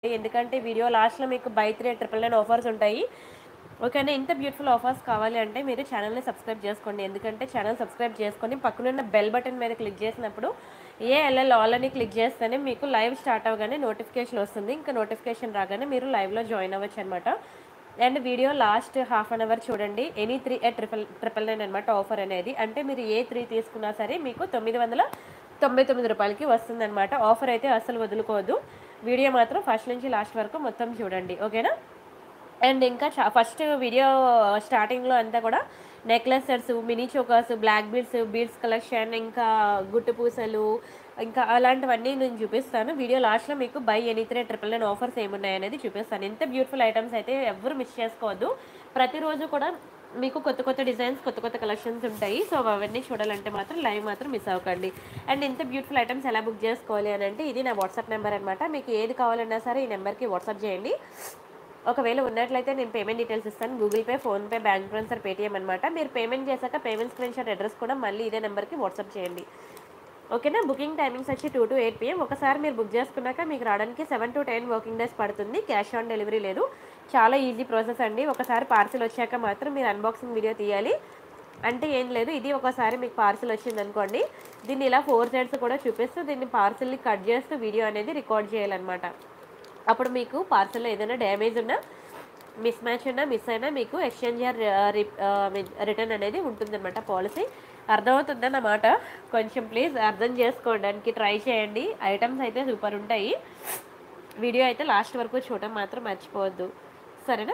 ఎందుకంటే వీడియో లాస్ట్లో మీకు buy three triple nine offers ఉంటాయి ఓకేనా ఇంత బ్యూటిఫుల్ ఆఫర్స్ కావాలి అంటే మీరు ఛానల్ని సబ్స్క్రైబ్ చేసుకోండి ఎందుకంటే ఛానల్ సబ్స్క్రైబ్ చేసుకొని పక్కనున్న బెల్ బటన్ మీద క్లిక్ చేసినప్పుడు ఏ ఎల్ఎల్ ఆల్ అని క్లిక్ చేస్తేనే మీకు లైవ్ స్టార్ట్ అవ్వగానే నోటిఫికేషన్ వస్తుంది ఇంకా నోటిఫికేషన్ రాగానే మీరు లైవ్లో జాయిన్ అవ్వచ్చు అనమాట and video last half an hour చూడండి any three at triple triple nine అనమాట ఆఫర్ అనేది అంటే మీరు ఏ త్రీ తీసుకున్నా సరే మీకు తొమ్మిది వందల తొంభై తొమ్మిది రూపాయలకి వస్తుందన్నమాట ఆఫర్ అయితే అసలు వదులుకోవద్దు వీడియో మాత్రం ఫస్ట్ నుంచి లాస్ట్ వరకు మొత్తం చూడండి ఓకేనా అండ్ ఇంకా చా ఫస్ట్ వీడియో స్టార్టింగ్లో అంతా కూడా necklace sets mini chokers black beads beads collection ఇంకా గుట్టు పూసలు ఇంకా అలాంటివన్నీ నేను చూపిస్తాను వీడియో లాస్ట్లో మీకు buy any three triple nine offers ఏమున్నాయి అనేది చూపిస్తాను ఎంత బ్యూటిఫుల్ ఐటమ్స్ అయితే ఎవరు మిస్ చేసుకోవద్దు ప్రతిరోజు కూడా మీకు కొత్త కొత్త డిజైన్స్ కొత్త కొత్త కలెక్షన్స్ ఉంటాయి సో అవన్నీ చూడాలంటే మాత్రం లైవ్ మాత్రం మిస్ అవ్వకండి అండ్ ఇంత బ్యూటిఫుల్ ఐటమ్స్ ఎలా బుక్ చేసుకోవాలి అని అంటే ఇది నా వాట్సాప్ నెంబర్ అనమాట మీకు ఏది కావాలన్నా సరే ఈ నెంబర్కి వాట్సాప్ చేయండి ఒకవేళ ఉన్నట్లయితే నేను పేమెంట్ డీటెయిల్స్ ఇస్తాను Google Pay PhonePe bank transfer Paytm అనమాట మీరు పేమెంట్ చేశాక పేమెంట్ స్క్రీన్ షాట్ అడ్రస్ కూడా మళ్ళీ ఇదే నెంబర్కి వాట్సాప్ చేయండి ఓకేనా బుకింగ్ టైమింగ్స్ వచ్చి టూ టు ఎయిట్ పిఎం ఒకసారి మీరు బుక్ చేసుకున్నాక మీకు రావడానికి seven to ten working days పడుతుంది క్యాష్ ఆన్ డెలివరీ లేదు చాలా ఈజీ ప్రాసెస్ అండి ఒకసారి పార్సిల్ వచ్చాక మాత్రం మీరు అన్బాక్సింగ్ వీడియో తీయాలి అంటే ఏం లేదు ఇది ఒకసారి మీకు పార్సిల్ వచ్చింది అనుకోండి దీన్ని ఇలా ఫోర్ సైడ్స్ కూడా చూపిస్తూ దీన్ని పార్సిల్ని కట్ చేస్తూ వీడియో అనేది రికార్డ్ చేయాలన్నమాట అప్పుడు మీకు పార్సల్లో ఏదైనా డ్యామేజ్ ఉన్నా మిస్ మ్యాచ్ ఉన్నా మిస్ అయినా మీకు ఎక్స్చేంజ్ రిటర్న్ అనేది ఉంటుందన్నమాట పాలసీ అర్థమవుతుందన్నమాట కొంచెం ప్లీజ్ అర్థం చేసుకోవడానికి ట్రై చేయండి ఐటమ్స్ అయితే సూపర్ ఉంటాయి వీడియో అయితే లాస్ట్ వరకు చూడటం మాత్రం మర్చిపోవద్దు సరేనా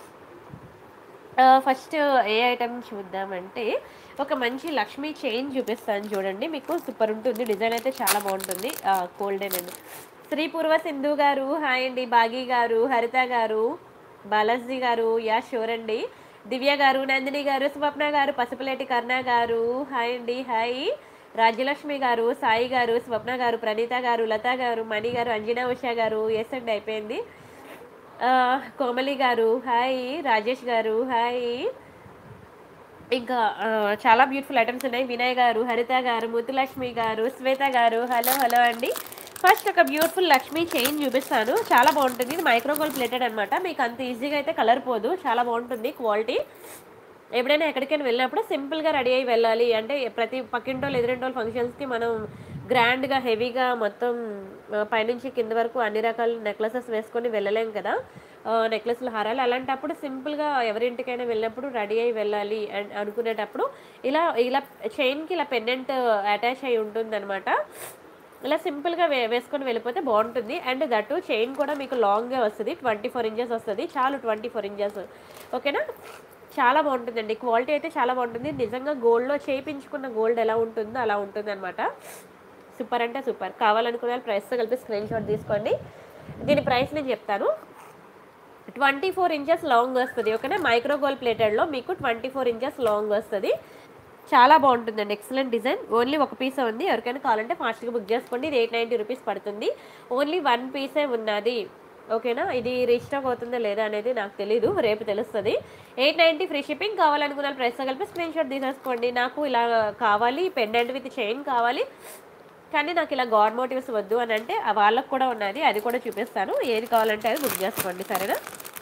ఫస్ట్ ఏ ఐటమ్ చూద్దామంటే ఒక మంచి లక్ష్మీ చైన్ చూపిస్తాను చూడండి మీకు సూపర్ ఉంటుంది డిజైన్ అయితే చాలా బాగుంటుంది గోల్డెన్ అండి శ్రీ పూర్వ సింధు గారు హాయ్ అండి బాగి గారు హరిత గారు బాలాజీ గారు యా షూర్ అండి దివ్య గారు నందిని గారు స్వప్న గారు పసుపులేటి కర్ణ గారు హాయ్ అండి హాయ్ రాజ్యలక్ష్మి గారు సాయి గారు స్వప్న గారు ప్రణీత గారు లత గారు మణి గారు అంజనా ఉషా గారు ఎస్ అండి అయిపోయింది ఆ, కోమలి గారు హాయ్ రాజేష్ గారు హాయ్ ఇంకా ఆ, చాలా బ్యూటిఫుల్ ఐటమ్స్ ఉన్నాయి వినయ్ గారు హరిత గారు ముత్తులక్ష్మి గారు శ్వేత గారు హలో హలో అండి ఫస్ట్ ఒక బ్యూటిఫుల్ లక్ష్మీ చైన్ చూపిస్తాను చాలా బాగుంటుంది ఇది మైక్రోగోల్ ప్లేటెడ్ అనమాట మీకు అంత ఈజీగా అయితే కలర్ పోదు చాలా బాగుంటుంది క్వాలిటీ ఎప్పుడైనా ఎక్కడికైనా వెళ్ళినప్పుడు సింపుల్గా రెడీ అయ్యి వెళ్ళాలి అంటే ప్రతి పక్కింటోళ్ళు ఎదురింటోళ్ళు ఫంక్షన్స్కి మనం గ్రాండ్గా హెవీగా మొత్తం ఆ, పైనుంచి కింద వరకు అన్ని రకాల నెక్లెసెస్ వేసుకొని వెళ్ళలేం కదా నెక్లెస్లు హారాలు అలాంటప్పుడు సింపుల్గా ఎవరింటికైనా వెళ్ళినప్పుడు రెడీ అయ్యి వెళ్ళాలి అండ్ అనుకునేటప్పుడు ఇలా ఇలా చైన్కి ఇలా పెండెంట్ అటాచ్ అయి ఉంటుందన్నమాట ఇలా సింపుల్గా వే వేసుకొని వెళ్ళిపోతే బాగుంటుంది అండ్ దట్టు చైన్ కూడా మీకు లాంగ్గా వస్తుంది ట్వంటీ ఫోర్ ఇంచెస్ వస్తుంది చాలు ట్వంటీ ఫోర్ ఇంచెస్ ఓకేనా చాలా బాగుంటుందండి క్వాలిటీ అయితే చాలా బాగుంటుంది నిజంగా గోల్డ్లో చేయించుకున్న గోల్డ్ ఎలా ఉంటుందో అలా ఉంటుంది అనమాట సూపర్ అంటే సూపర్ కావాలనుకునే వాళ్ళు ప్రైస్తో కలిపి స్క్రీన్ షాట్ తీసుకోండి దీని ప్రైస్ నేను చెప్తాను ట్వంటీ ఫోర్ ఇంచెస్ లాంగ్ వస్తుంది ఓకేనా మైక్రో గోల్డ్ ప్లేటెడ్లో మీకు ట్వంటీ ఫోర్ ఇంచెస్ లాంగ్ వస్తుంది చాలా బాగుంటుందండి ఎక్సలెంట్ డిజైన్ ఓన్లీ ఒక పీసే ఉంది ఎవరికైనా కావాలంటే ఫాస్ట్గా బుక్ చేసుకోండి ఇది ఎయిట్ నైంటీ రూపీస్ పడుతుంది ఓన్లీ వన్ పీసే ఉన్నది ఓకేనా ఇది రీస్టాక్ అవుతుందో లేదా అనేది నాకు తెలీదు రేపు తెలుస్తుంది ఎయిట్ నైంటీ ఫ్రీ షిప్పింగ్ కావాలనుకున్న ప్రైస్తో కలిపి స్క్రీన్ షాట్ తీసేసుకోండి నాకు ఇలా కావాలి పెండెంట్ విత్ చైన్ కావాలి కానీ నాకు ఇలా గాడ్ మోటివ్స్ వద్దు అని అంటే ఆ వాళ్ళకు కూడా ఉన్నది అది కూడా చూపిస్తాను ఏది కావాలంటే అది బుక్ చేసుకోండి సరేనా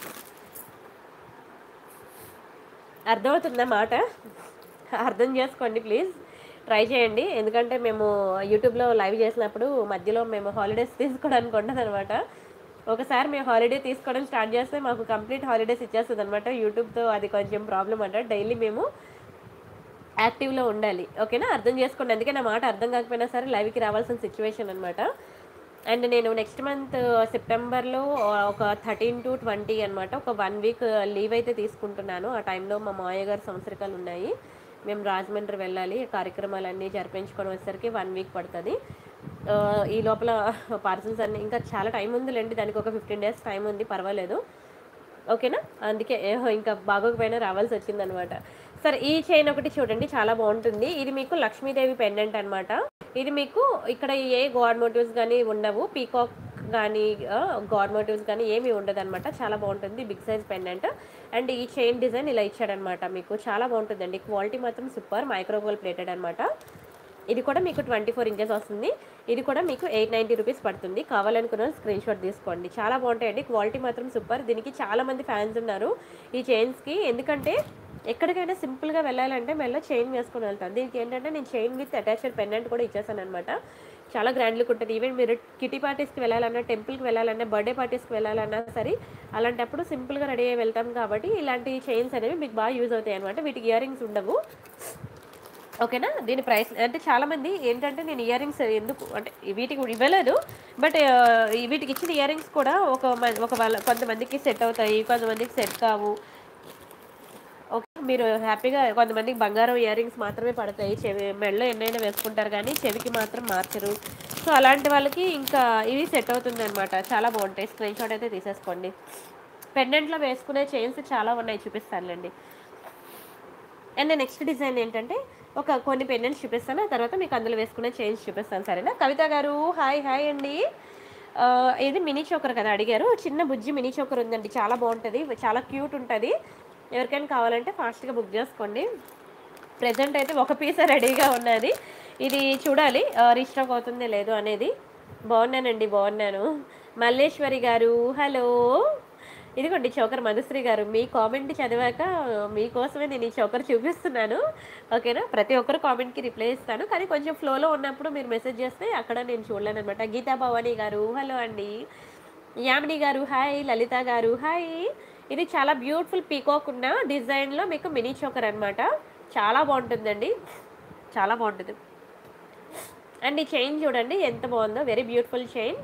అర్థమవుతుందా మాట అర్థం చేసుకోండి ప్లీజ్ ట్రై చేయండి ఎందుకంటే మేము యూట్యూబ్లో లైవ్ చేసినప్పుడు మధ్యలో మేము హాలిడేస్ తీసుకోవడానికి ఉండదు అనమాట ఒకసారి మేము హాలిడే తీసుకోవడం స్టార్ట్ చేస్తే మాకు కంప్లీట్ హాలిడేస్ ఇచ్చేస్తుంది అనమాట యూట్యూబ్తో అది కొంచెం ప్రాబ్లం అంట డైలీ మేము యాక్టివ్లో ఉండాలి ఓకేనా అర్థం చేసుకోండి అందుకే నా మాట అర్థం కాకపోయినా సరే లైవ్కి రావాల్సిన సిచ్యువేషన్ అనమాట అండ్ నేను నెక్స్ట్ మంత్ సెప్టెంబర్లో ఒక థర్టీన్ టు ట్వంటీ అనమాట ఒక వన్ వీక్ లీవ్ అయితే తీసుకుంటున్నాను ఆ టైంలో మా మామయ్య గారి సంవత్సరికాలు ఉన్నాయి మేము రాజమండ్రి వెళ్ళాలి కార్యక్రమాలన్నీ జరిపించుకొని వచ్చేసరికి వన్ వీక్ పడుతుంది ఆ, ఈ లోపల పార్సల్స్ అన్నీ ఇంకా చాలా టైం ఉందిలేండి దానికి ఒక ఫిఫ్టీన్ డేస్ టైం ఉంది పర్వాలేదు ఓకేనా అందుకే ఏహో ఇంకా బాగోకపోయినా రావాల్సి వచ్చిందనమాట సరే ఈ చైన్ ఒకటి చూడండి చాలా బాగుంటుంది ఇది మీకు లక్ష్మీదేవి పెండెంట్ అన్నమాట ఇది మీకు ఇక్కడ ఏ గాడ్ మోటివ్స్ కానీ ఉండవు పీకాక్ కానీ గాడ్ మోటివ్స్ కానీ ఏమీ ఉండదు అనమాట చాలా బాగుంటుంది బిగ్ సైజ్ పెండెంట్ అండ్ ఈ చైన్ డిజైన్ ఇలా ఇచ్చాడనమాట మీకు చాలా బాగుంటుందండి క్వాలిటీ మాత్రం సూపర్ మైక్రోగోల్ ప్లేటెడ్ అనమాట ఇది కూడా మీకు ట్వంటీ ఫోర్ ఇంచెస్ వస్తుంది ఇది కూడా మీకు ఎయిట్ నైంటీ రూపీస్ పడుతుంది కావాలనుకున్న స్క్రీన్ షాట్ తీసుకోండి చాలా బాగుంటాయండి క్వాలిటీ మాత్రం సూపర్ దీనికి చాలా మంది ఫ్యాన్స్ ఉన్నారు ఈ చైన్స్కి ఎందుకంటే ఎక్కడికైనా సింపుల్గా వెళ్ళాలంటే మెల్ల చైన్ వేసుకొని వెళ్తాను దీనికి ఏంటంటే నేను చైన్ విత్ అటాచ్డ్ పెండెంట్ కూడా ఇచ్చేసాను అనమాట చాలా గ్రాండ్ లుక్ ఉంటుంది ఈవెన్ మీరు కిటీ పార్టీస్కి వెళ్ళాలన్నా టెంపుల్కి వెళ్ళాలన్నా బర్త్డే పార్టీస్కి వెళ్ళాలన్నా సరే అలాంటప్పుడు సింపుల్గా రెడీ అయ్యి వెళ్తాం కాబట్టి ఇలాంటి చైన్స్ అనేవి మీకు బాగా యూజ్ అవుతాయి అనమాట వీటికి ఇయర్ రింగ్స్ ఉండవు ఓకేనా దీని ప్రైస్ అంటే చాలా మంది ఏంటంటే నేను ఇయర్ రింగ్స్ ఎందుకు అంటే వీటికి ఇవ్వలేదు బట్ వీటికి ఇచ్చిన ఇయర్ రింగ్స్ కూడా ఒక మ- ఒక వాళ్ళ కొంతమందికి సెట్ అవుతాయి కొంతమందికి సెట్ కావు ఓకే మీరు హ్యాపీగా కొంతమందికి బంగారం ఇయర్ రింగ్స్ మాత్రమే పడతాయి చెవి మెడలో ఎన్నైనా వేసుకుంటారు కానీ చెవికి మాత్రం మార్చరు సో అలాంటి వాళ్ళకి ఇంకా ఇవి సెట్ అవుతుంది అనమాట చాలా బాగుంటాయి స్క్రీన్ షాట్ అయితే తీసేసుకోండి పెండెంట్లో వేసుకునే చైన్స్ చాలా ఉన్నాయి చూపిస్తానులేండి అండ్ నెక్స్ట్ డిజైన్ ఏంటంటే ఒక కొన్ని పెండెంట్స్ చూపిస్తాను ఆ తర్వాత మీకు అందులో వేసుకునే చైన్స్ చూపిస్తాను సరేనా కవిత గారు హాయ్ హాయ్ అండి ఆ, ఇది మినీ చోకర్ కదా అడిగారు చిన్న బుజ్జి మినీ చోకర్ ఉందండి చాలా బాగుంటుంది చాలా క్యూట్ ఉంటుంది ఎవరికైనా కావాలంటే ఫాస్ట్గా బుక్ చేసుకోండి ప్రజెంట్ అయితే ఒక పీస్ రెడీగా ఉన్నది ఇది చూడాలి రీస్టాక్ అవుతుందో లేదో అనేది బాగున్నానండి బాగున్నాను మల్లేశ్వరి గారు హలో ఇదిగోండి చౌకర్ మధుశ్రీ గారు మీ కామెంట్ చదివాక మీకోసమే నేను ఈ చౌకర్ చూపిస్తున్నాను ఓకేనా ప్రతి ఒక్కరు కామెంట్కి రిప్లై ఇస్తాను కానీ కొంచెం ఫ్లోలో ఉన్నప్పుడు మీరు మెసేజ్ చేస్తే అక్కడ నేను చూడలేను అనమాట గీతా భవానీ గారు హలో అండి యామిని గారు హాయ్ లలిత గారు హాయ్ ఇది చాలా బ్యూటిఫుల్ పీకాక్ ఉన్న డిజైన్లో మీకు మినీ చోకర్ అన్నమాట చాలా బాగుంటుందండి చాలా బాగుంటుంది అండ్ ఈ చైన్ చూడండి ఎంత బాగుందో వెరీ బ్యూటిఫుల్ చైన్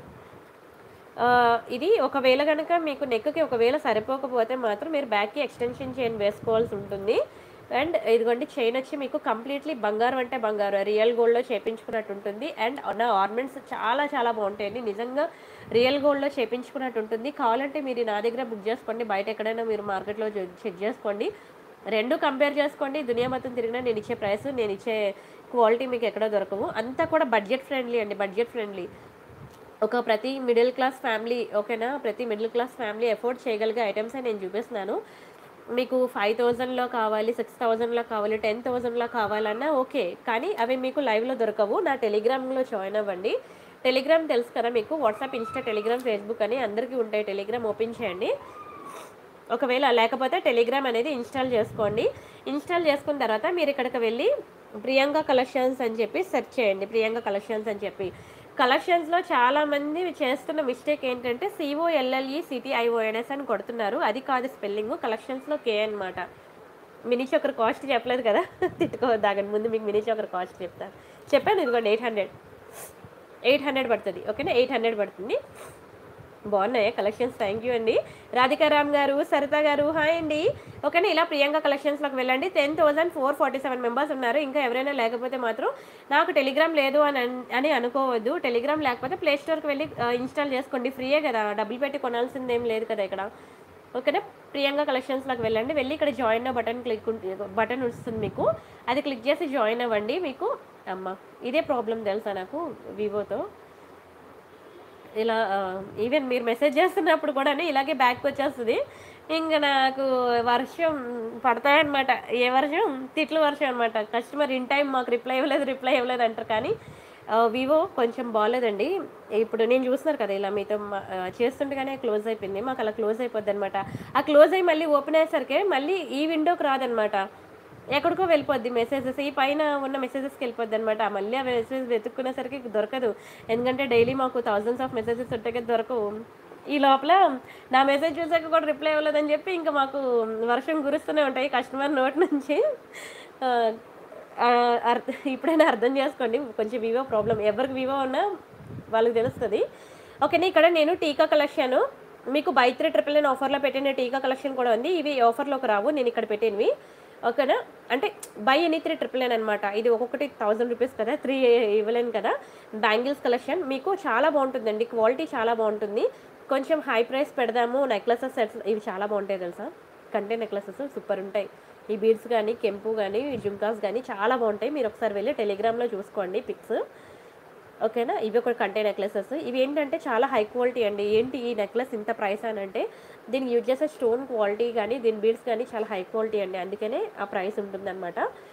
ఇది ఒకవేళ కనుక మీకు నెక్కి ఒకవేళ సరిపోకపోతే మాత్రం మీరు బ్యాక్కి ఎక్స్టెన్షన్ చైన్ వేసుకోవాల్సి ఉంటుంది అండ్ ఇదిగోండి చైన్ వచ్చి మీకు కంప్లీట్లీ బంగారం అంటే బంగారం రియల్ గోల్డ్లో చేపించుకున్నట్టు ఉంటుంది అండ్ నా ఆర్నమెంట్స్ చాలా చాలా బాగుంటాయండి నిజంగా రియల్ గోల్డ్లో చేపించుకున్నట్టు ఉంటుంది కావాలంటే మీరు నా దగ్గర బుక్ చేసుకోండి బయట ఎక్కడైనా మీరు మార్కెట్లో చెక్ చేసుకోండి రెండు కంపేర్ చేసుకోండి దునియా మొత్తం తిరిగినా నేను ఇచ్చే ప్రైస్ నేను ఇచ్చే క్వాలిటీ మీకు ఎక్కడ దొరకవు అంతా కూడా బడ్జెట్ ఫ్రెండ్లీ అండి బడ్జెట్ ఫ్రెండ్లీ ఒక ప్రతి మిడిల్ క్లాస్ ఫ్యామిలీ ఓకేనా ప్రతి మిడిల్ క్లాస్ ఫ్యామిలీ ఎఫోర్డ్ చేయగలిగే ఐటమ్సే నేను చూపిస్తున్నాను మీకు ఫైవ్ థౌజండ్లో కావాలి సిక్స్ థౌజండ్లో కావాలి టెన్ థౌజండ్లో కావాలన్నా ఓకే కానీ అవి మీకు లైవ్లో దొరకవు నా టెలిగ్రామ్లో జాయిన్ అవ్వండి టెలిగ్రామ్ తెలుసు కదా మీకు వాట్సాప్ ఇన్స్టా టెలిగ్రామ్ ఫేస్బుక్ అని అందరికీ ఉంటాయి టెలిగ్రామ్ ఓపెన్ చేయండి ఒకవేళ లేకపోతే టెలిగ్రామ్ అనేది ఇన్స్టాల్ చేసుకోండి ఇన్స్టాల్ చేసుకున్న తర్వాత మీరు ఇక్కడికి వెళ్ళి ప్రియాంక కలెక్షన్స్ అని చెప్పి సెర్చ్ చేయండి ప్రియాంక కలెక్షన్స్ అని చెప్పి కలెక్షన్స్లో చాలామంది చేస్తున్న మిస్టేక్ ఏంటంటే సిఓఎల్ఎల్ఈ సిటీఐఓఎన్ఎస్ అని కొడుతున్నారు అది కాదు స్పెల్లింగ్ కలెక్షన్స్లో కే అన్నమాట మినీ చోకర్ కాస్ట్ చెప్పలేదు కదా తిట్టుకోవద్దాగని ముందు మీకు మినీ చోకర్ కాస్ట్ చెప్తాను చెప్పాను ఇదిగోండి ఎయిట్ హండ్రెడ్ ఎయిట్ హండ్రెడ్ పడుతుంది ఓకేనా ఎయిట్ హండ్రెడ్ పడుతుంది బాగున్నాయి కలెక్షన్స్ థ్యాంక్ యూ అండి రాధికారామ్ గారు సరిత గారు హాయ్ అండి ఓకేనా ఇలా ప్రియాంక కలెక్షన్స్లోకి వెళ్ళండి ten thousand four forty seven members ఉన్నారు ఇంకా ఎవరైనా లేకపోతే మాత్రం నాకు టెలిగ్రామ్ లేదు అని అన్- అని అనుకోవద్దు టెలిగ్రామ్ లేకపోతే ప్లే స్టోర్కి వెళ్ళి ఇన్స్టాల్ చేసుకోండి ఫ్రీయే కదా డబ్బులు పెట్టి కొనాల్సింది ఏం లేదు కదా ఇక్కడ ఓకేనా ప్రియాంక కలెక్షన్స్లోకి వెళ్ళండి వెళ్ళి ఇక్కడ జాయిన్ బటన్ క్లిక్ బటన్ వస్తుంది మీకు అది క్లిక్ చేసి జాయిన్ అవ్వండి మీకు అమ్మ ఇదే ప్రాబ్లం తెలుసా నాకు వివోతో ఇలా ఈవెన్ మీరు మెసేజ్ చేస్తున్నప్పుడు కూడా ఇలాగే బ్యాక్ వచ్చేస్తుంది ఇంకా నాకు వర్షం పడతాయన్నమాట ఏ వర్షం తిట్లు వర్షం అనమాట కస్టమర్ ఇన్ టైం మాకు రిప్లై ఇవ్వలేదు రిప్లై ఇవ్వలేదు అంటారు కానీ వివో కొంచెం బాగాలేదండి ఇప్పుడు నేను చూస్తున్నారు కదా ఇలా మీతో మా- ఆ, చేస్తుండగానే క్లోజ్ అయిపోయింది మాకు అలా క్లోజ్ అయిపోద్ది అనమాట ఆ క్లోజ్ అయ్యి మళ్ళీ ఓపెన్ అయ్యేసరికి మళ్ళీ ఈ విండోకి రాదనమాట ఎక్కడికో వెళ్ళిపోద్ది మెసేజెస్ ఈ పైన ఉన్న మెసేజెస్కి వెళ్ళిపోద్ది అనమాట మళ్ళీ ఆ మెసేజ్ వెతుక్కునేసరికి దొరకదు ఎందుకంటే డైలీ మాకు థౌజండ్స్ ఆఫ్ మెసేజెస్ ఉంటాయి కదా దొరకవు ఈ లోపల నా మెసేజ్ చూసాక కూడా రిప్లై ఇవ్వలేదని చెప్పి ఇంకా మాకు వర్షం కురుస్తూనే ఉంటాయి కస్టమర్ నోట్ నుంచి ఆ, ఆ, అర్థ ఇప్పుడైనా అర్థం చేసుకోండి కొంచెం వివో ప్రాబ్లం ఎవరికి వివో ఉన్నా వాళ్ళకి తెలుస్తుంది ఓకేనా ఇక్కడ నేను టీకా కలెక్షన్ మీకు బై త్రీ ట్రిపుల్ నైన్ ఆఫర్లో పెట్టిన టీకా కలెక్షన్ కూడా ఉంది ఇవి ఆఫర్లోకి రావు నేను ఇక్కడ పెట్టినవి ఓకేనా అంటే buy any three triple nine అనమాట ఇది ఒక్కొక్కటి థౌజండ్ రూపీస్ కదా త్రీ ఇవ్వలేను కదా బ్యాంగిల్స్ కలెక్షన్ మీకు చాలా బాగుంటుందండి క్వాలిటీ చాలా బాగుంటుంది కొంచెం హై ప్రైస్ పెడదాము నెక్లెసెస్ సెట్స్ ఇవి చాలా బాగుంటాయి తెలుసా కంటే నెక్లెసెస్ సూపర్ ఉంటాయి ఈ బీడ్స్ కానీ కెంపు కానీ జుంకాస్ కానీ చాలా బాగుంటాయి మీరు ఒకసారి వెళ్ళి టెలిగ్రామ్లో చూసుకోండి పిక్స్ ఓకేనా ఇవి ఒక కంటే నెక్లెసెస్ ఇవి ఏంటంటే చాలా హై క్వాలిటీ అండి ఏంటి ఈ నెక్లెస్ ఇంత ప్రైస్ అని అంటే దీనికి యూజ్ చేసే స్టోన్ క్వాలిటీ కానీ దీని బీడ్స్ కానీ చాలా హై క్వాలిటీ అండి అందుకనే ఆ ప్రైస్ ఉంటుందన్నమాట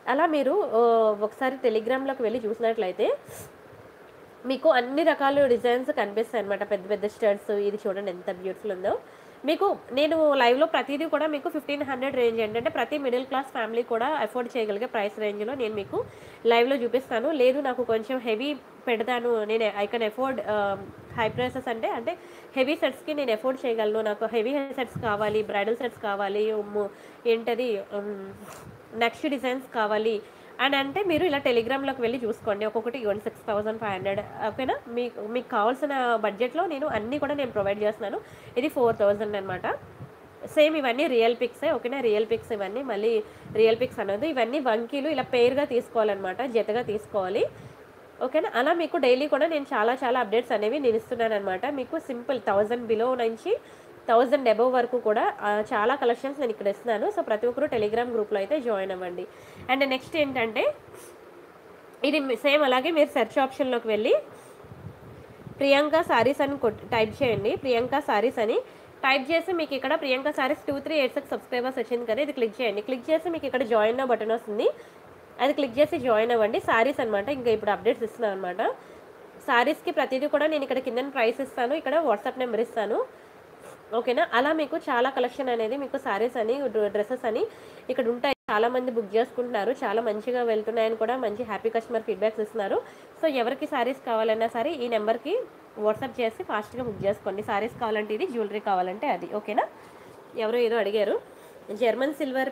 అలా మీరు ఆ, ఒకసారి టెలిగ్రామ్లోకి వెళ్ళి చూసినట్లయితే మీకు అన్ని రకాల డిజైన్స్ కనిపిస్తాయి అనమాట పెద్ద పెద్ద స్టర్ట్స్ ఇది చూడండి ఎంత బ్యూటిఫుల్ ఉందో మీకు నేను లైవ్లో ప్రతిదీ కూడా మీకు ఫిఫ్టీన్ హండ్రెడ్ రేంజ్ ఏంటంటే ప్రతి మిడిల్ క్లాస్ ఫ్యామిలీ కూడా అఫోర్డ్ చేయగలిగే ప్రైస్ రేంజ్లో నేను మీకు లైవ్లో చూపిస్తాను లేదు నాకు కొంచెం హెవీ పెడతాను నేను I can afford high prices అంటే అంటే హెవీ సెట్స్కి నేను అఫోర్డ్ చేయగలను నాకు హెవీ సెట్స్ కావాలి బ్రైడల్ సెట్స్ కావాలి ఉమ్, ఏంటది నెక్స్ట్ డిజైన్స్ కావాలి అని అంటే మీరు ఇలా టెలిగ్రామ్లోకి వెళ్ళి చూసుకోండి ఒక్కొక్కటి one six thousand five hundred ఓకేనా మీకు మీకు కావాల్సిన బడ్జెట్లో నేను అన్నీ కూడా నేను ప్రొవైడ్ చేస్తున్నాను ఇది ఫోర్ థౌజండ్ అనమాట సేమ్ ఇవన్నీ రియల్ పిక్సే ఓకేనా రియల్ పిక్స్ ఇవన్నీ మళ్ళీ రియల్ పిక్స్ అనేది ఇవన్నీ వంకీలు ఇలా పేరుగా తీసుకోవాలన్నమాట జతగా తీసుకోవాలి ఓకేనా అలా మీకు డైలీ కూడా నేను చాలా చాలా అప్డేట్స్ అనేవి నేను ఇస్తున్నాను అనమాట మీకు సింపుల్ థౌజండ్ బిలో నుంచి థౌజండ్ అబవ్ వరకు కూడా ఆ, చాలా కలెక్షన్స్ నేను ఇక్కడ ఇస్తున్నాను సో ప్రతి ఒక్కరు టెలిగ్రామ్ గ్రూప్లో అయితే జాయిన్ అవ్వండి అండ్ నెక్స్ట్ ఏంటంటే ఇది సేమ్ అలాగే మీరు సెర్చ్ ఆప్షన్లోకి వెళ్ళి ప్రియాంక సారీస్ అని కొట్ టైప్ చేయండి ప్రియాంక సారీస్ అని టైప్ చేసి మీకు ఇక్కడ Priyanka saris two three eight six subscribers వచ్చింది కదా ఇది క్లిక్ చేయండి క్లిక్ చేసి మీకు ఇక్కడ జాయిన్ అవ్వ బటన్ వస్తుంది అది క్లిక్ చేసి జాయిన్ అవ్వండి సారీస్ అనమాట ఇంకా ఇప్పుడు అప్డేట్స్ ఇస్తున్నాను అనమాట సారీస్కి ప్రతిదీ కూడా నేను ఇక్కడ కింద ప్రైస్ ఇస్తాను ఇక్కడ వాట్సాప్ నెంబర్ ఇస్తాను ఓకేనా అలా మీకు చాలా కలెక్షన్ అనేది మీకు సారీస్ అని డ్రెస్సెస్ అని ఇక్కడ ఉంటాయి చాలా మంది బుక్ చేసుకుంటున్నారు చాలా మంచిగా వెళ్తున్నాయని కూడా మంచి హ్యాపీ కస్టమర్ ఫీడ్బ్యాక్స్ ఇస్తున్నారు సో ఎవరికి సారీస్ కావాలన్నా సరే ఈ నెంబర్కి వాట్సాప్ చేసి ఫాస్ట్గా బుక్ చేసుకోండి సారీస్ కావాలంటే ఇది జ్యువెలరీ కావాలంటే అది ఓకేనా ఎవరో ఏదో అడిగారు జర్మన్ సిల్వర్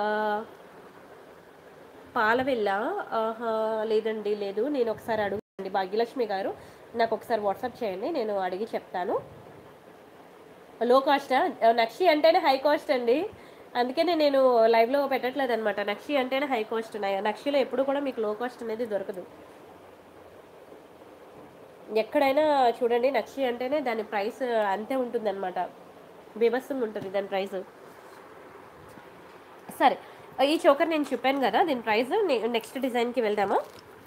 పాలవెల్ల ఆహా, లేదండి లేదు నేను ఒకసారి అడుగుతాండి భాగ్యలక్ష్మి గారు నాకు ఒకసారి వాట్సాప్ చేయండి నేను అడిగి చెప్తాను లో కాస్టా నక్షి అంటేనే హై కాస్ట్ అండి అందుకనే నేను లైవ్లో పెట్టట్లేదు అనమాట నక్షి అంటేనే హై కాస్ట్ ఉన్నాయి నక్షిలో ఎప్పుడు కూడా మీకు లో కాస్ట్ అనేది దొరకదు ఎక్కడైనా చూడండి నక్షి అంటేనే దాని ప్రైస్ అంతే ఉంటుంది అనమాట బీభత్సంగా ఉంటుంది దాని ప్రైస్ సరే ఈ చోకర్ నేను చెప్పాను కదా దీని ప్రైస్ నెక్స్ట్ డిజైన్కి వెళ్దామా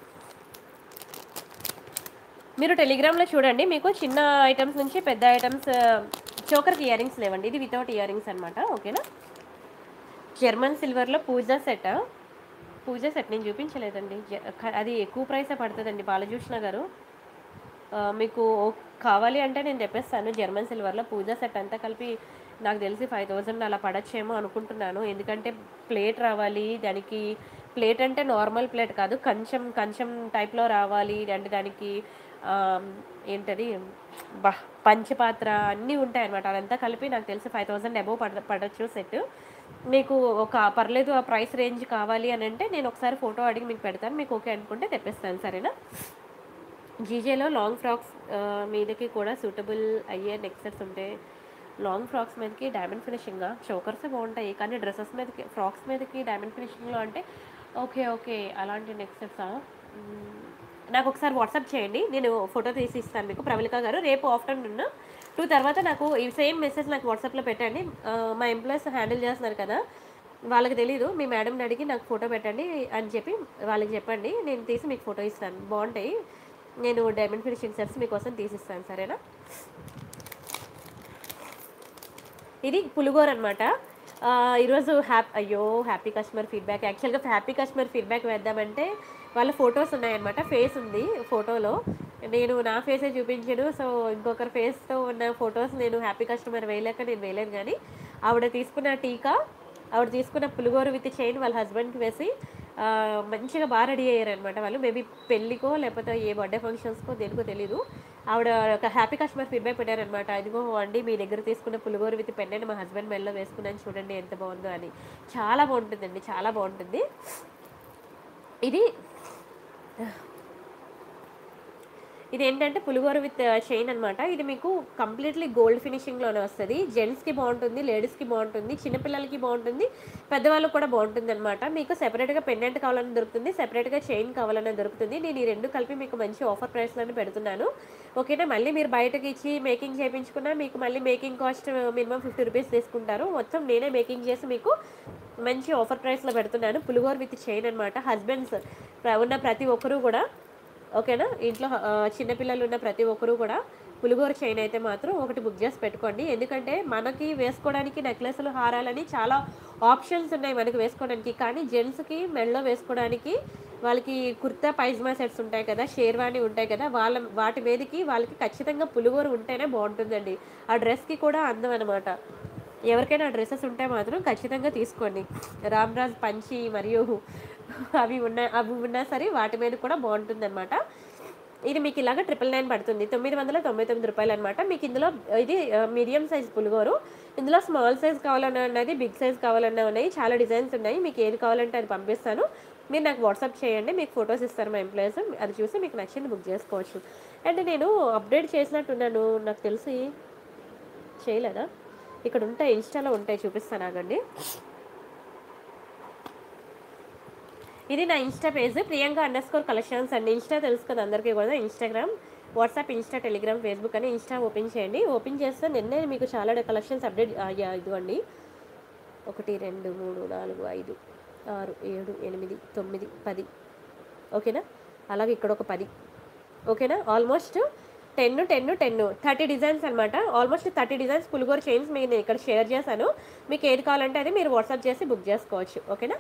మీరు టెలిగ్రామ్లో చూడండి మీకు చిన్న ఐటమ్స్ నుంచి పెద్ద ఐటమ్స్ చోకర్కి ఇయర్ రింగ్స్ లేవండి ఇది వితౌట్ ఇయర్ రింగ్స్ అనమాట ఓకేనా జర్మన్ సిల్వర్లో పూజా సెట్ పూజా సెట్ నేను చూపించలేదండి జ- క- అది ఎక్కువ ప్రైసే పడుతుందండి బాలజూష్ణ గారు ఆ, మీకు కావాలి అంటే నేను చెప్పేస్తాను జర్మన్ సిల్వర్లో పూజా సెట్ అంతా కలిపి నాకు తెలిసి ఫైవ్ థౌజండ్ అలా పడచ్చేమో అనుకుంటున్నాను ఎందుకంటే ప్లేట్ రావాలి దానికి ప్లేట్ అంటే నార్మల్ ప్లేట్ కాదు కంచం కంచం టైప్లో రావాలి అంటే దానికి ఆ, ఏంటది బా పంచపాత్ర అన్నీ ఉంటాయి అనమాట అదంతా కలిపి నాకు తెలిసి ఫైవ్ థౌజండ్ అబోవ్ పడ పడచ్చు సెట్ మీకు ఒక పర్లేదు ఆ ప్రైస్ రేంజ్ కావాలి అని అంటే నేను ఒకసారి ఫోటో అడిగి మీకు పెడతాను మీకు ఓకే అనుకుంటే తెప్పిస్తాను సరేనా జీజేలో లాంగ్ ఫ్రాక్స్ ఆ, మీదకి కూడా సూటబుల్ అయ్యే నెక్ సెట్స్ ఉంటాయి లాంగ్ ఫ్రాక్స్ మీదకి డైమండ్ ఫినిషింగ్గా చోకర్స్ బాగుంటాయి కానీ డ్రెస్సెస్ మీదకి ఫ్రాక్స్ మీదకి డైమండ్ ఫినిషింగ్లో అంటే ఓకే ఓకే అలాంటి నెక్ సెట్సా నాకు ఒకసారి వాట్సాప్ చేయండి నేను ఫోటో తీసి ఇస్తాను మీకు ప్రవళిక గారు రేపు ఆఫ్టర్నూన్ టూ తర్వాత నాకు ఈ సేమ్ మెసేజ్ నాకు వాట్సాప్లో పెట్టండి ఆ, మా ఎంప్లాయీస్ హ్యాండిల్ చేస్తున్నారు కదా వాళ్ళకి తెలీదు మీ మేడంని అడిగి నాకు ఫోటో పెట్టండి అని చెప్పి వాళ్ళకి చెప్పండి నేను తీసి మీకు ఫోటో ఇస్తాను బాగుంటాయి నేను డైమండ్ ఫినిషింగ్ సెట్స్ మీకోసం తీసిస్తాను సరేనా ఇది పులిగోర అనమాట ఈరోజు హ్యాప్ అయ్యో హ్యాపీ కస్టమర్ ఫీడ్బ్యాక్ యాక్చువల్గా హ్యాపీ కస్టమర్ ఫీడ్బ్యాక్ వేద్దామంటే వాళ్ళ ఫొటోస్ ఉన్నాయన్నమాట ఫేస్ ఉంది ఫోటోలో నేను నా ఫేసే చూపించాను సో ఇంకొకరి ఫేస్తో ఉన్న ఫొటోస్ నేను హ్యాపీ కస్టమర్ వేయలేక నేను వేయలేదు కానీ ఆవిడ తీసుకున్న టీకా ఆవిడ తీసుకున్న పులిగోర విత్ చైన్ వాళ్ళ హస్బెండ్కి వేసి ఆ, మంచిగా బాగా రెడీ అయ్యారు అనమాట వాళ్ళు మేబీ పెళ్ళికో లేకపోతే ఏ బర్త్డే ఫంక్షన్స్కో దేనికో తెలీదు ఆవిడ ఒక హ్యాపీ కస్టమర్ ఫీడ్బ్యాక్ పెట్టారనమాట ఇదిగో అండి మీ దగ్గర తీసుకున్న పులిగోర విత్ పెన్నెంట్ మా హస్బెండ్ మెల్లో వేసుకున్నాను చూడండి ఎంత బాగుందో అని చాలా బాగుంటుందండి చాలా బాగుంటుంది ఇది ఇది ఏంటంటే పులిగోర విత్ చైన్ అనమాట ఇది మీకు కంప్లీట్లీ గోల్డ్ ఫినిషింగ్లోనే వస్తుంది జెంట్స్కి బాగుంటుంది లేడీస్కి బాగుంటుంది చిన్నపిల్లలకి బాగుంటుంది పెద్దవాళ్ళకి కూడా బాగుంటుంది అనమాట మీకు సెపరేట్గా పెండెంట్ కావాలని దొరుకుతుంది సెపరేట్గా చైన్ కావాలన్నా దొరుకుతుంది నేను ఈ రెండు కలిపి మీకు మంచి ఆఫర్ ప్రైస్లోనే పెడుతున్నాను ఓకేనా మళ్ళీ మీరు బయటకి ఇచ్చి మేకింగ్ చేయించుకున్నా మీకు మళ్ళీ making cost minimum fifty rupees తీసుకుంటారు మొత్తం నేనే మేకింగ్ చేసి మీకు మంచి ఆఫర్ ప్రైస్లో పెడుతున్నాను పులిగోర విత్ చైన్ అనమాట హస్బెండ్స్ ఉన్న ప్రతి ఒక్కరూ కూడా ఓకేనా ఇంట్లో ఆ, చిన్నపిల్లలు ఉన్న ప్రతి ఒక్కరూ కూడా పులిగోర చైన్ అయితే మాత్రం ఒకటి బుక్ చేసి పెట్టుకోండి ఎందుకంటే మనకి వేసుకోవడానికి నెక్లెస్లు హారాలని చాలా ఆప్షన్స్ ఉన్నాయి మనకి వేసుకోవడానికి కానీ జెంట్స్కి మెడలో వేసుకోవడానికి వాళ్ళకి కుర్తా పైజమా సెట్స్ ఉంటాయి కదా షేర్వాణి ఉంటాయి కదా వాళ్ళ వాటి మీదకి వాళ్ళకి ఖచ్చితంగా పులిగోర ఉంటేనే బాగుంటుందండి ఆ డ్రెస్కి కూడా అందం అనమాట ఎవరికైనా డ్రెస్సెస్ ఉంటే మాత్రం ఖచ్చితంగా తీసుకోండి రామ్రాజ్ పంచి మరియు అవి ఉన్న అవి ఉన్నా సరే వాటి మీద కూడా బాగుంటుంది అనమాట ఇది మీకు ఇలాగ ట్రిపుల్ నైన్ పడుతుంది తొమ్మిది వందల తొంభై తొమ్మిది రూపాయలు అనమాట మీకు ఇందులో ఇది మీడియం సైజ్ పులిగోరు ఇందులో స్మాల్ సైజ్ కావాలన్నా ఉన్నది బిగ్ సైజ్ కావాలన్నా ఉన్నాయి చాలా డిజైన్స్ ఉన్నాయి మీకు ఏది కావాలంటే అది పంపిస్తాను మీరు నాకు వాట్సాప్ చేయండి మీకు ఫొటోస్ ఇస్తారు మా ఎంప్లాయీస్ అది చూసి మీకు నచ్చింది బుక్ చేసుకోవచ్చు అండ్ నేను అప్డేట్ చేసినట్టున్నాను నాకు తెలిసి చేయలేదా ఇక్కడ ఉంటాయి ఇన్స్టాలో ఉంటాయి చూపిస్తాను ఆగండి ఇది నా Insta page Priyanka underscore collections అండి ఇన్స్టా తెలుసు కదా అందరికీ కూడా Instagram WhatsApp Insta Telegram Facebook అని ఇన్స్టా ఓపెన్ చేయండి ఓపెన్ చేస్తే నిన్నే మీకు చాలా కలెక్షన్స్ అప్డేట్ అయ్యా ఇదిగోండి ఒకటి రెండు మూడు నాలుగు ఐదు ఆరు ఏడు ఎనిమిది తొమ్మిది పది ఓకేనా అలాగే ఇక్కడ ఒక పది ఓకేనా almost ten ten ten thirty designs అనమాట ఆల్మోస్ట్ థర్టీ డిజైన్స్ పులిగోరు చైన్స్ మీకు నేను ఇక్కడ షేర్ చేశాను మీకు ఏది కావాలంటే అది మీరు వాట్సాప్ చేసి బుక్ చేసుకోవచ్చు ఓకేనా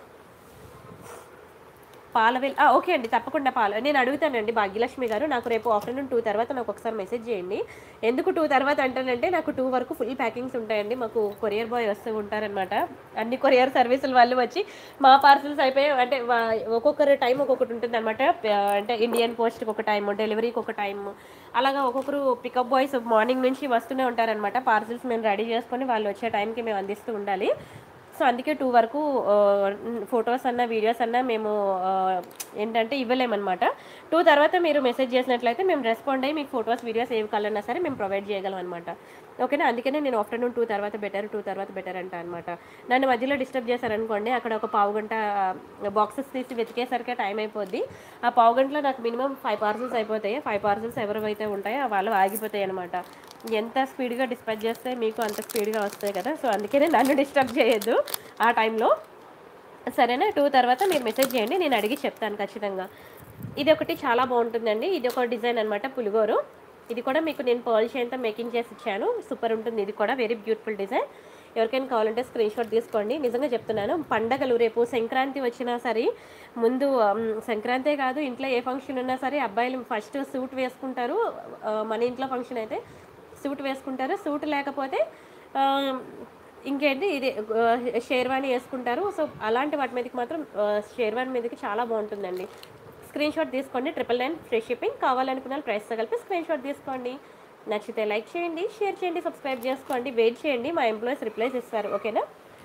పాలవేల్ ఆ, ఓకే అండి తప్పకుండా పాల నేను అడుగుతానండి భాగ్యలక్ష్మి గారు నాకు రేపు ఆఫ్టర్నూన్ టూ తర్వాత నాకు ఒకసారి మెసేజ్ చేయండి ఎందుకు టూ తర్వాత అంటానంటే నాకు టూ వరకు ఫుల్ ప్యాకింగ్స్ ఉంటాయండి మాకు కొరియర్ బాయ్ వస్తూ ఉంటారనమాట అన్ని కొరియర్ సర్వీసుల వాళ్ళు వచ్చి మా పార్సల్స్ అయిపోయి అంటే వా- ఒక్కొక్కరి టైం ఒక్కొక్కటి ఉంటుంది అనమాట అంటే ఇండియన్ పోస్ట్కి ఒక టైం డెలివరీకి ఒక టైం అలాగా ఒక్కొక్కరు పికప్ బాయ్స్ మార్నింగ్ నుంచి వస్తూనే ఉంటారనమాట పార్సల్స్ మేము రెడీ చేసుకొని వాళ్ళు వచ్చే టైంకి మేము అందిస్తూ ఉండాలి సో అందుకే టూ వరకు ఫొటోస్ అన్న వీడియోస్ అన్న మేము ఆ, ఏంటంటే ఇవ్వలేమన్నమాట టూ తర్వాత మీరు మెసేజ్ చేసినట్లయితే మేము రెస్పాండ్ అయ్యి మీకు ఫొటోస్ వీడియోస్ ఏవి కావాలన్నా సరే మేము ప్రొవైడ్ చేయగలం అనమాట ఓకేనా అందుకనే నేను ఆఫ్టర్నూన్ టూ తర్వాత బెటర్ టూ తర్వాత బెటర్ అంట అనమాట నన్ను మధ్యలో డిస్టర్బ్ చేశారనుకోండి అక్కడ ఒక పావు గంట బాక్సెస్ తీసి వెతికేసరికి టైం అయిపోద్ది ఆ పావు గంటలో నాకు మినిమం ఫైవ్ పార్సల్స్ అయిపోతాయి ఫైవ్ పార్సల్స్ ఎవరైతే ఉంటాయో వాళ్ళు ఆగిపోతాయి అనమాట ఎంత స్పీడ్గా డిస్పాచ్ చేస్తే మీకు అంత స్పీడ్గా వస్తాయి కదా సో అందుకనే నన్ను డిస్టర్బ్ చేయొద్దు ఆ టైంలో సరేనా టూ తర్వాత మీరు మెసేజ్ చేయండి నేను అడిగి చెప్తాను ఖచ్చితంగా ఇది ఒకటి చాలా బాగుంటుందండి ఇది ఒక డిజైన్ అనమాట పులిగోరు ఇది కూడా మీకు నేను పర్ల్ చైన్తో మేకింగ్ చేసి ఇచ్చాను సూపర్ ఉంటుంది ఇది కూడా వెరీ బ్యూటిఫుల్ డిజైన్ ఎవరికైనా కావాలంటే స్క్రీన్ షాట్ తీసుకోండి నిజంగా చెప్తున్నాను పండగలు రేపు సంక్రాంతి వచ్చినా సరే ముందు ఉమ్, సంక్రాంతే కాదు ఇంట్లో ఏ ఫంక్షన్ ఉన్నా సరే అబ్బాయిలు ఫస్ట్ సూట్ వేసుకుంటారు ఆ, మన ఇంట్లో ఫంక్షన్ అయితే సూట్ వేసుకుంటారు సూట్ లేకపోతే ఆ, ఇంకేంటి ఇది ఆ, షేర్వాణి వేసుకుంటారు సో అలాంటి వాటి మీదకి మాత్రం ఆ, షేర్వాణి మీదకి చాలా బాగుంటుందండి స్క్రీన్ షాట్ తీసుకోండి ట్రిపుల్ నైన్ ఫ్రీ షిప్పింగ్ కావాలనుకున్న వాళ్ళు ప్రైస్తో కలిపి స్క్రీన్ షాట్ తీసుకోండి నచ్చితే లైక్ చేయండి షేర్ చేయండి సబ్స్క్రైబ్ చేసుకోండి వెయిట్ చేయండి మా ఎంప్లాయీస్ రిప్లైస్ ఇస్తారు ఓకేనా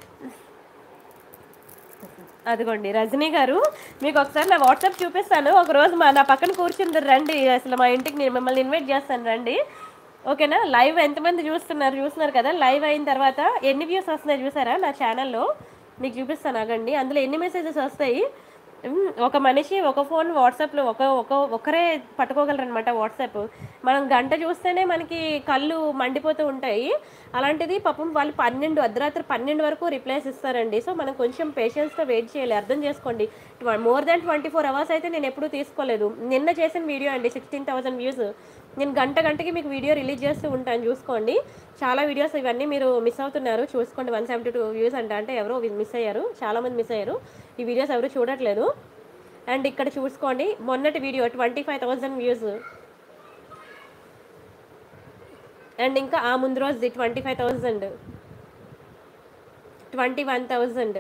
అదిగోండి రజనీ గారు మీకు ఒకసారి నా వాట్సాప్ చూపిస్తాను ఒక రోజు మా నా పక్కన కూర్చుంది రండి అసలు మా ఇంటికి నేను మిమ్మల్ని ఇన్వైట్ చేస్తాను రండి ఓకేనా లైవ్ ఎంతమంది చూస్తున్నారు చూస్తున్నారు కదా లైవ్ అయిన తర్వాత ఎన్ని వ్యూస్ వస్తున్నాయి చూసారా నా ఛానల్లో మీకు చూపిస్తాను ఆగండి అందులో ఎన్ని మెసేజెస్ వస్తాయి ఉమ్, ఒక మనిషి ఒక ఫోన్ వాట్సాప్లో ఒక ఒక ఒకరే పట్టుకోగలరు అనమాట వాట్సాప్ మనం గంట చూస్తేనే మనకి కళ్ళు మండిపోతూ ఉంటాయి అలాంటిది పాపం వాళ్ళు పన్నెండు అర్ధరాత్రి పన్నెండు వరకు రిప్లైస్ ఇస్తారండి సో మనం కొంచెం పేషెన్స్తో వెయిట్ చేయాలి అర్థం చేసుకోండి more than twenty four hours అయితే నేను ఎప్పుడూ తీసుకోలేదు నిన్న చేసిన వీడియో అండి సిక్స్టీన్ థౌసండ్ వ్యూస్ నేను గంట గంటకి మీకు వీడియో రిలీజ్ చేస్తూ ఉంటాను చూసుకోండి చాలా వీడియోస్ ఇవన్నీ మీరు మిస్ అవుతున్నారు చూసుకోండి వన్ సెవెంటీ టూ వ్యూస్ అంట అంటే ఎవరో మిస్ అయ్యారు చాలామంది మిస్ అయ్యారు ఈ వీడియోస్ ఎవరు చూడట్లేదు అండ్ ఇక్కడ చూసుకోండి మొన్నటి video twenty five thousand views and ఇంకా ఆ ముందు రోజుది twenty five thousand twenty one thousand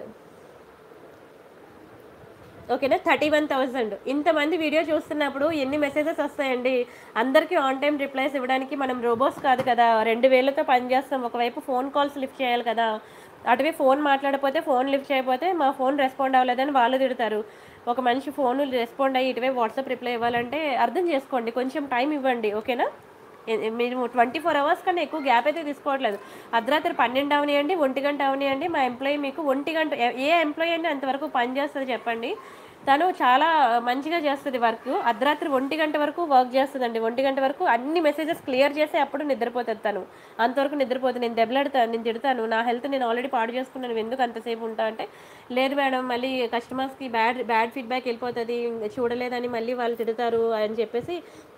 ఓకేనా థర్టీ వన్ థౌజండ్ ఇంతమంది వీడియో చూస్తున్నప్పుడు ఎన్ని మెసేజెస్ వస్తాయండి అందరికీ ఆన్ టైం రిప్లైస్ ఇవ్వడానికి మనం రోబోస్ కాదు కదా రెండు వేలతో పనిచేస్తాం ఒకవైపు ఫోన్ కాల్స్ లిఫ్ట్ చేయాలి కదా అటువే ఫోన్ మాట్లాడకపోతే ఫోన్ లిఫ్ట్ చేయకపోతే మా ఫోన్ రెస్పాండ్ అవ్వలేదని వాళ్ళు తిడతారు ఒక మనిషి ఫోన్ రెస్పాండ్ అయ్యి ఇటువైపు వాట్సాప్ రిప్లై ఇవ్వాలంటే అర్థం చేసుకోండి కొంచెం టైం ఇవ్వండి ఓకేనా ఏ- మీరు ట్వంటీ ఫోర్ అవర్స్ కన్నా ఎక్కువ గ్యాప్ అయితే తీసుకోవట్లేదు అర్ధరాత్రి పన్నెండు అవనియండి ఒంటి గంట అవనియండి మా ఎంప్లాయీ మీకు ఒంటి గంట ఏ- ఏ ఎంప్లాయీ అండి అంతవరకు పని చేస్తుంది చెప్పండి తను చాలా మంచిగా చేస్తుంది వర్క్ అర్ధరాత్రి ఒంటి గంట వరకు వర్క్ చేస్తుందండి ఒంటి గంట వరకు అన్ని మెసేజెస్ క్లియర్ చేసి అప్పుడు నిద్రపోతుంది తను అంతవరకు నిద్రపోతుంది నేను దెబ్బలాడతాను నేను తిడతాను నా హెల్త్ నేను ఆల్రెడీ పాడు చేసుకున్నాను నువ్వు ఎందుకు అంతసేపు ఉంటా అంటే లేదు మేడం మళ్ళీ కస్టమర్స్కి బ్యాడ్ బ్యాడ్ ఫీడ్బ్యాక్ వెళ్ళిపోతుంది చూడలేదని మళ్ళీ వాళ్ళు తిడతారు అని చెప్పేసి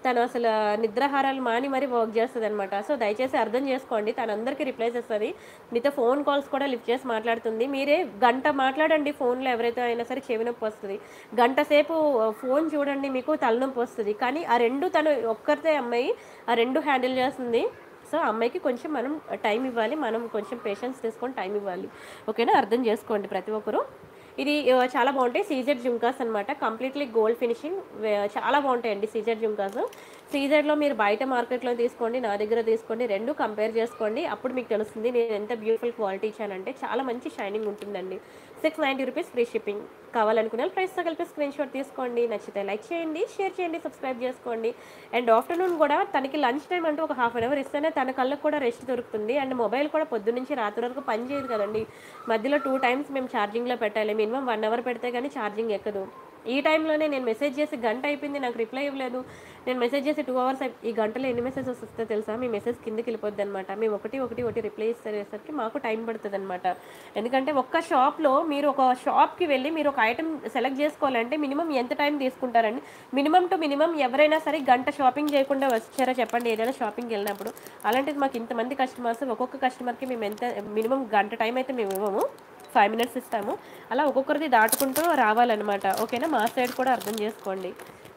తను అసలు నిద్రాహారాలు మాని మరీ వర్క్ చేస్తుంది అనమాట సో దయచేసి అర్థం చేసుకోండి తను అందరికీ రిప్లై చేస్తుంది మీతో ఫోన్ కాల్స్ కూడా లిఫ్ట్ చేసి మాట్లాడుతుంది మీరే గంట మాట్లాడండి ఫోన్లో ఎవరైతే అయినా సరే చెవి నొప్పి వస్తుంది గంట సేపు ఫోన్ చూడండి మీకు తలనొప్పి వస్తుంది కానీ ఆ రెండు తను ఒక్కరితే అమ్మాయి ఆ రెండు హ్యాండిల్ చేస్తుంది సో అమ్మాయికి కొంచెం మనం టైం ఇవ్వాలి మనం కొంచెం పేషెన్స్ తీసుకొని టైం ఇవ్వాలి ఓకేనా అర్థం చేసుకోండి ప్రతి ఒక్కరు ఇది ఆ, చాలా బాగుంటాయి సీజెడ్ జుంకాస్ అనమాట కంప్లీట్లీ గోల్డ్ ఫినిషింగ్ చాలా బాగుంటాయండి సీజెడ్ జుంకాస్ సీజెడ్లో మీరు బయట మార్కెట్లో తీసుకోండి నా దగ్గర తీసుకోండి రెండు కంపేర్ చేసుకోండి అప్పుడు మీకు తెలుస్తుంది నేను ఎంత బ్యూటిఫుల్ క్వాలిటీ ఇచ్చానంటే చాలా మంచి షైనింగ్ ఉంటుందండి six ninety rupees free shipping కావాలనుకున్న ప్రైస్తో కలిపి స్క్రీన్ షాట్ తీసుకోండి నచ్చితే లైక్ చేయండి షేర్ చేయండి సబ్స్క్రైబ్ చేసుకోండి అండ్ ఆఫ్టర్నూన్ కూడా తనకి లంచ్ టైం అంటూ ఒక హాఫ్ అన్ అవర్ ఇస్తేనే తన కళ్ళకు కూడా రెస్ట్ దొరుకుతుంది అండ్ మొబైల్ కూడా పొద్దు నుంచి రాత్రి వరకు పని చేయదు కదండి మధ్యలో టూ టైమ్స్ మేము ఛార్జింగ్లో పెట్టాలి మినిమం వన్ అవర్ పెడితే కానీ ఛార్జింగ్ ఎక్కదు ఈ టైంలోనే నేను మెసేజ్ చేసి గంట అయిపోయింది నాకు రిప్లై ఇవ్వలేదు నేను మెసేజ్ చేసి టూ అవర్స్ ఈ గంటలో ఎన్ని మెసేజెస్ వస్తే తెలుసా మీ మెసేజ్ కిందకి వెళ్ళిపోద్ది అనమాట మేము ఒకటి ఒకటి ఒకటి రిప్లై ఇచ్చేసరికి మాకు టైం పడుతుంది అనమాట ఎందుకంటే ఒక్క షాప్లో మీరు ఒక షాప్కి వెళ్ళి మీరు ఒక ఐటెం సెలెక్ట్ చేసుకోవాలంటే మినిమం ఎంత టైం తీసుకుంటారండి మినిమం టు మినిమం ఎవరైనా సరే గంట షాపింగ్ చేయకుండా వచ్చారా చెప్పండి ఏదైనా షాపింగ్కి వెళ్ళినప్పుడు అలాంటిది మాకు ఇంతమంది కస్టమర్స్ ఒక్కొక్క కస్టమర్కి మేము ఎంత మినిమం గంట టైం అయితే మేము ఇవ్వము ఫైవ్ మినిట్స్ ఇస్తాము అలా ఒక్కొక్కరిది దాటుకుంటూ రావాలన్నమాట ఓకేనా మా సైడ్ కూడా అర్థం చేసుకోండి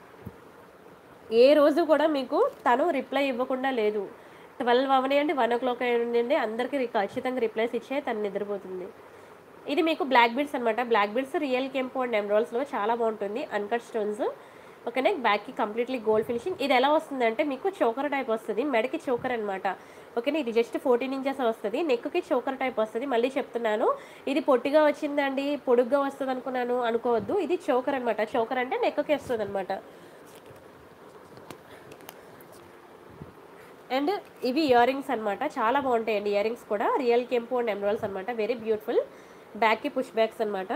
ఏ రోజు కూడా మీకు తను రిప్లై ఇవ్వకుండా లేదు ట్వెల్వ్ అవనివ్వండి వన్ ఓ క్లాక్ అయ్యండి అందరికీ రి- ఖచ్చితంగా రిప్లైస్ ఇచ్చే తను నిద్రపోతుంది ఇది మీకు బ్లాక్ బీడ్స్ అనమాట బ్లాక్ బీడ్స్ రియల్ కెంపు అండ్ ఎమరాల్స్లో చాలా బాగుంటుంది అన్కట్ స్టోన్స్ ఓకేనా బ్యాక్కి కంప్లీట్లీ గోల్డ్ ఫినిషింగ్ ఇది ఎలా వస్తుందంటే మీకు చోకర్ టైప్ వస్తుంది మెడకి చోకర్ అనమాట ఓకేనా ఇది జస్ట్ ఫోర్టీన్ ఇంచెస్ వస్తుంది నెక్కి చోకర్ టైప్ వస్తుంది మళ్ళీ చెప్తున్నాను ఇది పొట్టిగా వచ్చిందండి పొడుగ్గా వస్తుంది అనుకున్నాను అనుకోవద్దు ఇది చోకర్ అనమాట చోకర్ అంటే నెక్కి వస్తుంది అనమాట అండ్ ఇవి ఇయర్ రింగ్స్ అనమాట చాలా బాగుంటాయండి ఇయర్ రింగ్స్ కూడా రియల్ కెంపు అండ్ ఎమరాల్స్ అనమాట వెరీ బ్యూటిఫుల్ బ్యాక్కి పుష్ బ్యాక్స్ అనమాట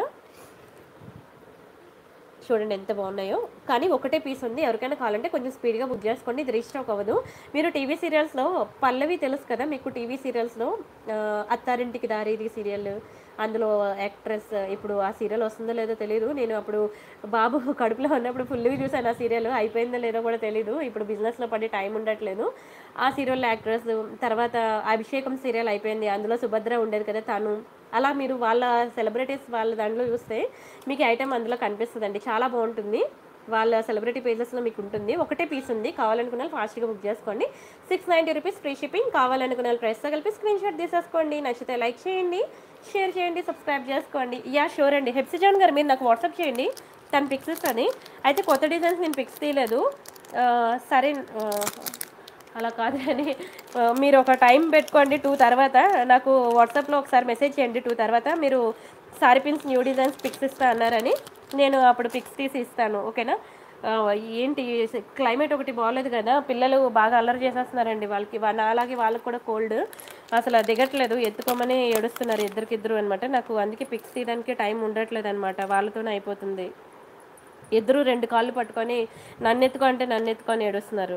చూడండి ఎంత బాగున్నాయో కానీ ఒకటే పీస్ ఉంది ఎవరికైనా కావాలంటే కొంచెం స్పీడ్గా బుక్ చేసుకోండి ఇది రీస్టాక్ అవ్వదు మీరు టీవీ సీరియల్స్లో పల్లవి తెలుసు కదా మీకు టీవీ సీరియల్స్లో ఆ, అత్తారింటికి దారి సీరియల్ అందులో యాక్ట్రెస్ ఇప్పుడు ఆ సీరియల్ వస్తుందో లేదో తెలియదు నేను అప్పుడు బాబు కడుపులో ఉన్నప్పుడు ఫుల్గా చూసాను ఆ సీరియల్ అయిపోయిందో లేదో కూడా తెలియదు ఇప్పుడు బిజినెస్లో పడి టైం ఉండట్లేదు ఆ సీరియల్ యాక్ట్రెస్ తర్వాత అభిషేకం సీరియల్ అయిపోయింది అందులో సుభద్ర ఉండేది కదా తను అలా మీరు వాళ్ళ సెలబ్రిటీస్ వాళ్ళ దాంట్లో చూస్తే మీకు ఐటెం అందులో కనిపిస్తుందండి చాలా బాగుంటుంది వాళ్ళ సెలబ్రిటీ పేజెస్లో మీకు ఉంటుంది ఒకటే పీస్ ఉంది కావాలనుకున్న వాళ్ళు ఫాస్ట్గా బుక్ చేసుకోండి six ninety rupees free shipping కావాలనుకున్న వాళ్ళు ప్రైస్తో కలిపి స్క్రీన్ షాట్ తీసేసుకోండి నచ్చితే లైక్ చేయండి షేర్ చేయండి సబ్స్క్రైబ్ చేసుకోండి యా షూర్ అండి హెప్సిజాన్ గారు మీరు నాకు వాట్సాప్ చేయండి తను పిక్స్ ఇస్తుంది అయితే కొత్త డిజైన్స్ నేను పిక్స్ తీయలేదు ఆ, సరే ఆ, అలా కాదు అని ఆ, మీరు ఒక టైం పెట్టుకోండి టూ తర్వాత నాకు వాట్సాప్లో ఒకసారి మెసేజ్ చేయండి టూ తర్వాత మీరు sari pins new designs pics ఇస్తా అన్నారని నేను అప్పుడు పిక్స్ తీసి ఇస్తాను ఓకేనా ఆ, ఏంటి క్లైమేట్ ఒకటి బాగోలేదు కదా పిల్లలు బాగా అల్లరి చేసేస్తున్నారండి వాళ్ళకి వా- నాలాగే వాళ్ళకి కూడా కోల్డ్ అసలు అది దిగట్లేదు ఎత్తుకోమని ఏడుస్తున్నారు ఇద్దరికిద్దరు అనమాట నాకు అందుకే పిక్స్ తీయడానికి టైం ఉండట్లేదు అనమాట వాళ్ళతోనే అయిపోతుంది ఇద్దరు రెండు కాళ్ళు పట్టుకొని నన్ను ఎత్తుకో అంటే నన్ను ఎత్తుకొని ఏడుస్తున్నారు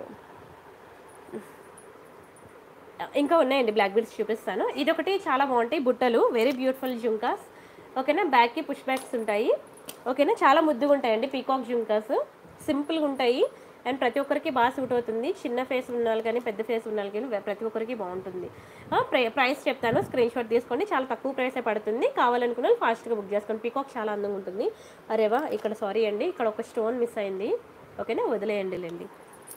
ఇంకా ఉన్నాయండి బ్లాక్ బీడ్స్ చూపిస్తాను ఇది ఒకటి చాలా బాగుంటాయి బుట్టలు వెరీ బ్యూటిఫుల్ జుంకాస్ ఓకేనా బ్యాక్కి పుష్ బ్యాక్స్ ఉంటాయి ఓకేనా చాలా ముద్దుగా ఉంటాయండి పీకాక్ జుంకాస్ సింపుల్గా ఉంటాయి అండ్ ప్రతి ఒక్కరికి బాగా సూట్ అవుతుంది చిన్న ఫేస్ ఉన్న వాళ్ళు కానీ పెద్ద ఫేస్ ఉన్న వాళ్ళు కానీ ప్రతి ఒక్కరికి బాగుంటుంది ఆ, ప్రై- ప్రైస్ చెప్తాను స్క్రీన్ షాట్ తీసుకోండి చాలా తక్కువ ప్రైసే పడుతుంది కావాలనుకున్న వాళ్ళు ఫాస్ట్గా బుక్ చేసుకోండి పీకాక్ చాలా అందంగా ఉంటుంది అరేవా ఇక్కడ సారీ అండి ఇక్కడ ఒక స్టోన్ మిస్ అయింది ఓకేనా వదిలేయండి లేండి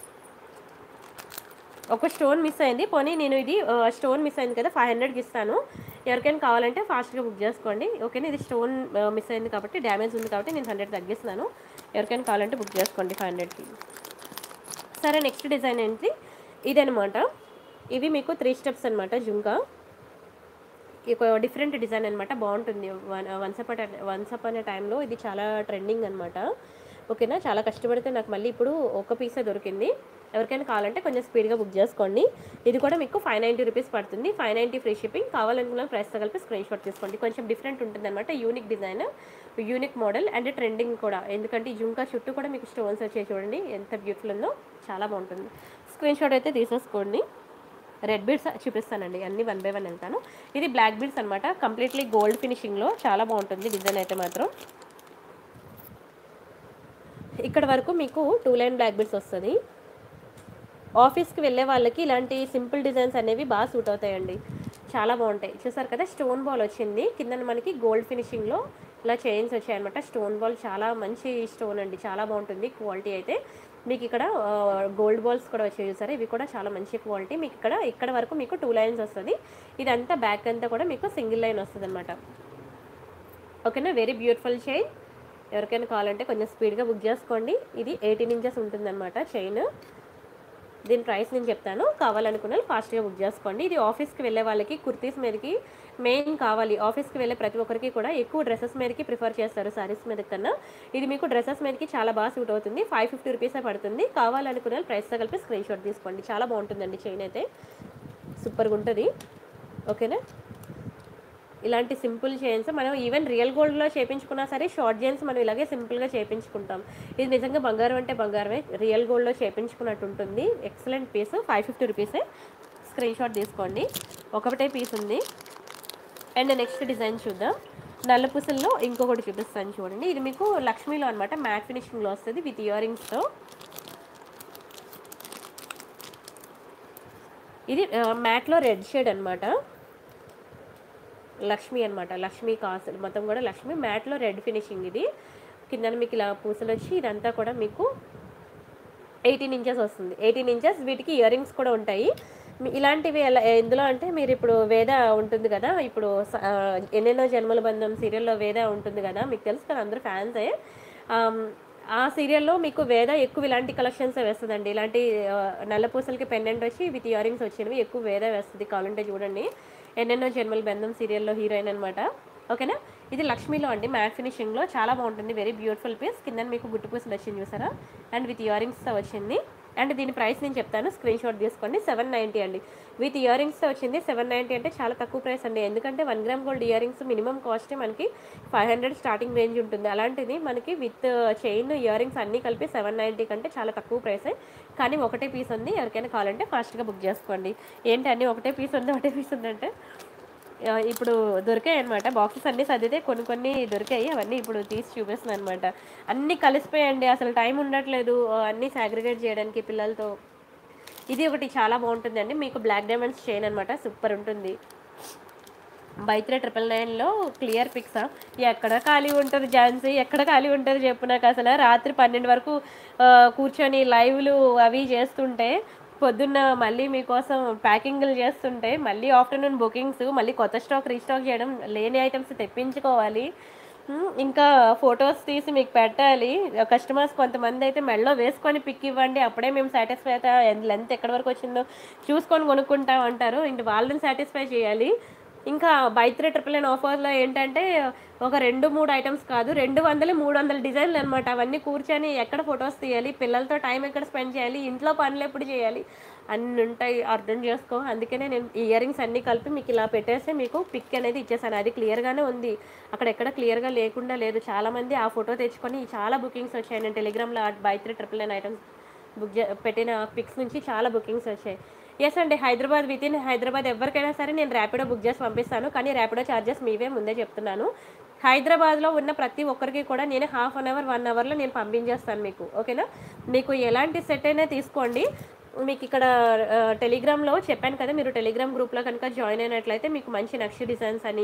ఒక స్టోన్ మిస్ అయింది పోనీ నేను ఇది ఆ, స్టోన్ మిస్ అయింది కదా ఫైవ్ హండ్రెడ్కి ఇస్తాను ఎవరికైనా కావాలంటే ఫాస్ట్గా బుక్ చేసుకోండి ఓకేనా ఇది స్టోన్ ఆ, మిస్ అయింది కాబట్టి డ్యామేజ్ ఉంది కాబట్టి నేను హండ్రెడ్ తగ్గిస్తున్నాను ఎవరికైనా కావాలంటే బుక్ చేసుకోండి ఫైవ్ హండ్రెడ్కి సరే నెక్స్ట్ డిజైన్ ఏంటి ఇదనమాట ఇవి మీకు త్రీ స్టెప్స్ అనమాట జుంకా ఒక డిఫరెంట్ డిజైన్ అనమాట బాగుంటుంది one once up once up అనే టైంలో ఇది చాలా ట్రెండింగ్ అనమాట ఓకేనా చాలా కష్టపడితే నాకు మళ్ళీ ఇప్పుడు ఒక పీసే దొరికింది ఎవరికైనా కావాలంటే కొంచెం స్పీడ్గా బుక్ చేసుకోండి ఇది కూడా మీకు ఫైవ్ నైంటీ రూపీస్ పడుతుంది ఫైవ్ నైంటీ ఫ్రీ షిప్పింగ్ కావాలనుకున్న ప్రైస్తో కలిపి స్క్రీన్ షాట్ తీసుకోండి కొంచెం డిఫరెంట్ ఉంటుంది అనమాట unique design unique model and trending కూడా ఎందుకంటే ఈ జుంకా చుట్టూ కూడా మీకు స్టోన్స్ వచ్చాయి చూడండి ఎంత బ్యూటిఫుల్ ఉందో చాలా బాగుంటుంది స్క్రీన్ షాట్ అయితే తీసేసుకోండి రెడ్ బీడ్స్ చూపిస్తానండి అన్ని వన్ బై వన్ వెళ్తాను ఇది బ్లాక్ బీడ్స్ అనమాట కంప్లీట్లీ గోల్డ్ ఫినిషింగ్లో చాలా బాగుంటుంది డిజైన్ అయితే మాత్రం ఇక్కడ వరకు మీకు టూ లైన్ బ్లాక్ బీడ్స్ వస్తుంది ఆఫీస్కి వెళ్ళే వాళ్ళకి ఇలాంటి సింపుల్ డిజైన్స్ అనేవి బాగా సూట్ అవుతాయండి చాలా బాగుంటాయి చూసారు కదా స్టోన్ బాల్ వచ్చింది కింద మనకి గోల్డ్ ఫినిషింగ్లో ఇలా చైన్స్ వచ్చాయన్నమాట స్టోన్ బాల్ చాలా మంచి స్టోన్ అండి చాలా బాగుంటుంది క్వాలిటీ అయితే మీకు ఇక్కడ గోల్డ్ బాల్స్ కూడా వచ్చాయి చూసారా ఇవి కూడా చాలా మంచి క్వాలిటీ మీకు ఇక్కడ ఇక్కడ వరకు మీకు టూ లైన్స్ వస్తుంది ఇదంతా బ్యాక్ అంతా కూడా మీకు సింగిల్ లైన్ వస్తుంది అనమాట ఓకేనా వెరీ బ్యూటిఫుల్ చైన్ ఎవరికైనా కావాలంటే కొంచెం స్పీడ్గా బుక్ చేసుకోండి ఇది ఎయిటీన్ ఇంచెస్ ఉంటుందన్నమాట చైన్ దీని ప్రైస్ నేను చెప్తాను కావాలనుకున్న వాళ్ళు ఫాస్ట్గా బుక్ చేసుకోండి ఇది ఆఫీస్కి వెళ్ళే వాళ్ళకి కుర్తీస్ మీదకి మెయిన్ కావాలి ఆఫీస్కి వెళ్ళే ప్రతి ఒక్కరికి కూడా ఎక్కువ డ్రెస్సెస్ మీదకి ప్రిఫర్ చేస్తారు సారీస్ మీద కన్నా ఇది మీకు డ్రెస్సెస్ మీదకి చాలా బాగా సూట్ అవుతుంది ఫైవ్ ఫిఫ్టీ రూపీసే పడుతుంది కావాలనుకున్న వాళ్ళు ప్రైస్తో కలిపి స్క్రీన్ షాట్ తీసుకోండి చాలా బాగుంటుందండి చైన్ అయితే సూపర్గా ఉంటుంది ఓకేనా ఇలాంటి సింపుల్ చైన్స్ మనం ఈవెన్ రియల్ గోల్డ్లో చేపించుకున్నా సరే షార్ట్ చైన్స్ మనం ఇలాగే సింపుల్గా చేపించుకుంటాం ఇది నిజంగా బంగారం అంటే బంగారమే రియల్ గోల్డ్లో చేపించుకున్నట్టు ఉంటుంది ఎక్సలెంట్ పీస్ ఫైవ్ ఫిఫ్టీ రూపీసే స్క్రీన్ షాట్ తీసుకోండి ఒకటే పీస్ ఉంది అండ్ నెక్స్ట్ డిజైన్ చూద్దాం నల్ల పూసల్లో ఇంకొకటి చూపిస్తాను చూడండి ఇది మీకు లక్ష్మీలో అనమాట మ్యాట్ ఫినిషింగ్లో వస్తుంది విత్ ఇయర్ రింగ్స్తో ఇది మ్యాట్లో రెడ్ షేడ్ అనమాట లక్ష్మి అనమాట లక్ష్మి కాసులు మొత్తం కూడా లక్ష్మి మ్యాట్లో రెడ్ ఫినిషింగ్ ఇది కింద మీకు ఇలా పూసలు వచ్చి ఇదంతా కూడా మీకు ఎయిటీన్ ఇంచెస్ వస్తుంది ఎయిటీన్ ఇంచెస్ వీటికి ఇయర్ రింగ్స్ కూడా ఉంటాయి మీ- ఇలాంటివి ఎలా ఎందులో అంటే మీరు ఇప్పుడు వేద ఉంటుంది కదా ఇప్పుడు స- ఆ, ఎన్నెన్నో జన్మల బంధం సీరియల్లో వేద ఉంటుంది కదా మీకు తెలుసు కదా అందరూ ఫ్యాన్సే ఆమ్, ఆ సీరియల్లో మీకు వేద ఎక్కువ ఇలాంటి కలెక్షన్స్ వేస్తుందండి ఇలాంటి ఆ, నల్ల పూసలకి పెండెంట్ వచ్చి విత్ ఇయర్ రింగ్స్ వచ్చినవి ఎక్కువ వేద వేస్తుంది కావాలంటే చూడండి ఎన్నెన్నో జన్మల బంధం సీరియల్లో హీరోయిన్ అనమాట ఓకేనా ఇది లక్ష్మీలో అండి మ్యాట్ ఫినిషింగ్లో చాలా బాగుంటుంది వెరీ బ్యూటిఫుల్ పీస్ కింద మీకు గుట్టు పూసలు వచ్చింది చూసారా అండ్ విత్ ఇయర్ రింగ్స్తో వచ్చింది అండ్ దీని ప్రైస్ నేను చెప్తాను స్క్రీన్ షాట్ తీసుకోండి సెవెన్ నైంటీ అండి విత్ ఇయర్ రింగ్స్తో వచ్చింది సెవెన్ నైంటీ అంటే చాలా తక్కువ ప్రైస్ అండి ఎందుకంటే one gram gold ear rings minimum cost మనకి ఫైవ్ హండ్రెడ్ స్టార్టింగ్ రేంజ్ ఉంటుంది అలాంటిది మనకి విత్ చైన్ ఇయర్ రింగ్స్ అన్నీ కలిపి సెవెన్ నైంటీ కంటే చాలా తక్కువ ప్రైసే కానీ ఒకటే పీస్ ఉంది ఎవరికైనా కావాలంటే ఫాస్ట్గా బుక్ చేసుకోండి ఏంటి అన్నీ ఒకటే పీస్ ఉంది ఒకటే పీస్ ఉందంటే ఆ, ఇప్పుడు దొరికాయి అనమాట బాక్సెస్ అన్నీ సర్దితే కొన్ని కొన్ని దొరికాయి అవన్నీ ఇప్పుడు తీసి చూపిస్తున్నాను అనమాట అన్నీ కలిసిపోయండి అసలు టైం ఉండట్లేదు ఆ, అన్నీ సాగ్రిగేట్ చేయడానికి పిల్లలతో ఇది ఒకటి చాలా బాగుంటుందండి మీకు బ్లాక్ డైమండ్స్ చైన్ అనమాట సూపర్ ఉంటుంది బైత్రే ట్రిపుల్ నైన్లో క్లియర్ పిక్సా ఎక్కడ ఖాళీ ఉంటుంది ఝాన్సీ ఎక్కడ ఖాళీ ఉంటుంది చెప్పు నాకు అసలు రాత్రి పన్నెండు వరకు ఆ, కూర్చొని లైవ్లు అవి చేస్తుంటే పొద్దున్న మళ్ళీ మీకోసం ప్యాకింగ్లు చేస్తుంటే మళ్ళీ ఆఫ్టర్నూన్ బుకింగ్స్ మళ్ళీ కొత్త స్టాక్ రీస్టాక్ చేయడం లేని ఐటమ్స్ తెప్పించుకోవాలి ఉమ్, ఇంకా ఫొటోస్ తీసి మీకు పెట్టాలి కస్టమర్స్ కొంతమంది అయితే మెడలో వేసుకొని పిక్ ఇవ్వండి అప్పుడే మేము సాటిస్ఫై అవుతా లెంత్ ఎక్కడి వరకు వచ్చిందో చూసుకొని కొనుక్కుంటాం అంటారు ఇంక వాళ్ళని సాటిస్ఫై చేయాలి ఇంకా బైత్రే ట్రిపుల్ నైన్ ఆఫర్లో ఏంటంటే ఒక రెండు మూడు ఐటమ్స్ కాదు రెండు వందలు మూడు వందల డిజైన్లు అనమాట అవన్నీ కూర్చొని ఎక్కడ ఫొటోస్ తీయాలి పిల్లలతో టైం ఎక్కడ స్పెండ్ చేయాలి ఇంట్లో పనులు ఎప్పుడు చేయాలి అన్ని ఉంటాయి అర్థం చేసుకో అందుకనే నేను ఇయర్ రింగ్స్ అన్నీ కలిపి మీకు ఇలా పెట్టేస్తే మీకు పిక్ అనేది ఇచ్చేసాను అది క్లియర్గానే ఉంది అక్కడ ఎక్కడ క్లియర్గా లేకుండా లేదు చాలామంది ఆ ఫోటో తెచ్చుకొని చాలా బుకింగ్స్ వచ్చాయి నేను టెలిగ్రామ్లో buy three triple nine items book చే పెట్టిన పిక్స్ నుంచి చాలా బుకింగ్స్ వచ్చాయి ఎస్ అండి హైదరాబాద్ విత్ ఇన్ హైదరాబాద్ ఎవరికైనా సరే నేను ర్యాపిడో బుక్ చేసి పంపిస్తాను కానీ ర్యాపిడో ఛార్జెస్ మీవే ముందే చెప్తున్నాను హైదరాబాద్లో ఉన్న ప్రతి ఒక్కరికి కూడా నేను హాఫ్ అన్ అవర్ వన్ అవర్లో నేను పంపించేస్తాను మీకు ఓకేనా మీకు ఎలాంటి సెట్ అయినా తీసుకోండి మీకు ఇక్కడ ఆ, టెలిగ్రామ్లో చెప్పాను కదా మీరు టెలిగ్రామ్ గ్రూప్లో కనుక జాయిన్ అయినట్లయితే మీకు మంచి నక్షి డిజైన్స్ అని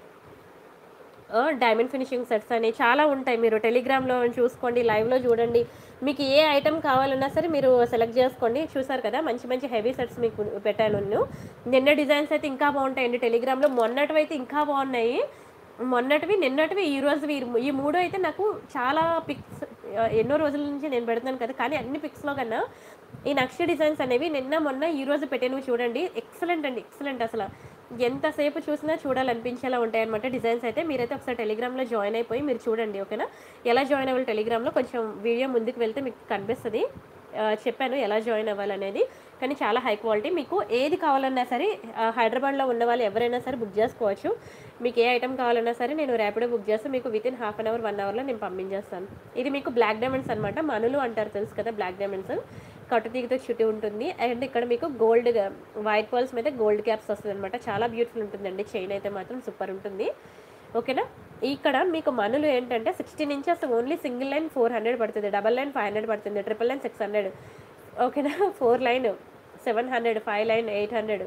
ఆ, డైమండ్ ఫినిషింగ్ సెట్స్ అని చాలా ఉంటాయి మీరు టెలిగ్రామ్లో చూసుకోండి లైవ్లో చూడండి మీకు ఏ ఐటమ్ కావాలన్నా సరే మీరు సెలెక్ట్ చేసుకోండి చూసారు కదా మంచి మంచి హెవీ సెట్స్ మీకు పెట్టాను నేను నిన్న డిజైన్స్ అయితే ఇంకా బాగుంటాయండి టెలిగ్రామ్లో మొన్నటివి అయితే ఇంకా బాగున్నాయి మొన్నటివి నిన్నటివి ఈ రోజువి ఈ- ఈ మూడు అయితే నాకు చాలా పిక్స్ ఎన్నో రోజుల నుంచి నేను పెడుతున్నాను కదా కానీ అన్ని పిక్స్లో కన్నా ఈ నక్ష డిజైన్స్ అనేవి నిన్న మొన్న ఈ రోజు పెట్టినవి చూడండి ఎక్సలెంట్ అండి ఎక్సలెంట్ అసలు ఎంతసేపు చూసినా చూడాలనిపించేలా ఉంటాయి అనమాట డిజైన్స్ అయితే మీరైతే ఒకసారి టెలిగ్రామ్లో జాయిన్ అయిపోయి మీరు చూడండి ఓకేనా ఎలా జాయిన్ అవ్వాలి టెలిగ్రామ్లో కొంచెం వీడియో ముందుకు వెళ్తే మీకు కనిపిస్తుంది ఆ, చెప్పాను ఎలా జాయిన్ అవ్వాలనేది కానీ చాలా హై క్వాలిటీ మీకు ఏది కావాలన్నా సరే ఆ, హైదరాబాద్లో ఉన్న వాళ్ళు ఎవరైనా సరే బుక్ చేసుకోవచ్చు మీకు ఏ ఐటమ్ కావాలన్నా సరే నేను ర్యాపిడో బుక్ చేస్తే మీకు within half an hour one అవర్లో నేను పంపించేస్తాను ఇది మీకు బ్లాక్ డైమండ్స్ అనమాట మనులు అంటారు తెలుసు కదా బ్లాక్ డైమండ్స్ కట్టుతీగతో చుట్టి ఉంటుంది అండ్ ఇక్కడ మీకు గోల్డ్ వైట్ పర్ల్స్ మీద గోల్డ్ క్యాప్స్ వస్తుంది అనమాట చాలా బ్యూటిఫుల్ ఉంటుందండి చైన్ అయితే మాత్రం సూపర్ ఉంటుంది ఓకేనా ఇక్కడ మీకు మనులు ఏంటంటే sixteen inches only single line four hundred పడుతుంది డబల్ లైన్ ఫైవ్ హండ్రెడ్ పడుతుంది ట్రిపుల్ లైన్ సిక్స్ హండ్రెడ్ ఓకేనా four line seven hundred five line eight hundred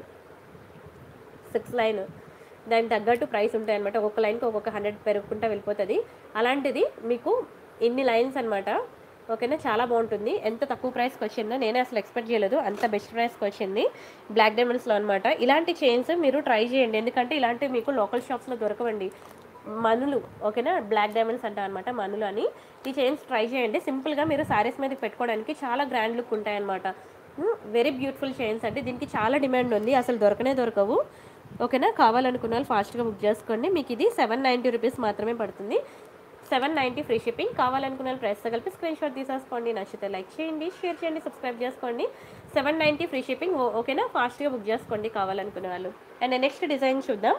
six line దానికి తగ్గట్టు ప్రైస్ ఉంటాయి అనమాట ఒక్కొక్క లైన్కి ఒక్కొక్క హండ్రెడ్ పెరుగుకుంటా వెళ్ళిపోతుంది అలాంటిది మీకు ఇన్ని లైన్స్ అనమాట ఓకేనా చాలా బాగుంటుంది ఎంత తక్కువ ప్రైస్కి వచ్చిందో నేనే అసలు ఎక్స్పెక్ట్ చేయలేదు అంత బెస్ట్ ప్రైస్కి వచ్చింది బ్లాక్ డైమండ్స్లో అనమాట ఇలాంటి చైన్స్ మీరు ట్రై చేయండి ఎందుకంటే ఇలాంటివి మీకు లోకల్ షాప్స్లో దొరకవండి మనులు ఓకేనా బ్లాక్ డైమండ్స్ అంటారు అనమాట మనులు అని ఈ చైన్స్ ట్రై చేయండి సింపుల్గా మీరు శారీస్ మీద పెట్టుకోవడానికి చాలా గ్రాండ్ లుక్ ఉంటాయన్నమాట వెరీ బ్యూటిఫుల్ చైన్స్ అంటే దీనికి చాలా డిమాండ్ ఉంది అసలు దొరకనే దొరకవు ఓకేనా కావాలనుకున్న వాళ్ళు ఫాస్ట్గా బుక్ చేసుకోండి మీకు ఇది సెవెన్ నైంటీ రూపీస్ మాత్రమే పడుతుంది సెవెన్ నైంటీ ఫ్రీ షిప్పింగ్ కావాలనుకున్న వాళ్ళు ప్రైస్తో కలిపి స్క్రీన్ షాట్ తీసేసుకోండి నచ్చితే లైక్ చేయండి షేర్ చేయండి సబ్స్క్రైబ్ చేసుకోండి సెవెన్ నైంటీ ఫ్రీ షిప్పింగ్ ఓకేనా ఫాస్ట్గా బుక్ చేసుకోండి కావాలనుకునే వాళ్ళు అండ్ నెక్స్ట్ డిజైన్ చూద్దాం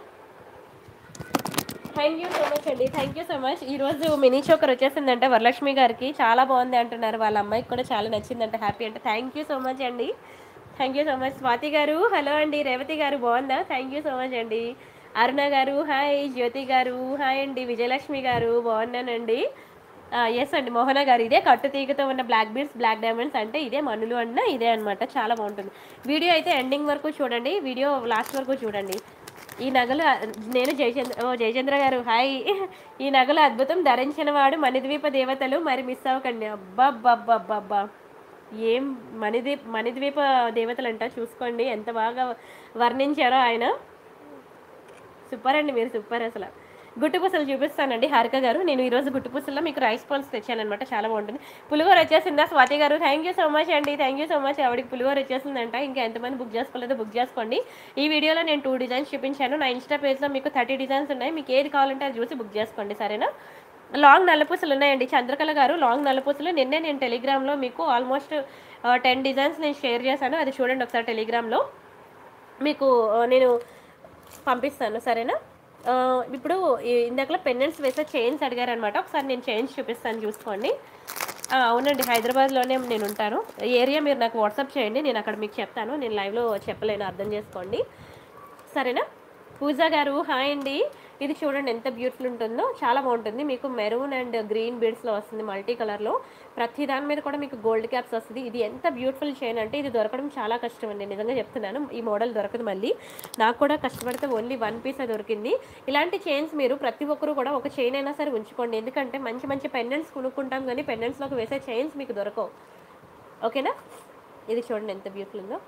థ్యాంక్ యూ సో మచ్ అండి థ్యాంక్ యూ సో మచ్ ఈ రోజు మినీ చోకర్ వచ్చేసిందంటే వరలక్ష్మి గారికి చాలా బాగుంది అంటున్నారు వాళ్ళ అమ్మాయికి కూడా చాలా నచ్చిందంటే హ్యాపీ అంటే థ్యాంక్ యూ సో మచ్ అండి thank you so much Swathi గారు హలో అండి రేవతి గారు బాగుందా థ్యాంక్ యూ సో మచ్ అండి అరుణ గారు హాయ్ జ్యోతి గారు హాయ్ అండి విజయలక్ష్మి గారు బాగున్నానండి ఎస్ అండి మోహన గారు ఇదే కట్టు తీగతో ఉన్న బ్లాక్ బీడ్స్ బ్లాక్ డైమండ్స్ అంటే ఇదే మనులు అన్న ఇదే అన్నమాట చాలా బాగుంటుంది వీడియో అయితే ఎండింగ్ వరకు చూడండి వీడియో లాస్ట్ వరకు చూడండి ఈ నగలు నేను జయచంద్ర ఓ జయచంద్ర గారు హాయ్ ఈ నగలు అద్భుతం ధరించిన వాడు మణిద్వీప దేవతలు మరి మిస్ అవ్వకండి అబ్బబ్బబ్బబ్బబ్బా ఏం మణిద్వీప్ మణిద్వీప దేవతలు అంట చూసుకోండి ఎంత బాగా వర్ణించారో ఆయన సూపర్ అండి మీరు సూపర్ అసలు గుట్టుపూసలు చూపిస్తానండి హారిక గారు నేను ఈరోజు గుట్టుపూసల్లో మీకు రైస్ పాల్స్ తెచ్చానమాట చాలా బాగుంటుంది పులిహోర వచ్చేసిందా స్వాతి గారు థ్యాంక్ యూ సో మచ్ అండి థ్యాంక్ యూ సో మచ్ ఆవిడకి పులిహోర వచ్చేసిందంట ఇంకా ఎంతమంది బుక్ చేసుకోలేదో బుక్ చేసుకోండి ఈ వీడియోలో నేను టూ డిజైన్స్ చూపించాను నా ఇన్స్టా పేజ్లో మీకు థర్టీ డిజైన్స్ ఉన్నాయి మీకు ఏది కావాలంటే అది చూసి బుక్ చేసుకోండి సరేనా లాంగ్ నల్లపూసలు ఉన్నాయండి చంద్రకళ గారు లాంగ్ నల్లపూసలు నిన్నే నేను టెలిగ్రామ్లో మీకు ఆల్మోస్ట్ టెన్ డిజైన్స్ నేను షేర్ చేశాను అది చూడండి ఒకసారి టెలిగ్రామ్లో మీకు ఆ, నేను పంపిస్తాను సరేనా ఆ, ఇప్పుడు ఈ- ఇందాకలో పెండెంట్స్ వేసే చైన్స్ అడిగారు అనమాట ఒకసారి నేను చైన్స్ చూపిస్తాను చూసుకోండి ఆ, అవునండి హైదరాబాద్లోనే నేను ఉంటాను ఈ ఏరియా మీరు నాకు వాట్సాప్ చేయండి నేను అక్కడ మీకు చెప్తాను నేను లైవ్లో చెప్పలేను అర్థం చేసుకోండి సరేనా పూజా గారు హాయ్ అండి ఇది చూడండి ఎంత బ్యూటిఫుల్ ఉంటుందో చాలా బాగుంటుంది మీకు మెరూన్ అండ్ గ్రీన్ బీడ్స్లో వస్తుంది మల్టీ కలర్లో ప్రతి దాని మీద కూడా మీకు గోల్డ్ క్యాప్స్ వస్తుంది ఇది ఎంత బ్యూటిఫుల్ చైన్ అంటే ఇది దొరకడం చాలా కష్టం అండి నిజంగా చెప్తున్నాను ఈ మోడల్ దొరకదు మళ్ళీ నాకు కూడా కష్టపడితే ఓన్లీ వన్ పీసే దొరికింది ఇలాంటి చైన్స్ మీరు ప్రతి ఒక్కరు కూడా ఒక చైన్ అయినా సరే ఉంచుకోండి ఎందుకంటే మంచి మంచి పెండెంట్స్ కొనుక్కుంటాం కానీ పెండెంట్స్లోకి వేసే చైన్స్ మీకు దొరకవు ఓకేనా ఇది చూడండి ఎంత బ్యూటిఫుల్ ఉందో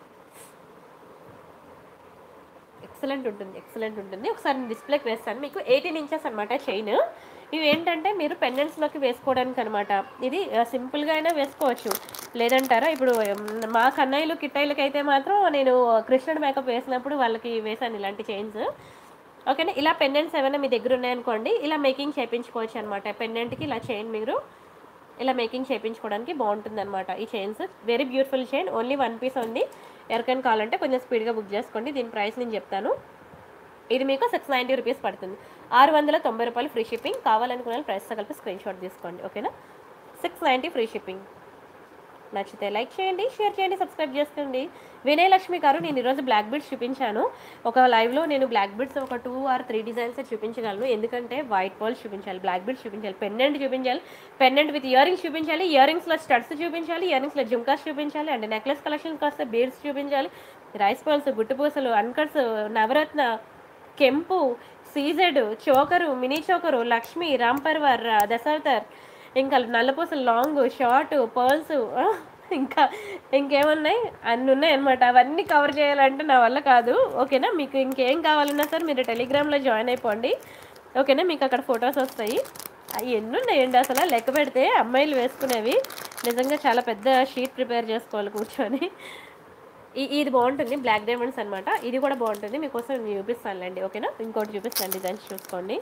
ఎక్సలెంట్ ఉంటుంది ఎక్సలెంట్ ఉంటుంది ఒకసారి నేను డిస్ప్లేకి వేస్తాను మీకు ఎయిటీన్ ఇంచెస్ అనమాట చైన్ ఇవి ఏంటంటే మీరు పెండెంట్స్లోకి వేసుకోవడానికి అనమాట ఇది ఆ, సింపుల్గా అయినా వేసుకోవచ్చు లేదంటారా ఇప్పుడు ఉమ్, మా కన్నయ్యలు కిట్టయ్యలకి అయితే మాత్రం నేను కృష్ణుడు మేకప్ వేసినప్పుడు వాళ్ళకి వేశాను ఇలాంటి చైన్స్ ఓకేనా ఇలా పెండెంట్స్ ఏమైనా మీ దగ్గర ఉన్నాయనుకోండి ఇలా మేకింగ్ చేయించుకోవచ్చు అనమాట పెండెంట్కి ఇలా చైన్ మీరు ఇలా మేకింగ్ చేయించుకోవడానికి బాగుంటుంది అనమాట ఈ chains very beautiful chain only one piece ఉంది ఎవరికైనా కావాలంటే కొంచెం స్పీడ్గా బుక్ చేసుకోండి దీని ప్రైస్ నేను చెప్తాను ఇది మీకు సిక్స్ నైంటీ రూపీస్ పడుతుంది ఆరు వందల తొంభై రూపాయలు ఫ్రీ షిప్పింగ్ కావాలనుకున్న వాళ్ళు ప్రైస్తో కలిపి స్క్రీన్ షాట్ తీసుకోండి ఓకేనా సిక్స్ నైంటీ ఫ్రీ షిప్పింగ్ నచ్చితే లైక్ చేయండి షేర్ చేయండి సబ్స్క్రైబ్ చేసుకోండి వినయ్ లక్ష్మి గారు నేను ఈరోజు బ్లాక్ బీడ్స్ చూపించాను ఒక లైవ్లో నేను బ్లాక్ బీడ్స్ ఒక టూ ఆర్ త్రీ డిజైన్స్ చూపించగలను ఎందుకంటే వైట్ బాల్స్ చూపించాలి బ్లాక్ బీడ్స్ చూపించాలి పెండెంట్ చూపించాలి పెండెంట్ విత్ ఇయర్ రింగ్స్ చూపించాలి ఇయర్ రింగ్స్లో స్టడ్స్ చూపించాలి ఇయర్ రింగ్స్లో జుమ్కాస్ చూపించాలి అండ్ నెక్లెస్ కలెక్షన్స్కి వస్తే బీడ్స్ చూపించాలి రైస్ బాల్స్ గుట్టుపూసలు అన్కట్స్ నవరత్న కెంపు CZ choker mini choker Lakshmi రాంపర్వర్ దశావతార్ ఇంకా నల్లపూసలు లాంగ్ షార్ట్ పర్ల్స్ ఇంకా ఇంకేమున్నాయి అన్నీ ఉన్నాయి అనమాట అవన్నీ కవర్ చేయాలంటే నా వల్ల కాదు ఓకేనా మీకు ఇంకేం కావాలన్నా సరే మీరు టెలిగ్రామ్లో జాయిన్ అయిపోండి ఓకేనా మీకు అక్కడ ఫొటోస్ వస్తాయి అవి ఎన్ని ఉన్నాయండి అసలు లెక్క పెడితే అమ్మాయిలు వేసుకునేవి నిజంగా చాలా పెద్ద షీట్ ప్రిపేర్ చేసుకోవాలి కూర్చొని ఈ ఇది బాగుంటుంది బ్లాక్ డైమండ్స్ అనమాట ఇది కూడా బాగుంటుంది మీకోసం నేను చూపిస్తానులేండి ఓకేనా ఇంకోటి చూపిస్తాను డిజైన్స్ చూసుకోండి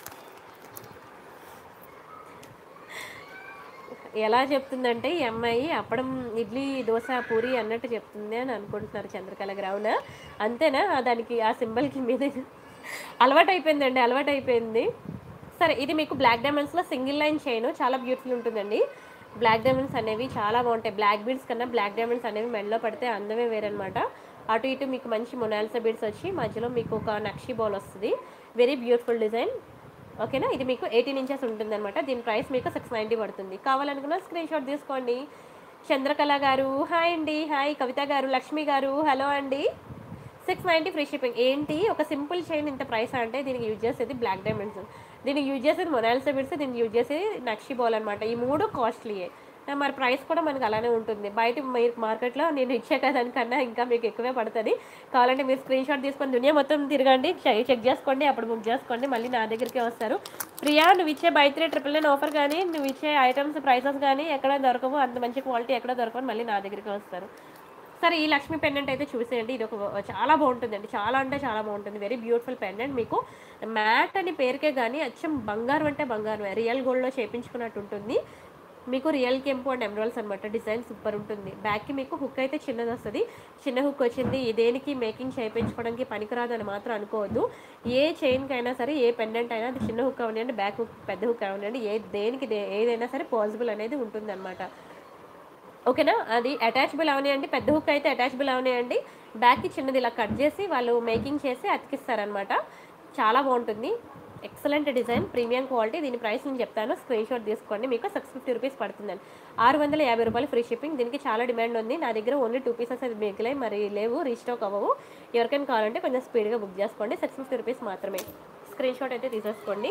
ఎలా చెప్తుందంటే ఈ అమ్మాయి అప్పడం ఇడ్లీ దోశ పూరి అన్నట్టు చెప్తుంది అని అనుకుంటున్నారు చంద్రకళ గ్రౌండ్ అంతేనా దానికి ఆ సింబల్కి మీద అలవాటు అయిపోయిందండి అలవాటు అయిపోయింది సరే ఇది మీకు బ్లాక్ డైమండ్స్లో సింగిల్ లైన్ చైన్ చాలా బ్యూటిఫుల్ ఉంటుందండి బ్లాక్ డైమండ్స్ అనేవి చాలా బాగుంటాయి బ్లాక్ బీడ్స్ కన్నా బ్లాక్ డైమండ్స్ అనేవి మెడలో పడితే అందమే వేరనమాట అటు ఇటు మీకు మంచి మొనాలిసా బీడ్స్ వచ్చి మధ్యలో మీకు ఒక నక్షి బాల్ వస్తుంది వెరీ బ్యూటిఫుల్ డిజైన్ ఓకేనా ఇది మీకు ఎయిటీన్ ఇంచెస్ ఉంటుంది అనమాట దీని ప్రైస్ మీకు సిక్స్ నైంటీ పడుతుంది కావాలనుకున్న స్క్రీన్ షాట్ తీసుకోండి చంద్రకళ గారు హాయ్ అండి హాయ్ కవిత గారు లక్ష్మి గారు హలో అండి సిక్స్ నైంటీ ఫ్రీ షిప్పింగ్ ఏంటి ఒక సింపుల్ చైన్ ఇంత ప్రైస్ అంటే దీనికి యూజ్ చేసేది బ్లాక్ డైమండ్స్ దీనికి యూజ్ చేసేది మొనాలిసా బిడ్స్ దీనికి యూజ్ చేసేది నక్షి బాల్ అనమాట ఈ మూడు కాస్ట్లీయే మరి ప్రైస్ కూడా మనకు అలానే ఉంటుంది బయట మీరు మార్కెట్లో నేను ఇచ్చే దానికన్నా ఇంకా మీకు ఎక్కువే పడుతుంది కావాలంటే మీరు స్క్రీన్ షాట్ తీసుకొని దునియా మొత్తం తిరగండి చె- చెక్ చేసుకోండి అప్పుడు బుక్ చేసుకోండి మళ్ళీ నా దగ్గరికి వస్తారు ప్రియా నువ్వు ఇచ్చే buy three triple nine offer కానీ నువ్వు ఇచ్చే ఐటమ్స్ ప్రైసెస్ కానీ ఎక్కడ దొరకవు అంత మంచి క్వాలిటీ ఎక్కడ దొరకవు మళ్ళీ నా దగ్గరికి వస్తారు సరే ఈ లక్ష్మీ పెండెంట్ అయితే చూసేయండి ఇది ఒక చాలా బాగుంటుందండి చాలా అంటే చాలా బాగుంటుంది వెరీ బ్యూటిఫుల్ పెండెంట్ మీకు మ్యాట్ అని పేరుకే కానీ అచ్చం బంగారం అంటే బంగారం రియల్ గోల్డ్లో చేపించుకున్నట్టు ఉంటుంది మీకు రియల్ కెంపు అండ్ ఎమరాల్స్ అనమాట డిజైన్ సూపర్ ఉంటుంది బ్యాక్కి మీకు హుక్ అయితే చిన్నది వస్తుంది చిన్న హుక్ వచ్చింది ఈ దేనికి మేకింగ్ చేయించుకోవడానికి పనికిరాదు అని మాత్రం అనుకోవద్దు ఏ చైన్కి అయినా సరే ఏ పెండెంట్ అయినా అది చిన్న హుక్ అవనివ్వండి బ్యాక్ హుక్ పెద్ద హుక్ అవనివ్వండి ఏ దేనికి దే- ఏదైనా సరే పాసిబుల్ అనేది ఉంటుంది ఓకేనా అది అటాచబుల్ అవనివ్వండి పెద్ద హుక్ అయితే అటాచబుల్ అవనివ్వండి బ్యాక్కి చిన్నది ఇలా కట్ చేసి వాళ్ళు మేకింగ్ చేసి అతికిస్తారనమాట చాలా బాగుంటుంది ఎక్సలెంట్ డిజైన్ ప్రీమియం క్వాలిటీ దీని ప్రైస్ నేను చెప్తాను స్క్రీన్ షాట్ తీసుకోండి మీకు సిక్స్ ఫిఫ్టీ రూపీస్ పడుతుందండి ఆరు వందల యాభై రూపాయలు ఫ్రీ షిప్పింగ్ దీనికి చాలా డిమాండ్ ఉంది నా దగ్గర ఓన్లీ టూ పీసెస్ అది మిగిలాయి మరి లేవు రీస్టాక్ అవ్వవు ఎవరికైనా కావాలంటే కొంచెం స్పీడ్గా బుక్ చేసుకోండి సిక్స్ ఫిఫ్టీ రూపీస్ మాత్రమే స్క్రీన్ షాట్ అయితే తీసేసుకోండి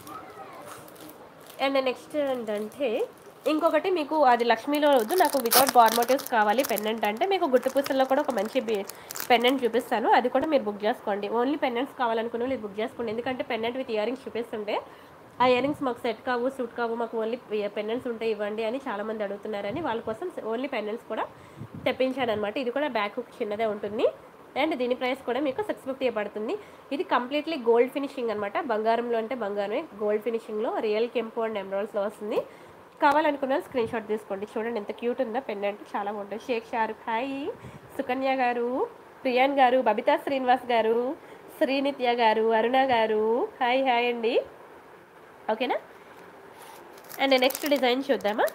అండ్ నెక్స్ట్ ఏంటంటే ఇంకొకటి మీకు అది లక్ష్మీలో వద్దు నాకు వితౌట్ గాడ్ మోటివ్స్ కావాలి పెండెంట్ అంటే మీకు గుట్టు పూసల్లో కూడా ఒక మంచి పెండెంట్ చూపిస్తాను అది కూడా మీరు బుక్ చేసుకోండి ఓన్లీ పెండెంట్స్ కావాలనుకున్న వాళ్ళు ఇది బుక్ చేసుకోండి ఎందుకంటే పెండెంట్ విత్ ఇయరింగ్స్ చూపిస్తుంటే ఆ ఇయరింగ్స్ మాకు సెట్ కావు సూట్ కావు మాకు ఓన్లీ పెండెంట్స్ ఉంటే ఇవ్వండి అని చాలామంది అడుగుతున్నారని వాళ్ళ కోసం ఓన్లీ పెండెంట్స్ కూడా తెప్పించాను అనమాట ఇది కూడా బ్యాక్ హుక్ చిన్నదే ఉంటుంది అండ్ దీని ప్రైస్ కూడా మీకు సిక్స్ ఫిఫ్టీ పడుతుంది ఇది కంప్లీట్లీ గోల్డ్ ఫినిషింగ్ అనమాట బంగారంలో అంటే బంగారమే గోల్డ్ ఫినిషింగ్లో రియల్ కెంపు అండ్ ఎమరాల్స్లో వస్తుంది కావాలనుకున్న స్క్రీన్ షాట్ తీసుకోండి చూడండి ఎంత క్యూట్ ఉందో పెండెంట్ చాలా బాగుంటుంది షేక్ షారుఖ్ హాయ్ సుకన్య గారు ప్రియాన్ గారు బబితా శ్రీనివాస్ గారు శ్రీనిత్య గారు అరుణ గారు హాయ్ హాయ్ అండి ఓకేనా అండ్ నెక్స్ట్ డిజైన్ చూద్దామా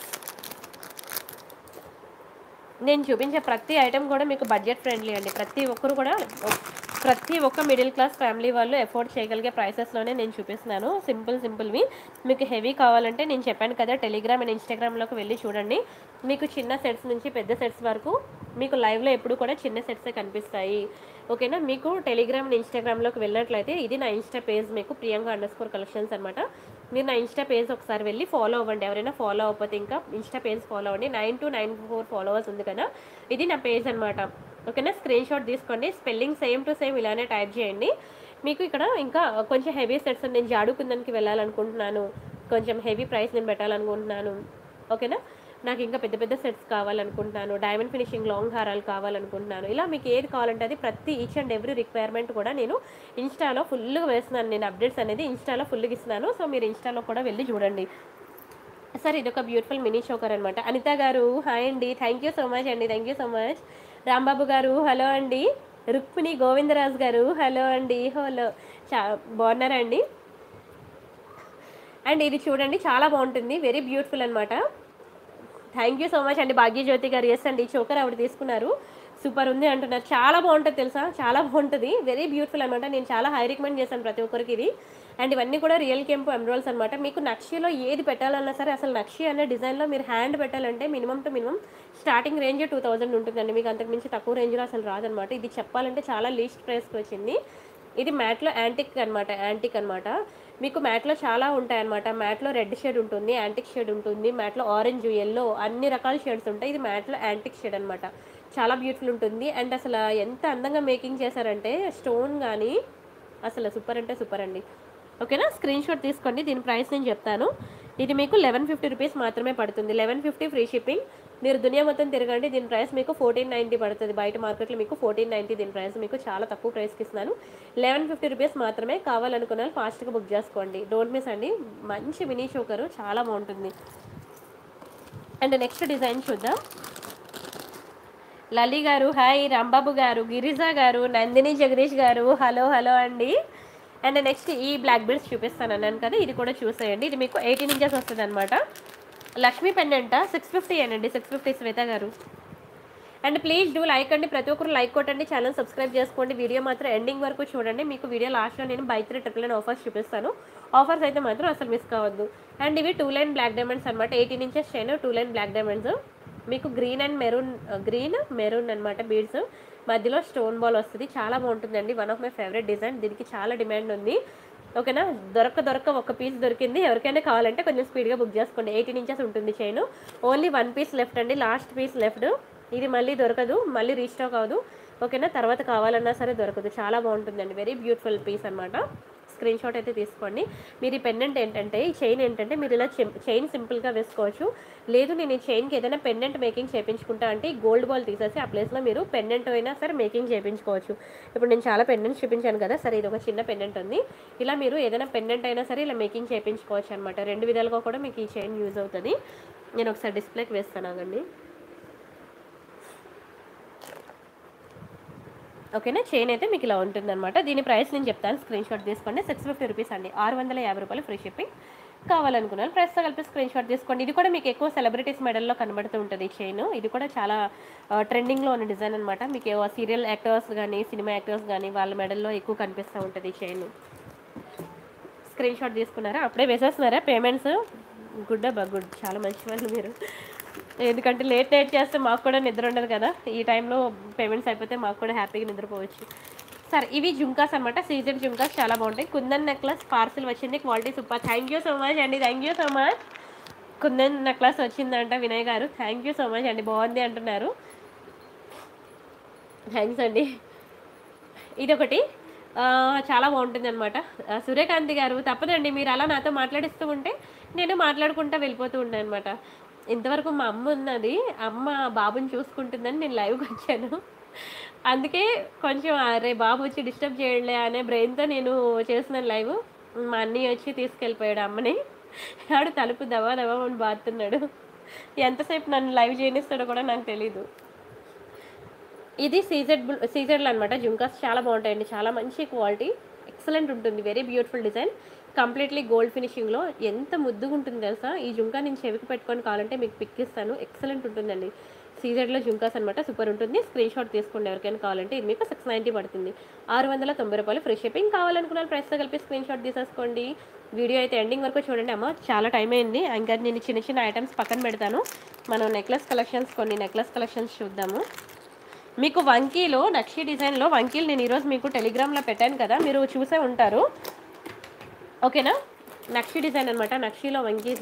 నేను చూపించే ప్రతి ఐటెం కూడా మీకు బడ్జెట్ ఫ్రెండ్లీ అండి ప్రతి ఒక్కరు కూడా ఒ- ప్రతి ఒక్క మిడిల్ క్లాస్ ఫ్యామిలీ వాళ్ళు ఎఫోర్డ్ చేయగలిగే ప్రైసెస్లోనే నేను చూపిస్తున్నాను సింపుల్ సింపుల్వి మీకు హెవీ కావాలంటే నేను చెప్పాను కదా టెలిగ్రామ్ అండ్ ఇన్స్టాగ్రామ్లోకి వెళ్ళి చూడండి మీకు చిన్న సెట్స్ నుంచి పెద్ద సెట్స్ వరకు మీకు లైవ్లో ఎప్పుడు కూడా చిన్న సెట్సే కనిపిస్తాయి ఓకేనా మీకు టెలిగ్రామ్ అండ్ ఇన్స్టాగ్రామ్లోకి వెళ్ళినట్లయితే ఇది నా ఇన్స్టా పేజ్ మీకు ప్రియాంక అండర్ స్కోర్ కలెక్షన్స్ అనమాట మీరు నా ఇన్స్టా పేజ్ ఒకసారి వెళ్ళి ఫాలో అవ్వండి ఎవరైనా ఫాలో అవ్వకపోతే ఇంకా ఇన్స్టా పేజ్ ఫాలో అవ్వండి nine two nine four followers ఉంది కదా ఇది నా పేజ్ అనమాట ఓకేనా స్క్రీన్ షాట్ తీసుకోండి స్పెల్లింగ్ సేమ్ టు సేమ్ ఇలానే టైప్ చేయండి మీకు ఇక్కడ ఇంకా కొంచెం హెవీ సెట్స్ నేను జాడు కుందన్కి వెళ్ళాలనుకుంటున్నాను కొంచెం హెవీ ప్రైస్ నేను పెట్టాలనుకుంటున్నాను ఓకేనా నాకు ఇంకా పెద్ద పెద్ద సెట్స్ కావాలనుకుంటున్నాను డైమండ్ ఫినిషింగ్ లాంగ్ హారాలు కావాలనుకుంటున్నాను ఇలా మీకు ఏది కావాలంటే అది ప్రతి ఈచ్ అండ్ ఎవ్రీ రిక్వైర్మెంట్ కూడా నేను ఇన్స్టాలో ఫుల్గా వేస్తున్నాను నేను అప్డేట్స్ అనేది ఇన్స్టాలో ఫుల్గా ఇస్తున్నాను సో మీరు ఇన్స్టాలో కూడా వెళ్ళి చూడండి సార్ ఇది ఒక బ్యూటిఫుల్ మినీ చోకర్ అనమాట అనిత గారు హాయ్ అండి థ్యాంక్ యూ సో మచ్ అండి thank you so much Rambabu గారు హలో అండి రుక్మిణి గోవిందరాజ్ గారు హలో అండి హలో చా బాగున్నారా అండి అండ్ ఇది చూడండి చాలా బాగుంటుంది వెరీ బ్యూటిఫుల్ అనమాట థ్యాంక్ యూ సో మచ్ అండి భాగ్యజ్యోతి గారు ఎస్ అండి చోకర్ ఆవిడ తీసుకున్నారు సూపర్ ఉంది అంటున్నారు చాలా బాగుంటుంది తెలుసా చాలా బాగుంటుంది వెరీ బ్యూటిఫుల్ అనమాట నేను చాలా హై రికమెండ్ చేశాను ప్రతి ఒక్కరికి ఇది అండ్ ఇవన్నీ కూడా రియల్ కెంపు ఎమరాల్స్ అనమాట మీకు నక్షిలో ఏది పెట్టాలన్నా సరే అసలు నక్షి అనే డిజైన్లో మీరు హ్యాండ్ పెట్టాలంటే minimum to minimum starting range two thousand ఉంటుందండి మీకు అంతకు మించి తక్కువ రేంజ్లో అసలు రాదనమాట ఇది చెప్పాలంటే చాలా లీస్ట్ ప్రైస్కి వచ్చింది ఇది మ్యాట్లో యాంటిక్ అనమాట యాంటిక్ అనమాట మీకు మ్యాట్లో చాలా ఉంటాయి అనమాట మ్యాట్లో రెడ్ షేడ్ ఉంటుంది యాంటిక్ షేడ్ ఉంటుంది మ్యాట్లో ఆరెంజ్ ఎల్లో అన్ని రకాల షేడ్స్ ఉంటాయి ఇది మ్యాట్లో యాంటిక్ షేడ్ అనమాట చాలా బ్యూటిఫుల్ ఉంటుంది అండ్ అసలు ఎంత అందంగా మేకింగ్ చేశారంటే స్టోన్ కానీ అసలు సూపర్ అంటే సూపర్ అండి ఓకేనా స్క్రీన్ షాట్ తీసుకోండి దీని ప్రైస్ నేను చెప్తాను ఇది మీకు లెవెన్ ఫిఫ్టీ రూపీస్ మాత్రమే పడుతుంది లెవెన్ ఫిఫ్టీ ఫ్రీ షిప్పింగ్ మీరు దునియా మొత్తం తిరగండి దీని ప్రైస్ మీకు ఫోర్టీన్ నైంటీ పడుతుంది బయట మార్కెట్లో మీకు ఫోర్టీన్ నైంటీ దీని ప్రైస్ మీకు చాలా తక్కువ ప్రైస్కి ఇస్తున్నాను లెవెన్ ఫిఫ్టీ రూపీస్ మాత్రమే కావాలనుకున్న వాళ్ళు ఫాస్ట్గా బుక్ చేసుకోండి డోంట్ మిస్ అండి మంచి మినీ చోకరు చాలా బాగుంటుంది అండ్ నెక్స్ట్ డిజైన్ చూద్దాం లలి గారు హాయ్ రాంబాబు గారు గిరిజా గారు నందిని జగదీష్ గారు హలో హలో అండి అండ్ నెక్స్ట్ ఈ బ్లాక్ బెల్ట్స్ చూపిస్తాను అన్నాను కదా ఇది కూడా చూసేయండి ఇది మీకు ఎయిటీన్ ఇంచెస్ వస్తుంది అనమాట లక్ష్మీ పెండెంట సిక్స్ ఫిఫ్టీ అండి సిక్స్ ఫిఫ్టీ శ్వేత గారు అండ్ ప్లీజ్ డూ లైక్ అండి ప్రతి ఒక్కరు లైక్ కొట్టండి ఛానల్ సబ్స్క్రైబ్ చేసుకోండి వీడియో మాత్రం ఎండింగ్ వరకు చూడండి మీకు వీడియో లాస్ట్లో నేను buy three triple nine offers చూపిస్తాను ఆఫర్స్ అయితే మాత్రం అసలు మిస్ కావద్దు అండ్ ఇవి టూ లైన్ బ్లాక్ డైమండ్స్ అనమాట eighteen inches chain two line black diamonds మీకు green and maroon green maroon అనమాట బీడ్స్ మధ్యలో స్టోన్ బాల్ వస్తుంది చాలా బాగుంటుందండి one of my favourite design దీనికి చాలా డిమాండ్ ఉంది ఓకేనా దొరక దొరక ఒక పీస్ దొరికింది ఎవరికైనా కావాలంటే కొంచెం స్పీడ్గా బుక్ చేసుకోండి ఎయిటీన్ ఇంచెస్ ఉంటుంది chain only one piece left అండి లాస్ట్ పీస్ లెఫ్ట్ ఇది మళ్ళీ దొరకదు మళ్ళీ రీస్టాక్ అవ్వదు ఓకేనా తర్వాత కావాలన్నా సరే దొరకదు చాలా బాగుంటుందండి వెరీ బ్యూటిఫుల్ పీస్ అనమాట స్క్రీన్ షాట్ అయితే తీసుకోండి మీరు ఈ పెండెంట్ ఏంటంటే ఈ చైన్ ఏంటంటే మీరు ఇలా చైన్ సింపుల్గా వేసుకోవచ్చు లేదు నేను ఈ చైన్కి ఏదైనా పెండెంట్ మేకింగ్ చేయించుకుంటా అంటే ఈ గోల్డ్ బాల్ తీసేసి ఆ ప్లేస్లో మీరు పెండెంట్ అయినా సరే మేకింగ్ చేయించుకోవచ్చు ఇప్పుడు నేను చాలా పెండెంట్స్ చూపించాను కదా సరే ఇది ఒక చిన్న పెండెంట్ ఉంది ఇలా మీరు ఏదైనా పెండెంట్ అయినా సరే ఇలా మేకింగ్ చేయించుకోవచ్చు అనమాట రెండు విధాలుగా కూడా మీకు ఈ చైన్ యూజ్ అవుతుంది నేను ఒకసారి డిస్ప్లేకి వేస్తాను ఆగండి ఓకేనా చైన్ అయితే మీకు ఇలా ఉంటుందన్నమాట దీని ప్రైస్ నేను చెప్తాను స్క్రీన్ షాట్ తీసుకోండి సిక్స్ ఫిఫ్టీ రూపీస్ అండి ఆరు వందల యాభై రూపాయలు ఫ్రీ షిప్పింగ్ కావాలనుకున్నాను ప్రైస్తో కలిపి స్క్రీన్ షాట్ తీసుకోండి ఇది కూడా మీకు ఎక్కువ సెలబ్రిటీస్ మెడల్లో కనబడుతూ ఉంటుంది ఈ చైన్ ఇది కూడా చాలా ట్రెండింగ్లో ఉన్న డిజైన్ అనమాట మీకు సీరియల్ యాక్టర్స్ కానీ సినిమా యాక్టర్స్ కానీ వాళ్ళ మెడల్లో ఎక్కువ కనిపిస్తూ ఉంటుంది ఈ చైన్ స్క్రీన్ షాట్ తీసుకున్నారా అప్పుడే వేసేస్తున్నారా పేమెంట్స్ గుడ్ అబ్బా గుడ్ చాలా మంచి వాళ్ళు మీరు ఎందుకంటే లేట్ నైట్ చేస్తే మాకు కూడా నిద్ర ఉండదు కదా ఈ టైంలో పేమెంట్స్ అయిపోతే మాకు కూడా హ్యాపీగా నిద్రపోవచ్చు సరే ఇవి జుంకాస్ అనమాట సీజన్ జుంకాస్ చాలా బాగుంటాయి కుందన్ నెక్లెస్ పార్సిల్ వచ్చింది quality super thank you so much అండి thank you so much kundan necklace వచ్చిందంట వినయ్ గారు థ్యాంక్ యూ సో మచ్ అండి బాగుంది అంటున్నారు థ్యాంక్స్ అండి ఇదొకటి ఆ, చాలా బాగుంటుంది అనమాట సూర్యకాంతి గారు తప్పదండి మీరు అలా నాతో మాట్లాడిస్తూ ఉంటే నేను మాట్లాడుకుంటా వెళ్ళిపోతూ ఉంటాను అనమాట ఇంతవరకు మా అమ్మ ఉన్నది అమ్మ బాబుని చూసుకుంటుందని నేను లైవ్కి వచ్చాను అందుకే కొంచెం అరే బాబు వచ్చి డిస్టర్బ్ చేయలే అనే బ్రెయిన్తో నేను చేస్తున్నాను లైవ్ మా అన్నయ్య వచ్చి తీసుకెళ్ళిపోయాడు అమ్మని ఆడు తలుపు దవా దవా అని బాతున్నాడు ఎంతసేపు నన్ను లైవ్ చేయనిస్తాడో కూడా నాకు తెలీదు ఇది సీజెడ్ సీజెడ్లు అనమాట జుంకాస్ చాలా బాగుంటాయండి చాలా మంచి క్వాలిటీ ఎక్సలెంట్ ఉంటుంది very beautiful design completely gold ఫినిషింగ్లో ఎంత ముద్దుగా ఉంటుంది తెలుసా ఈ జుంకా నేను చెవికి పెట్టుకొని కావాలంటే మీకు పిక్ ఇస్తాను ఎక్సలెంట్ ఉంటుందండి సీజెడ్లో జుంకాస్ అనమాట సూపర్ ఉంటుంది స్క్రీన్ షాట్ తీసుకోండి ఎవరికైనా కావాలంటే ఇది మీకు సిక్స్ నైంటీ పడుతుంది ఆరు వందల తొంభై రూపాయలు ఫ్రీ షిప్పింగ్ కావాలనుకున్న ప్రైస్తో కలిపి స్క్రీన్ షాట్ తీసేసుకోండి వీడియో అయితే ఎండింగ్ వరకు చూడండి అమ్మ చాలా టైం అయింది ఇంకా నేను చిన్న చిన్న ఐటమ్స్ పక్కన పెడతాను మనం నెక్లెస్ కలెక్షన్స్ కొన్ని నెక్లెస్ కలెక్షన్స్ చూద్దాము మీకు వంకీలో నక్షి డిజైన్లో వంకీలు నేను ఈరోజు మీకు టెలిగ్రామ్లో పెట్టాను కదా మీరు చూసే ఉంటారు ఓకేనా నక్షి డిజైన్ అనమాట నక్షిలో వంకీస్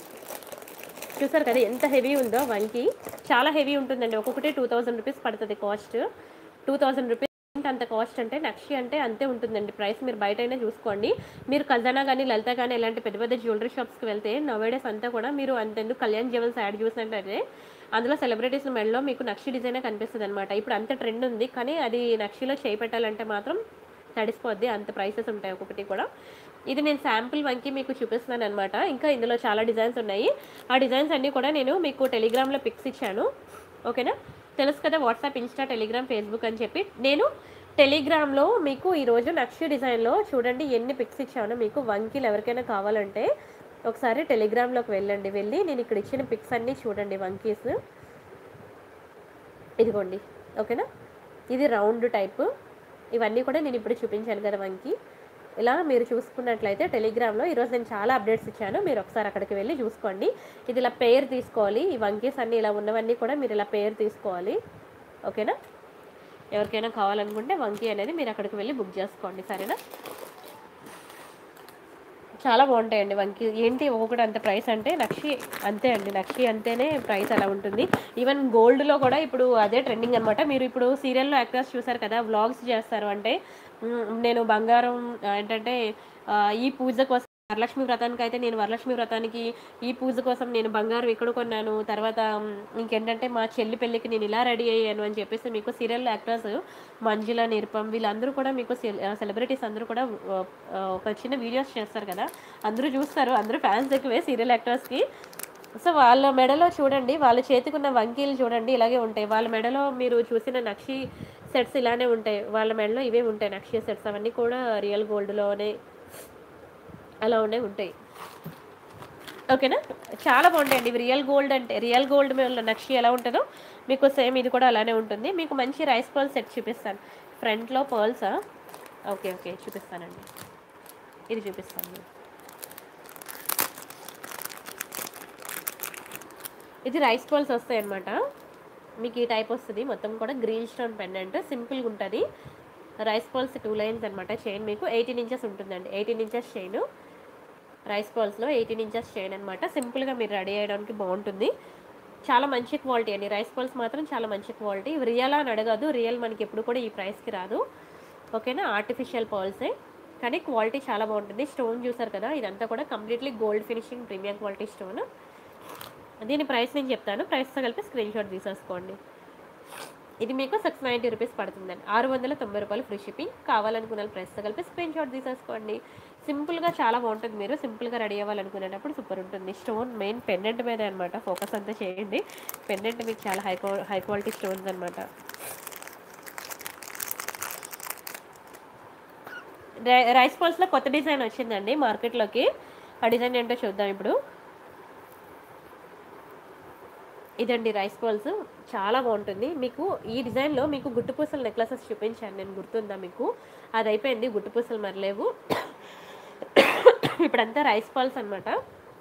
చూసారు కదా ఎంత హెవీ ఉందో వంకి చాలా హెవీ ఉంటుందండి ఒక్కొక్కటి టూ థౌజండ్ రూపీస్ పడుతుంది కాస్ట్ టూ థౌజండ్ రూపీస్ అంత కాస్ట్ అంటే నక్షి అంటే అంతే ఉంటుందండి ప్రైస్ మీరు బయట అయినా చూసుకోండి మీరు కల్దనా కానీ లలిత కానీ ఇలాంటి పెద్ద పెద్ద జ్యువెలరీ షాప్స్కి వెళ్తే నవేడేస్ అంతా కూడా మీరు అంతెందుకు కళ్యాణ్ జ్యువెల్స్ యాడ్ చూసినట్టయితే అందులో సెలబ్రిటీస్ మెడలో మీకు నక్షి డిజైనే కనిపిస్తుంది అనమాట ఇప్పుడు అంత ట్రెండ్ ఉంది కానీ అది నక్షిలో చేయి పెట్టాలంటే మాత్రం తడిసిపోద్ది అంత ప్రైసెస్ ఉంటాయి ఒక్కొక్కటి కూడా ఇది నేను శాంపుల్ వంకి మీకు చూపిస్తున్నాను అనమాట ఇంకా ఇందులో చాలా డిజైన్స్ ఉన్నాయి ఆ డిజైన్స్ అన్నీ కూడా నేను మీకు టెలిగ్రామ్లో పిక్స్ ఇచ్చాను ఓకేనా తెలుసు కదా వాట్సాప్ ఇన్స్టా టెలిగ్రామ్ ఫేస్బుక్ అని చెప్పి నేను టెలిగ్రామ్లో మీకు ఈరోజు నక్షి డిజైన్లో చూడండి ఎన్ని పిక్స్ ఇచ్చానో మీకు వంకీలు ఎవరికైనా కావాలంటే ఒకసారి టెలిగ్రామ్లోకి వెళ్ళండి వెళ్ళి నేను ఇక్కడ ఇచ్చిన పిక్స్ అన్నీ చూడండి వంకీస్ ఇదిగోండి ఓకేనా ఇది రౌండ్ టైప్ ఇవన్నీ కూడా నేను ఇప్పుడు చూపించాను కదా వంకి ఇలా మీరు చూసుకున్నట్లయితే టెలిగ్రామ్లో ఈరోజు నేను చాలా అప్డేట్స్ ఇచ్చాను మీరు ఒకసారి అక్కడికి వెళ్ళి చూసుకోండి ఇది ఇలా పేర్ తీసుకోవాలి ఈ వంకీస్ అన్నీ ఇలా ఉన్నవన్నీ కూడా మీరు ఇలా పేర్ తీసుకోవాలి ఓకేనా ఎవరికైనా కావాలనుకుంటే వంకీ అనేది మీరు అక్కడికి వెళ్ళి బుక్ చేసుకోండి సరేనా చాలా బాగుంటాయండి వంకి ఏంటి ఒక్కొక్కటి అంత ప్రైస్ అంటే నక్షి అంతే అండి నక్షి అంతేనే ప్రైస్ అలా ఉంటుంది ఈవెన్ గోల్డ్లో కూడా ఇప్పుడు అదే ట్రెండింగ్ అనమాట మీరు ఇప్పుడు సీరియల్లో యాక్టర్స్ చూసారు కదా వ్లాగ్స్ చేస్తారు అంటే మ్, నేను బంగారం ఆ, ఏంటంటే ఆ, ఈ పూజ కోసం వరలక్ష్మి వ్రతానికి అయితే నేను వరలక్ష్మి వ్రతానికి ఈ పూజ కోసం నేను బంగారం ఇక్కడ కొన్నాను తర్వాత మ్, ఇంకేంటంటే మా చెల్లి పెళ్ళికి నేను ఇలా రెడీ అయ్యాను అని చెప్పేసి మీకు సీరియల్ యాక్టర్స్ మంజుల నిరుపం వీళ్ళందరూ కూడా మీకు సెలబ్రిటీస్ అందరూ కూడా ఆ, ఆ, ఒక చిన్న వీడియోస్ చేస్తారు కదా అందరూ చూస్తారు అందరూ ఫ్యాన్స్ ఎక్కువే సీరియల్ యాక్టర్స్కి సో వాళ్ళ మెడలో చూడండి వాళ్ళ చేతికున్న వంకీలు చూడండి ఇలాగే ఉంటాయి వాళ్ళ మెడలో మీరు చూసిన నక్షి సెట్స్ ఇలానే ఉంటాయి వాళ్ళ మెడలో ఇవే ఉంటాయి నక్షి సెట్స్ అవన్నీ కూడా రియల్ గోల్డ్లోనే అలా ఉండే ఉంటాయి ఓకేనా చాలా బాగుంటాయండి ఇవి రియల్ గోల్డ్ అంటే రియల్ గోల్డ్ మీద నక్షి ఎలా ఉంటుందో మీకు సేమ్ ఇది కూడా అలానే ఉంటుంది మీకు మంచి రైస్ పర్ల్ సెట్ చూపిస్తాను ఫ్రంట్లో పర్ల్సా ఓకే ఓకే చూపిస్తానండి ఇది చూపిస్తాను ఇది రైస్ బాల్స్ వస్తాయి అనమాట మీకు ఈ టైప్ వస్తుంది మొత్తం కూడా గ్రీన్ స్టోన్ పెండెంట్ సింపుల్గా ఉంటుంది రైస్ బాల్స్ టూ లైన్స్ అనమాట చైన్ మీకు ఎయిటీన్ ఇంచెస్ ఉంటుందండి ఎయిటీన్ ఇంచెస్ చైన్ రైస్ బాల్స్లో ఎయిటీన్ ఇంచెస్ చైన్ అనమాట సింపుల్గా మీరు రెడీ చేయడానికి బాగుంటుంది చాలా మంచి క్వాలిటీ అండి రైస్ బాల్స్ మాత్రం చాలా మంచి క్వాలిటీ ఇవి రియల్ అని అడగదు రియల్ మనకి ఎప్పుడు కూడా ఈ ప్రైస్కి రాదు ఓకేనా ఆర్టిఫిషియల్ పర్ల్సే కానీ క్వాలిటీ చాలా బాగుంటుంది స్టోన్ చూసారు కదా ఇదంతా కూడా completely gold finishing premium quality stone దీని ప్రైస్ నేను చెప్తాను ప్రైస్తో కలిపి స్క్రీన్ షాట్ తీసేసుకోండి ఇది మీకు సిక్స్ నైంటీ రూపీస్ పడుతుందండి ఆరు వందల తొంభై రూపాయలు ఫ్రీ షిప్పింగ్ కావాలనుకున్న ప్రైస్తో కలిపి స్క్రీన్ షాట్ తీసేసుకోండి సింపుల్గా చాలా బాగుంటుంది మీరు సింపుల్గా రెడీ అవ్వాలనుకునేటప్పుడు సూపర్ ఉంటుంది స్టోన్ మెయిన్ పెండెంట్ మీదే అనమాట ఫోకస్ అంతా చేయండి పెండెంట్ మీకు చాలా హై హై క్వాలిటీ స్టోన్స్ అనమాట రైస్ బాల్స్లో కొత్త డిజైన్ వచ్చిందండి మార్కెట్లోకి ఆ డిజైన్ ఏంటో చూద్దాం ఇప్పుడు ఇదండి రైస్ బాల్స్ చాలా బాగుంటుంది మీకు ఈ డిజైన్లో మీకు గుట్టుపూసల నెక్లెసెస్ చూపించాను నేను గుర్తుందా మీకు అది అయిపోయింది గుట్టుపూసలు మరి లేవు ఇప్పుడంతా రైస్ బాల్స్ అనమాట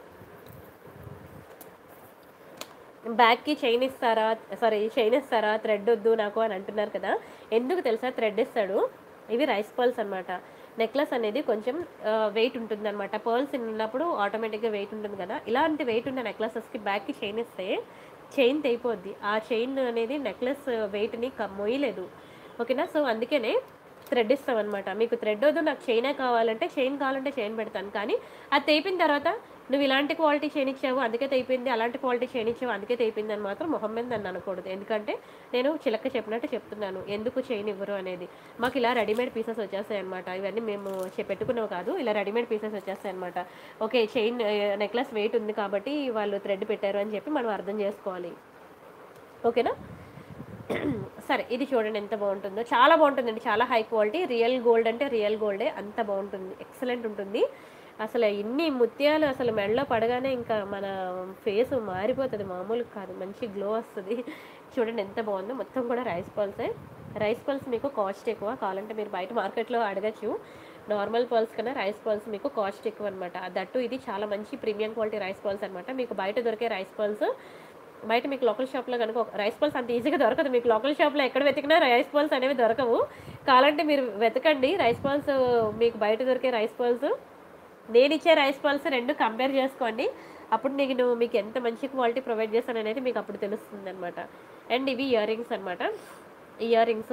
బ్యాగ్కి చైన్ ఇస్తారా సారీ చైన్ ఇస్తారా థ్రెడ్ వద్దు నాకు అని అంటున్నారు కదా ఎందుకు తెలుసా థ్రెడ్ ఇస్తాడు ఇవి రైస్ పర్ల్స్ అనమాట నెక్లెస్ అనేది కొంచెం వెయిట్ ఉంటుంది అనమాట పర్ల్స్ ఉన్నప్పుడు ఆటోమేటిక్గా వెయిట్ ఉంటుంది కదా ఇలాంటి వెయిట్ ఉన్న నెక్లెసెస్కి బ్యాగ్కి చైన్ ఇస్తే చైన్ తెగిపోద్ది ఆ చైన్ అనేది నెక్లెస్ వెయిట్ని మొయ్యలేదు ఓకేనా సో అందుకనే థ్రెడ్ ఇస్తాం అనమాట మీకు థ్రెడ్ వద్దు నాకు చైనే కావాలంటే చైన్ కావాలంటే చైన్ పెడతాను కానీ అది తెయిపిన తర్వాత నువ్వు ఇలాంటి క్వాలిటీ చైన్ ఇచ్చావు అందుకే తెయిపోయింది అలాంటి క్వాలిటీ చైన్ ఇచ్చావు అందుకే తెయిపోయింది అని మాత్రం మొహం మీద నన్ను అనకూడదు ఎందుకంటే నేను చిలక చెప్పినట్టు చెప్తున్నాను ఎందుకు చైన్ ఇవ్వరు అనేది మాకు ఇలా రెడీమేడ్ పీసెస్ వచ్చేస్తాయి అనమాట ఇవన్నీ మేము చె- పెట్టుకున్నవి కాదు ఇలా రెడీమేడ్ పీసెస్ వచ్చేస్తాయి అనమాట ఓకే చైన్ నెక్లెస్ వెయిట్ ఉంది కాబట్టి వాళ్ళు థ్రెడ్ పెట్టారు అని చెప్పి మనం అర్థం చేసుకోవాలి ఓకేనా సరే ఇది చూడండి ఎంత బాగుంటుందో చాలా బాగుంటుందండి చాలా హై క్వాలిటీ రియల్ గోల్డ్ అంటే రియల్ గోల్డే అంత బాగుంటుంది ఎక్సలెంట్ ఉంటుంది అసలు ఇన్ని ముత్యాలు అసలు మెడలో పడగానే ఇంకా మన ఫేస్ మారిపోతుంది మామూలు కాదు మంచి గ్లో వస్తుంది చూడండి ఎంత బాగుందో మొత్తం కూడా రైస్ పల్సే రైస్ పల్స్ మీకు కాస్ట్ ఎక్కువ కావాలంటే మీరు బయట మార్కెట్లో అడగచ్చు నార్మల్ పల్స్ కన్నా రైస్ పల్స్ మీకు కాస్ట్ ఎక్కువ అనమాట దట్టు ఇది చాలా మంచి ప్రీమియం క్వాలిటీ రైస్ పల్స్ అనమాట మీకు బయట దొరికే రైస్ పల్స్ బయట మీకు లోకల్ షాప్లో కనుక ఒక రైస్ పల్స్ అంత ఈజీగా దొరకదు మీకు లోకల్ షాప్లో ఎక్కడ వెతికినా రైస్ పల్స్ అనేవి దొరకవు కావాలంటే మీరు వెతకండి రైస్ పల్స్ మీకు బయట దొరికే రైస్ పల్స్ నేను ఇచ్చే రైస్ పల్స్ రెండు కంపేర్ చేసుకోండి అప్పుడు నేను మీకు ఎంత మంచి క్వాలిటీ ప్రొవైడ్ చేస్తాను అనేది మీకు అప్పుడు తెలుస్తుంది అనమాట అండ్ ఇవి ఇయర్ రింగ్స్ అనమాట ఇయర్ రింగ్స్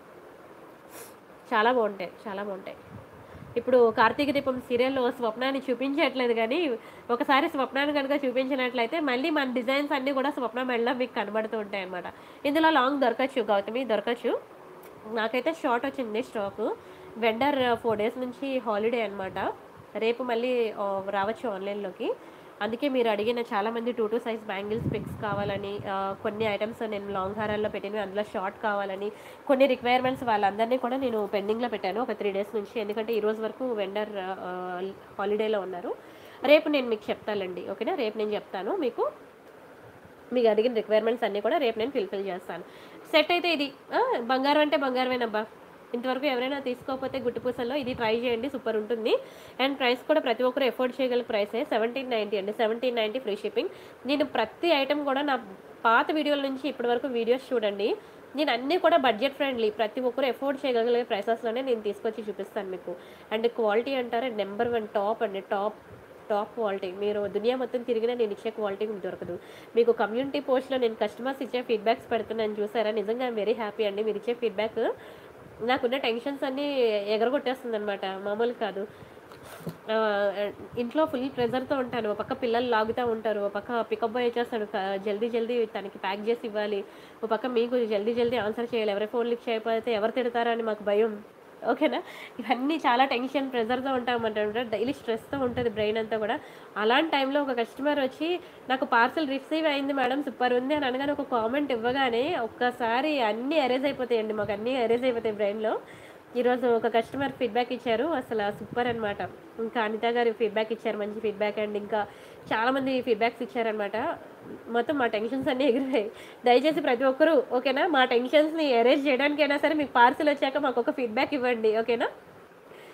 చాలా బాగుంటాయి చాలా బాగుంటాయి ఇప్పుడు కార్తీక దీపం సీరియల్లో స్వప్నాన్ని చూపించట్లేదు కానీ ఒకసారి స్వప్నాన్ని కనుక చూపించినట్లయితే మళ్ళీ మన డిజైన్స్ అన్నీ కూడా స్వప్న మెడలో మీకు కనబడుతూ ఉంటాయి అనమాట ఇందులో లాంగ్ దొరకచ్చు గౌతమి దొరకచ్చు నాకైతే షార్ట్ వచ్చింది స్టాక్ వెండర్ ఫోర్ డేస్ నుంచి హాలిడే అనమాట రేపు మళ్ళీ ఆ, రావచ్చు ఆన్లైన్లోకి అందుకే మీరు అడిగిన చాలామంది two two size bangles pics కావాలని ఆ, కొన్ని ఐటమ్స్ నేను లాంగ్ హారాల్లో పెట్టినవి అందులో షార్ట్ కావాలని కొన్ని రిక్వైర్మెంట్స్ వాళ్ళందరినీ కూడా నేను పెండింగ్లో పెట్టాను ఒక త్రీ డేస్ నుంచి ఎందుకంటే ఈ రోజు వరకు వెండర్ హాలిడేలో ఉన్నారు రేపు నేను మీకు చెప్తానండి ఓకేనా రేపు నేను చెప్తాను మీకు మీకు అడిగిన రిక్వైర్మెంట్స్ అన్నీ కూడా రేపు నేను ఫిల్ఫిల్ చేస్తాను సెట్ అయితే ఇది ఆ, బంగారం అంటే బంగారమేనబ్బా ఇంతవరకు ఎవరైనా తీసుకోకపోతే గుట్టుపూసల్లో ఇది ట్రై చేయండి సూపర్ ఉంటుంది అండ్ ప్రైస్ కూడా ప్రతి ఒక్కరు ఎఫోర్డ్ చేయగల ప్రైసే సెవెంటీన్ నైంటీ అండి సెవెంటీన్ నైంటీ ఫ్రీ షిప్పింగ్ నేను ప్రతి ఐటెం కూడా నా పాత వీడియోల నుంచి ఇప్పటి వరకు వీడియోస్ చూడండి నేను అన్నీ కూడా బడ్జెట్ ఫ్రెండ్లీ ప్రతి ఒక్కరు ఎఫోర్డ్ చేయగలిగే ప్రైసెస్లోనే నేను తీసుకొచ్చి చూపిస్తాను మీకు అండ్ క్వాలిటీ అంటారా నెంబర్ వన్ టాప్ అండి టాప్ టాప్ క్వాలిటీ మీరు దునియా మొత్తం తిరిగినా నేను ఇచ్చే క్వాలిటీ మీకు దొరకదు మీకు కమ్యూనిటీ పోస్ట్లో నేను కస్టమర్స్ ఇచ్చే ఫీడ్బ్యాక్స్ పెడుతున్నాను చూసారా నిజంగా వెరీ హ్యాపీ అండి మీరు ఇచ్చే ఫీడ్బ్యాక్ నాకున్న టెన్షన్స్ అన్నీ ఎగరగొట్టేస్తుంది అనమాట మామూలు కాదు ఆ, ఇంట్లో ఫుల్ ప్రెజర్తో ఉంటాను ఒక పక్క పిల్లలు లాగుతూ ఉంటారు ఒక పక్క పికప్ బాయ్ వచ్చేస్తాడు క- జల్దీ జల్దీ తనకి ప్యాక్ చేసి ఇవ్వాలి ఒక పక్క మీకు జల్దీ జల్దీ ఆన్సర్ చేయాలి ఎవరి ఫోన్ లిఫ్ట్ చేయకపోతే ఎవరు తిడతారా అని మాకు భయం ఓకేనా ఇవన్నీ చాలా టెన్షన్ ప్రెజర్తో ఉంటామంట డైలీ స్ట్రెస్తో ఉంటుంది బ్రెయిన్ అంతా కూడా అలాంటి టైంలో ఒక కస్టమర్ వచ్చి నాకు పార్సల్ రిసీవ్ అయింది మేడం సూపర్ ఉంది అని అనగానే ఒక కామెంట్ ఇవ్వగానే ఒక్కసారి అన్నీ అరేజ్ అయిపోతాయండి మాకు అన్నీ అరేజ్ అయిపోతాయి బ్రెయిన్లో ఈరోజు ఒక కస్టమర్ ఫీడ్బ్యాక్ ఇచ్చారు అసలు సూపర్ అనమాట ఇంకా అనిత గారు ఫీడ్బ్యాక్ ఇచ్చారు మంచి ఫీడ్బ్యాక్ అండ్ ఇంకా చాలామంది ఫీడ్బ్యాక్స్ ఇచ్చారనమాట మొత్తం మా టెన్షన్స్ అన్నీ ఎగిరిపోయాయి దయచేసి ప్రతి ఒక్కరూ ఓకేనా మా టెన్షన్స్ని అరేంజ్ చేయడానికైనా సరే మీకు పార్సిల్ వచ్చాక మాకు ఒక ఫీడ్బ్యాక్ ఇవ్వండి ఓకేనా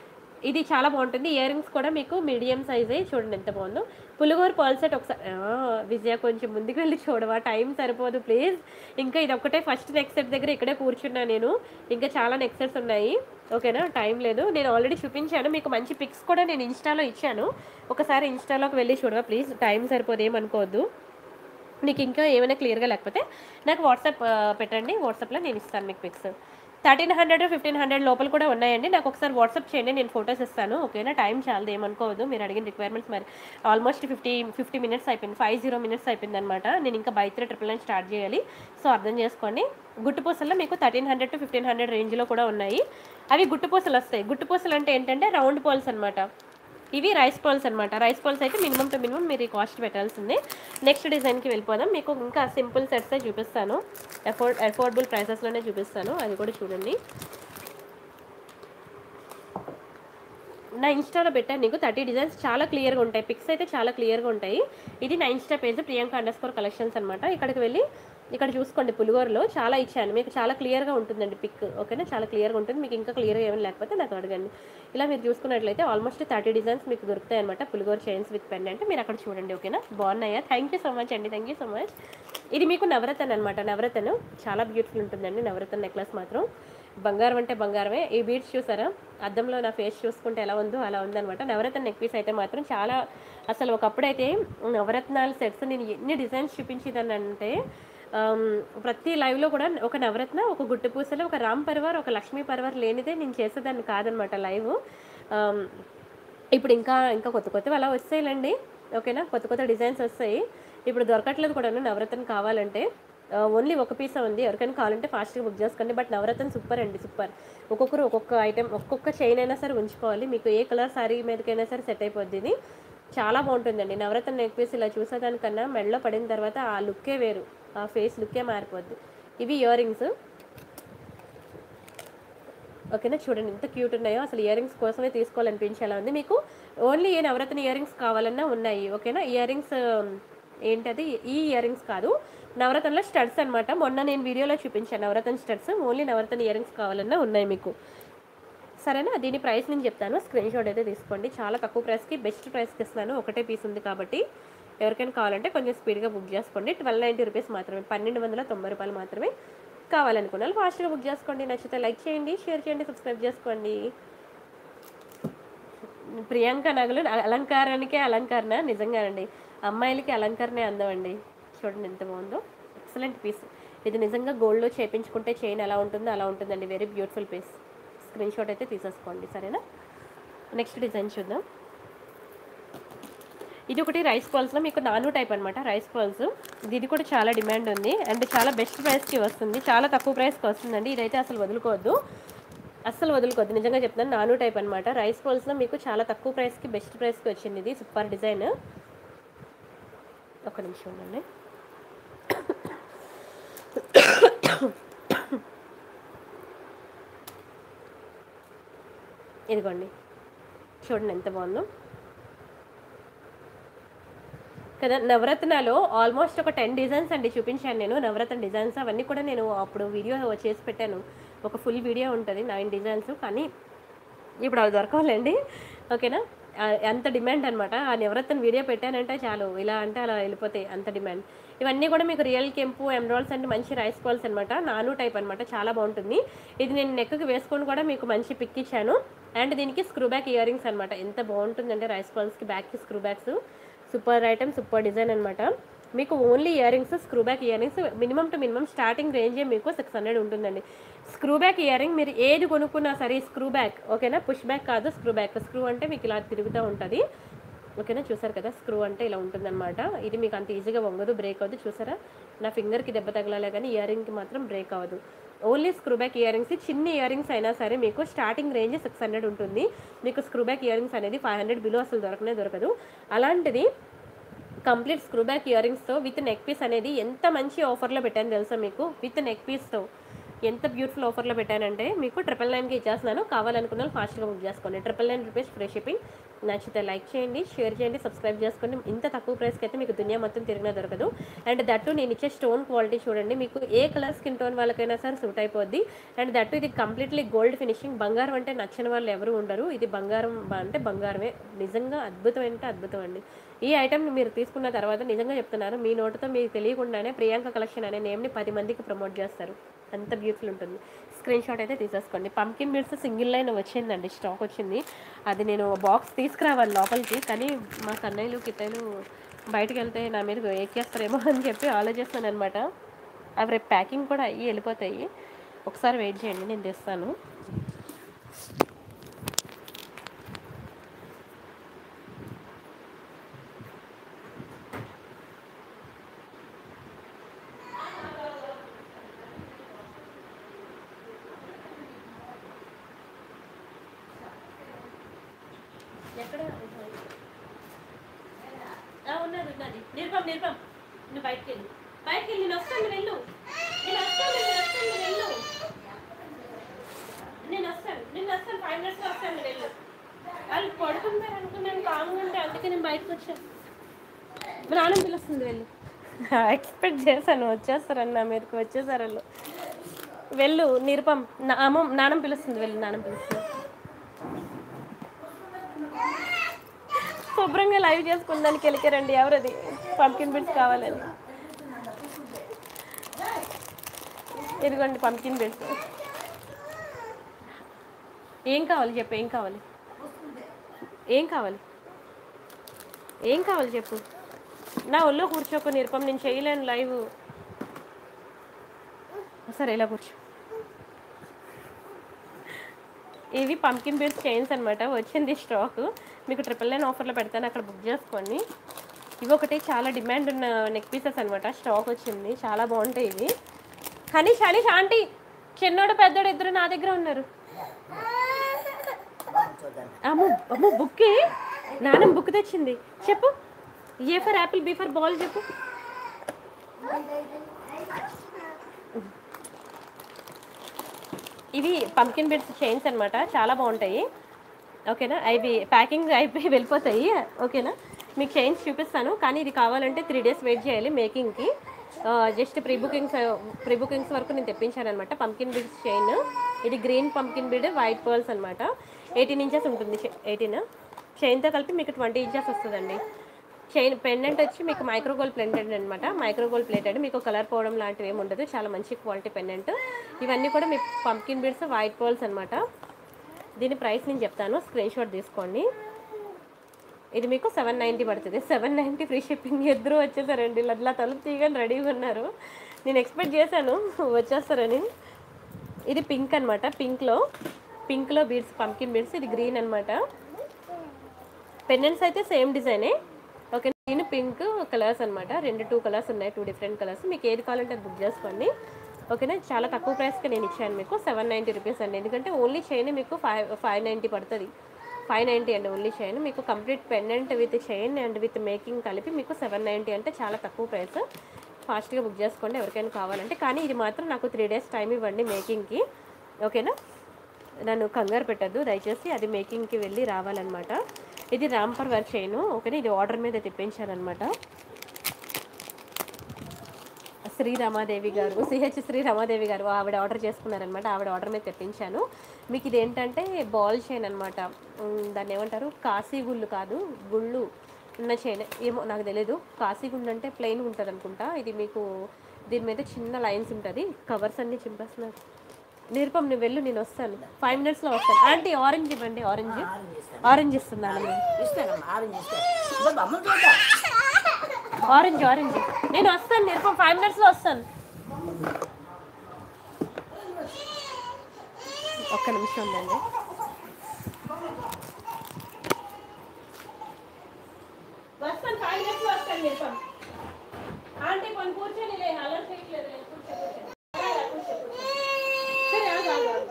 ఇది చాలా బాగుంటుంది ఇయర్ రింగ్స్ కూడా మీకు మీడియం సైజే చూడండి ఎంత బాగుందో పులిగోరు పర్ల్ సెట్ ఒకసారి ఆ, విజయ కొంచెం ముందుకు వెళ్ళి చూడవా టైం సరిపోదు ప్లీజ్ ఇంకా ఇది ఒక్కటే ఫస్ట్ నెక్స్ట్ సెట్ దగ్గర ఇక్కడే కూర్చున్నా నేను ఇంకా చాలా నెక్స్ట్ సెట్స్ ఉన్నాయి ఓకేనా టైం లేదు నేను ఆల్రెడీ చూపించాను మీకు మంచి పిక్స్ కూడా నేను ఇన్స్టాలో ఇచ్చాను ఒకసారి ఇన్స్టాలోకి వెళ్ళి చూడవా ప్లీజ్ టైం సరిపోదు ఏమనుకోవద్దు నీకు ఇంకా ఏమైనా క్లియర్గా లేకపోతే నాకు వాట్సాప్ ఆ, పెట్టండి వాట్సాప్లో నేను ఇస్తాను మీకు pics thirteen hundred fifteen hundred లోపల కూడా ఉన్నాయండి నాకు ఒకసారి వాట్సాప్ చేయండి నేను ఫొటోస్ ఇస్తాను ఓకేనా టైం చాలదు ఏమనుకోవద్దు మీరు అడిగిన రిక్వైర్మెంట్స్ మరి ఆల్మోస్ట్ ఫిఫ్టీ ఫిఫ్టీ మినిట్స్ అయిపోయింది ఫైవ్ జీరో మినిట్స్ అయిపోయింది అనమాట నేను ఇంకా buy three triple nine start చేయాలి సో అర్థం చేసుకోండి గుట్టుపూసల్లో మీకు thirteen hundred to fifteen hundred రేంజ్లో కూడా ఉన్నాయి అవి గుట్టుపూసలు వస్తాయి గుట్టుపూసలు అంటే ఏంటంటే రౌండ్ పోల్స్ అనమాట ఇవి రైస్ పర్ల్స్ అనమాట రైస్ పర్ల్స్ అయితే మినిమం టు మినిమం మీరు ఈ కాస్ట్ పెట్టాల్సిందే నెక్స్ట్ డిజైన్కి వెళ్ళిపోదాం మీకు ఇంకా సింపుల్ సెట్సే చూపిస్తాను అఫోర్డ్ అఫోర్డబుల్ ప్రైసెస్లోనే చూపిస్తాను అది కూడా చూడండి నా ఇన్స్టాలో పెట్టాను నీకు థర్టీ డిజైన్స్ చాలా క్లియర్గా ఉంటాయి పిక్స్ అయితే చాలా క్లియర్గా ఉంటాయి ఇది నా Insta page Priyanka underscore collections అనమాట ఇక్కడికి వెళ్ళి ఇక్కడ చూసుకోండి పులిగోరలో చాలా ఇచ్చాను మీకు చాలా క్లియర్గా ఉంటుందండి పిక్ ఓకేనా చాలా క్లియర్గా ఉంటుంది మీకు ఇంకా క్లియర్గా ఏమైనా లేకపోతే నాకు అడగండి ఇలా మీరు చూసుకున్నట్లయితే ఆల్మోస్ట్ థర్టీ డిజైన్స్ మీకు దొరుకుతాయి అనమాట పులిగోర చైన్స్ విత్ పెన్ అంటే మీరు అక్కడ చూడండి ఓకేనా బాగున్నాయా థ్యాంక్ యూ సో మచ్ అండి థ్యాంక్ యూ సో మచ్ ఇది మీకు నవరత్న అనమాట నవరత్న చాలా బ్యూటిఫుల్ ఉంటుందండి నవరత్న నెక్లెస్ మాత్రం బంగారం అంటే బంగారమే ఈ బీడ్స్ చూసారా అద్దంలో నా ఫేస్ చూసుకుంటే ఎలా ఉందో అలా ఉందన్నమాట నవరత్న నెక్ పీస్ అయితే మాత్రం చాలా అసలు ఒకప్పుడైతే నవరత్నాల సెట్స్ నేను ఎన్ని డిజైన్స్ చూపించేదాన్ని అంటే ఆమ్, ప్రతి లైవ్లో కూడా ఒక నవరత్న ఒక గుట్టు పూసలు ఒక రామ్ పరివార్ ఒక లక్ష్మీ పరివార్ లేనిదే నేను చేసేదాన్ని కాదనమాట లైవ్ ఆమ్, ఇప్పుడు ఇంకా ఇంకా కొత్త కొత్తవి అలా వస్తాయిలండి ఓకేనా కొత్త కొత్త డిజైన్స్ వస్తాయి ఇప్పుడు దొరకట్లేదు కూడా నవరత్న కావాలంటే ఓన్లీ ఒక పీస్ ఉంది ఎవరికైనా కావాలంటే ఫాస్ట్గా బుక్ చేసుకోండి బట్ నవరత్న సూపర్ అండి సూపర్ ఒక్కొక్కరు ఒక్కొక్క ఐటెం ఒక్కొక్క చైన్ అయినా సరే ఉంచుకోవాలి మీకు ఏ కలర్ సారీ మీదకైనా సరే సెట్ అయిపోద్ది ఇది చాలా బాగుంటుందండి నవరత్న నెక్ పీస్ ఇలా చూసేదానికన్నా మెడలో పడిన తర్వాత ఆ లుక్కే వేరు ఆ ఫేస్ లుక్కే మారిపోద్ది ఇవి ఇయర్ రింగ్స్ ఓకేనా చూడండి ఎంత క్యూట్ ఉన్నాయో అసలు ఇయర్ రింగ్స్ కోసమే తీసుకోవాలనిపించేలా ఉంది మీకు only a Navaratna earrings కావాలన్నా ఉన్నాయి ఓకేనా ఇయర్ రింగ్స్ ఏంటది ఈ ఇయర్ రింగ్స్ కాదు నవరత్నలో స్టడ్స్ అనమాట మొన్న నేను వీడియోలో చూపించాను Navaratna studs only Navaratna earrings కావాలన్నా ఉన్నాయి మీకు సరేనా దీని ప్రైస్ నేను చెప్తాను స్క్రీన్ షాట్ అయితే తీసుకోండి చాలా తక్కువ ప్రైస్కి బెస్ట్ ప్రైస్కి ఇస్తున్నాను ఒకటే పీస్ ఉంది కాబట్టి ఎవరికైనా కావాలంటే కొంచెం స్పీడ్గా బుక్ చేసుకోండి ట్వెల్వ్ నైంటీ రూపీస్ మాత్రమే పన్నెండు వందల తొంభై రూపాయలు మాత్రమే కావాలనుకున్న వాళ్ళు ఫాస్ట్గా బుక్ చేసుకోండి నచ్చితే లైక్ చేయండి షేర్ చేయండి సబ్స్క్రైబ్ చేసుకోండి ప్రియాంక నగలు అలంకారానికే అలంకరణ నిజంగానండి అమ్మాయిలకి అలంకరణే అందం అండి చూడండి ఎంత బాగుందో ఎక్సలెంట్ పీస్ ఇది నిజంగా గోల్డ్లో చేపించుకుంటే చైన్ ఎలా ఉంటుందో అలా ఉంటుందండి very beautiful piece screen shot అయితే తీసేసుకోండి సరేనా నెక్స్ట్ డిజైన్ చూద్దాం ఇది ఒకటి రైస్ పర్ల్స్లో మీకు నాను టైప్ అనమాట రైస్ పర్ల్స్ ఇది కూడా చాలా డిమాండ్ ఉంది అండ్ చాలా బెస్ట్ ప్రైస్కి వస్తుంది చాలా తక్కువ ప్రైస్కి వస్తుందండి ఇదైతే అసలు వదులుకోవద్దు అస్సలు వదులుకోవద్దు నిజంగా చెప్తాను నాను టైప్ అనమాట రైస్ పర్ల్స్లో మీకు చాలా తక్కువ ప్రైస్కి బెస్ట్ ప్రైస్కి వచ్చింది ఇది సూపర్ డిజైన్ ఒక నిమిషం ఉండండి ఇదిగోండి చూడండి ఎంత బాగుందో కదా నవరత్నాలో ఆల్మోస్ట్ ఒక టెన్ డిజైన్స్ అండి చూపించాను నేను నవరత్న డిజైన్స్ అవన్నీ కూడా నేను అప్పుడు వీడియో చేసి పెట్టాను ఒక ఫుల్ వీడియో ఉంటుంది నైన్ డిజైన్స్ కానీ ఇప్పుడు అవి దొరకవాలండి ఓకేనా ఆ, అంత డిమాండ్ అనమాట ఆ నవరత్న వీడియో పెట్టానంటే చాలు ఇలా అంటే అలా వెళ్ళిపోతాయి అంత డిమాండ్ ఇవన్నీ కూడా మీకు రియల్ కెంపు ఎమరాల్స్ అండ్ మంచి రైస్ బాల్స్ అనమాట నాను టైప్ అనమాట చాలా బాగుంటుంది ఇది నేను నెక్కి వేసుకొని కూడా మీకు మంచి పిక్ ఇచ్చాను అండ్ దీనికి స్క్రూ బ్యాక్ ఇయర్ రింగ్స్ అనమాట ఎంత బాగుంటుందంటే రైస్ బాల్స్కి బ్యాక్కి screw backs super item super design అనమాట మీకు only earrings screw back ear rings minimum to minimum starting రేంజే మీకు సిక్స్ హండ్రెడ్ ఉంటుందండి స్క్రూ బ్యాక్ ఇయర్ రింగ్ మీరు ఏది కొనుక్కున్నా సరే స్క్రూ బ్యాక్ ఓకేనా పుష్ బ్యాక్ కాదు స్క్రూ బ్యాక్ స్క్రూ అంటే మీకు ఇలా తిరుగుతూ ఉంటుంది ఓకేనా చూసారు కదా స్క్రూ అంటే ఇలా ఉంటుందన్నమాట ఇది మీకు అంత ఈజీగా వంగదు బ్రేక్ అవ్వదు చూసారా నా ఫింగర్కి దెబ్బ తగలాలే కానీ ఇయర్ రింగ్కి మాత్రం బ్రేక్ అవ్వదు only screw back earrings చిన్న ఇయర్ రింగ్స్ అయినా సరే మీకు స్టార్టింగ్ రేంజ్ సిక్స్ హండ్రెడ్ ఉంటుంది మీకు స్క్రూ బ్యాక్ ఇయర్ రింగ్స్ అనేది ఫైవ్ హండ్రెడ్ బిలో అసలు దొరకనే దొరకదు అలాంటిది కంప్లీట్ స్క్రూ బ్యాక్ ఇయర్ రింగ్స్తో విత్ నెక్ పీస్ అనేది ఎంత మంచి ఆఫర్లో పెట్టాను తెలుసా మీకు విత్ నెక్ పీస్తో ఎంత బ్యూటిఫుల్ ఆఫర్లో పెట్టానంటే మీకు ట్రిపుల్ నైన్కి ఇచ్చేస్తున్నాను కావాలనుకున్న వాళ్ళు ఫాస్ట్గా బుక్ చేసుకోండి triple nine rupees free shipping నచ్చితే లైక్ చేయండి షేర్ చేయండి సబ్స్క్రైబ్ చేసుకోండి ఇంత తక్కువ ప్రైస్కి అయితే మీకు దునియా మొత్తం తిరిగినా దొరకదు అండ్ దట్టు నేను ఇచ్చే స్టోన్ క్వాలిటీ చూడండి మీకు ఏ కలర్ స్కిన్ టోన్ వాళ్ళకైనా సరే సూట్ అయిపోద్ది అండ్ దట్టు ఇది కంప్లీట్లీ గోల్డ్ ఫినిషింగ్ బంగారం అంటే నచ్చని వాళ్ళు ఎవరు ఉండరు ఇది బంగారం బ- అంటే బంగారమే నిజంగా అద్భుతం అంటే అద్భుతం అండి ఈ ఐటెంని మీరు తీసుకున్న తర్వాత నిజంగా చెప్తున్నారు మీ నోటుతో మీకు తెలియకుండానే ప్రియాంక కలెక్షన్ అనే నేమ్ని పది మందికి ప్రమోట్ చేస్తారు అంత బ్యూటిఫుల్ ఉంటుంది స్క్రీన్ షాట్ అయితే తీసేసుకోండి పంకిన్ బిడ్స్ సింగిల్ లైన్ వచ్చిందండి స్టాక్ వచ్చింది అది నేను బాక్స్ తీసుకురావాలి లోపలికి కానీ మా కన్నయ్యలు కిత్తయ్యలు బయటకు వెళ్తే నా మీద ఎక్కేస్తారేమో అని చెప్పి ఆలోచిస్తాను అనమాట అవి రేపు ప్యాకింగ్ కూడా అయ్యి వెళ్ళిపోతాయి ఒకసారి వెయిట్ చేయండి నేను తెస్తాను ఎక్కడ ఆ, ఉన్నది ఉన్నది నిర్పం నిర్పం నువ్వు బయటికి వెళ్ళు బయటికి వెళ్ళి నేను వస్తాను వెళ్ళు నేను వస్తాను నేను వస్తాను వెళ్ళు నేను వస్తాను నేను వస్తాను ఫైవ్ మినిట్స్లో వస్తాను వెళ్ళు వాళ్ళు పడుకుంటారు అనుకున్నాను కాముగా ఉంటే అందుకే నేను బయటకు వచ్చాను మా నాన్న పిలుస్తుంది వెళ్ళు ఎక్స్పెక్ట్ చేశాను వచ్చేస్తారని నా మీదకి వచ్చేసారు వాళ్ళు వెళ్ళు నిరుపం నా అమ్మ నాన్న పిలుస్తుంది వెళ్ళు నాన్న పిలుస్తుంది శుభ్రంగా లైవ్ చేసుకుందానికి వెళ్ళికారండి ఎవరది పంకిన్ బిడ్స్ కావాలని ఇదిగోండి పంకిన్ బిడ్స్ ఏం కావాలి చెప్పు ఏం కావాలి ఏం కావాలి ఏం కావాలి చెప్పు నా ఒళ్ళో కూర్చోక నిరుపం నేను చేయలేను లైవ్ సరే ఇలా కూర్చో ఇవి పంకిన్ బీడ్స్ చైన్స్ అనమాట వచ్చింది స్టాక్ మీకు ట్రిపుల్ నైన్ ఆఫర్లో పెడతాను అక్కడ బుక్ చేసుకోండి ఇవి ఒకటి చాలా డిమాండ్ ఉన్న నెక్ పీసెస్ అనమాట స్టాక్ వచ్చింది చాలా బాగుంటాయి ఇవి హనీష్ హనీష్ ఆంటీ చిన్నోడు పెద్దోడు ఇద్దరు నా దగ్గర ఉన్నారు అమ్మో అమ్మో బుక్ నాన్న బుక్ తెచ్చింది చెప్పు A for apple B for ball చెప్పు ఇవి పంకిన్ బిడ్స్ చైన్స్ అనమాట చాలా బాగుంటాయి ఓకేనా అవి ప్యాకింగ్ అయిపోయి వెళ్ళిపోతాయి ఓకేనా మీకు చైన్స్ చూపిస్తాను కానీ ఇది కావాలంటే త్రీ డేస్ వెయిట్ చేయాలి మేకింగ్కి just pre bookings pre bookings వరకు నేను తెప్పించాను అనమాట పంకిన్ బిడ్స్ చైన్ ఇది green pumpkin bead white pearls అనమాట ఎయిటీన్ ఇంచెస్ ఉంటుంది ఎయిటీన్ చైన్తో కలిపి మీకు ట్వంటీ ఇంచెస్ వస్తుందండి చైన్ పెండెంట్ వచ్చి మీకు మైక్రోగోల్ ప్లేటెడ్ అనమాట మైక్రోగోల్ ప్లేటెడ్ మీకు కలర్ పోవడం లాంటివి ఏమి ఉండదు చాలా మంచి క్వాలిటీ పెండెంట్ ఇవన్నీ కూడా మీ పంకిన్ బిడ్స్ వైట్ పర్ల్స్ అనమాట దీని ప్రైస్ నేను చెప్తాను స్క్రీన్ షాట్ తీసుకోండి ఇది మీకు సెవెన్ నైంటీ పడుతుంది సెవెన్ నైంటీ ఫ్రీ షిప్పింగ్ ఇద్దరు వచ్చేసారండి అట్లా తలుపు తీయగానే రెడీగా ఉన్నారు నేను ఎక్స్పెక్ట్ చేశాను వచ్చేస్తారని ఇది పింక్ అనమాట పింక్లో పింక్లో బీడ్స్ పంకిన్ బీడ్స్ ఇది గ్రీన్ అనమాట పెండెంట్స్ అయితే సేమ్ డిజైనే ఓకే నేను పింక్ కలర్స్ అనమాట రెండు టూ కలర్స్ ఉన్నాయి టూ డిఫరెంట్ కలర్స్ మీకు ఏది కావాలంటే అది బుక్ చేసుకోండి ఓకేనా చాలా తక్కువ ప్రైస్కి నేను ఇచ్చాను మీకు సెవెన్ నైంటీ రూపీస్ అండి ఎందుకంటే ఓన్లీ చైన్ మీకు ఫైవ్ ఫైవ్ నైంటీ పడుతుంది ఫైవ్ నైంటీ అండి ఓన్లీ చైన్ మీకు complete pendant with chain and with making కలిపి మీకు సెవెన్ నైంటీ అంటే చాలా తక్కువ ప్రైస్ ఫాస్ట్గా బుక్ చేసుకోండి ఎవరికైనా కావాలంటే కానీ ఇది మాత్రం నాకు త్రీ డేస్ టైం ఇవ్వండి మేకింగ్కి ఓకేనా నన్ను కంగారు పెట్టద్దు దయచేసి అది మేకింగ్కి వెళ్ళి రావాలన్నమాట ఇది రాంపర్ వర్క్ చేయను ఓకేనా ఇది ఆర్డర్ మీద తెప్పించానమాట శ్రీ రమాదేవి గారు సిహెచ్ శ్రీ రమాదేవి గారు ఆవిడ ఆర్డర్ చేసుకున్నారనమాట ఆవిడ ఆర్డర్ మీద తెప్పించాను మీకు ఇది ఏంటంటే బాల్ చైన్ అనమాట దాన్ని ఏమంటారు కాశీ గుళ్ళు కాదు గుళ్ళు ఉన్న చైన్ ఏమో నాకు తెలియదు కాశీ గుండు అంటే ప్లెయిన్ ఉంటుంది అనుకుంటా ఇది మీకు దీని మీద చిన్న లైన్స్ ఉంటుంది కవర్స్ అన్నీ చింపేస్తున్నారు నిరుపం నువ్వు వెళ్ళు నేను వస్తాను ఫైవ్ మినిట్స్లో వస్తాను ఆంటీ ఆరెంజ్ ఇవ్వండి ఆరెంజ్ ఆరెంజ్ ఇస్తున్నాను నేను ఇస్తానమ్మా ఆరెంజ్ ఇస్తాను ఇదో బొమ్మలు చూద్దాం ఆరెంజ్ ఆరెంజ్ నేను వస్తాను నిరుపం ఫైవ్ మినిట్స్లో వస్తాను ఒక్క నిమిషం ఉందండి వస్తాను ఫైవ్ మినిట్స్లో వస్తాను నిరుపం ఆంటీ కొన్ని కూర్చొని లే అలర్ చేయట్లేదు లే, కూర్చో కూర్చో రా, కూర్చో, కూర్చో. సరే ఆగు, ఆగు, ఆగు.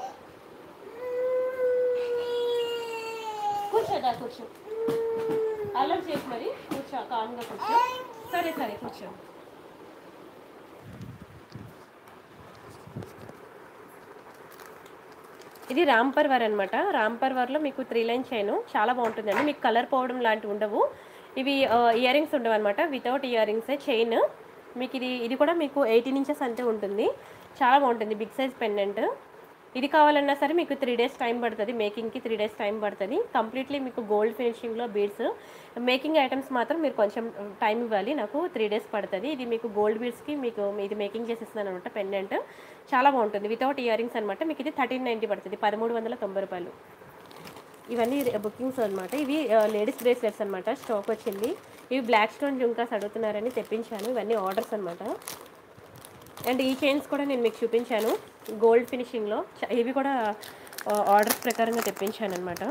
కూర్చోదా కూర్చో అలర్ చేసి మరి కూర్చో కామ్గా కూర్చో సరే సరే కూర్చో ఇది రాంపర్ వర్ అనమాట రాంపర్ వర్లో మీకు త్రీ లైన్ చైన్ చాలా బాగుంటుందండి మీకు కలర్ పోవడం లాంటివి ఉండవు ఇవి ఇయర్ రింగ్స్ ఉండవు అనమాట వితౌట్ ఇయర్ రింగ్సే చైన్ మీకు ఇది ఇది కూడా మీకు ఎయిటీన్ ఇంచెస్ అంతే ఉంటుంది చాలా బాగుంటుంది బిగ్ సైజ్ పెండెంట్ ఇది కావాలన్నా సరే మీకు త్రీ డేస్ టైం పడుతుంది మేకింగ్కి త్రీ డేస్ టైం పడుతుంది కంప్లీట్లీ మీకు గోల్డ్ ఫినిషింగ్లో బీడ్స్ మేకింగ్ ఐటమ్స్ మాత్రం మీరు కొంచెం టైం ఇవ్వాలి నాకు త్రీ డేస్ పడుతుంది ఇది మీకు గోల్డ్ బీడ్స్కి మీకు ఇది మేకింగ్ చేసిస్తున్నాను అనమాట పెండెంట్ చాలా బాగుంటుంది వితౌట్ ఇయర్ రింగ్స్ అనమాట మీకు ఇది థర్టీన్ నైంటీ పడుతుంది పదమూడు వందల తొంభై రూపాయలు ఇవన్నీ బుకింగ్స్ అనమాట ఇవి లేడీస్ బ్రేస్లెట్స్ అనమాట స్టాక్ వచ్చింది ఇవి బ్లాక్ స్టోన్ జుంకాస్ అడుగుతున్నారని తెప్పించాను ఇవన్నీ ఆర్డర్స్ అనమాట అండ్ ఈ చైన్స్ కూడా నేను మీకు చూపించాను గోల్డ్ ఫినిషింగ్లో చ- ఇవి కూడా ఆర్డర్స్ ప్రకారంగా తెప్పించాను అనమాట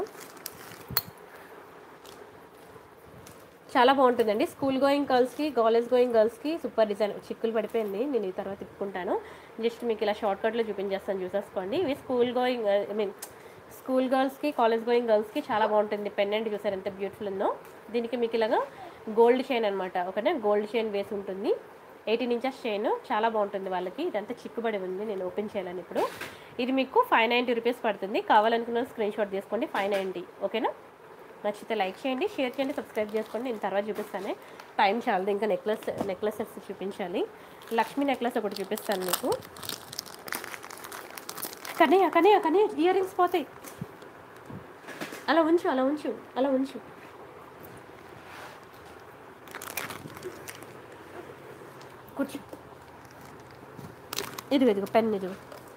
చాలా బాగుంటుందండి స్కూల్ గోయింగ్ గర్ల్స్కి కాలేజ్ గోయింగ్ గర్ల్స్కి సూపర్ డిజైన్ చిక్కులు పడిపోయింది నేను ఈ తర్వాత తిప్పుకుంటాను జస్ట్ మీకు ఇలా షార్ట్ కట్లో చూపించేస్తాను చూసేసుకోండి ఇవి school going I mean school గర్ల్స్కి కాలేజ్ గోయింగ్ గర్ల్స్కి చాలా బాగుంటుంది పెండెంట్ చూసారు ఎంత బ్యూటిఫుల్ ఉందో దీనికి మీకు ఇలాగా గోల్డ్ చైన్ అనమాట ఒకటే గోల్డ్ చైన్ వేసి ఉంటుంది ఎయిటీన్ ఇంచెస్ చైన్ చాలా బాగుంటుంది వాళ్ళకి ఇదంతా చిక్కుబడి ఉంది నేను ఓపెన్ చేయాలని ఇప్పుడు ఇది మీకు ఫైవ్ నైంటీ రూపీస్ పడుతుంది కావాలనుకున్న స్క్రీన్ షాట్ తీసుకోండి ఫైవ్ నైంటీ ఓకేనా నచ్చితే లైక్ చేయండి షేర్ చేయండి సబ్స్క్రైబ్ చేసుకోండి నేను తర్వాత చూపిస్తాను టైం చాలదు ఇంకా నెక్లెస్ నెక్లెసెస్ చూపించాలి లక్ష్మీ నెక్లెస్ ఒకటి చూపిస్తాను మీకు కానీ కానీ కానీ ఇయర్ రింగ్స్ పోతాయి అలా ఉంచు అలా ఉంచు అలా ఉంచు కూర్చో ఇదిగో ఇదిగో పెన్ ఇదిగో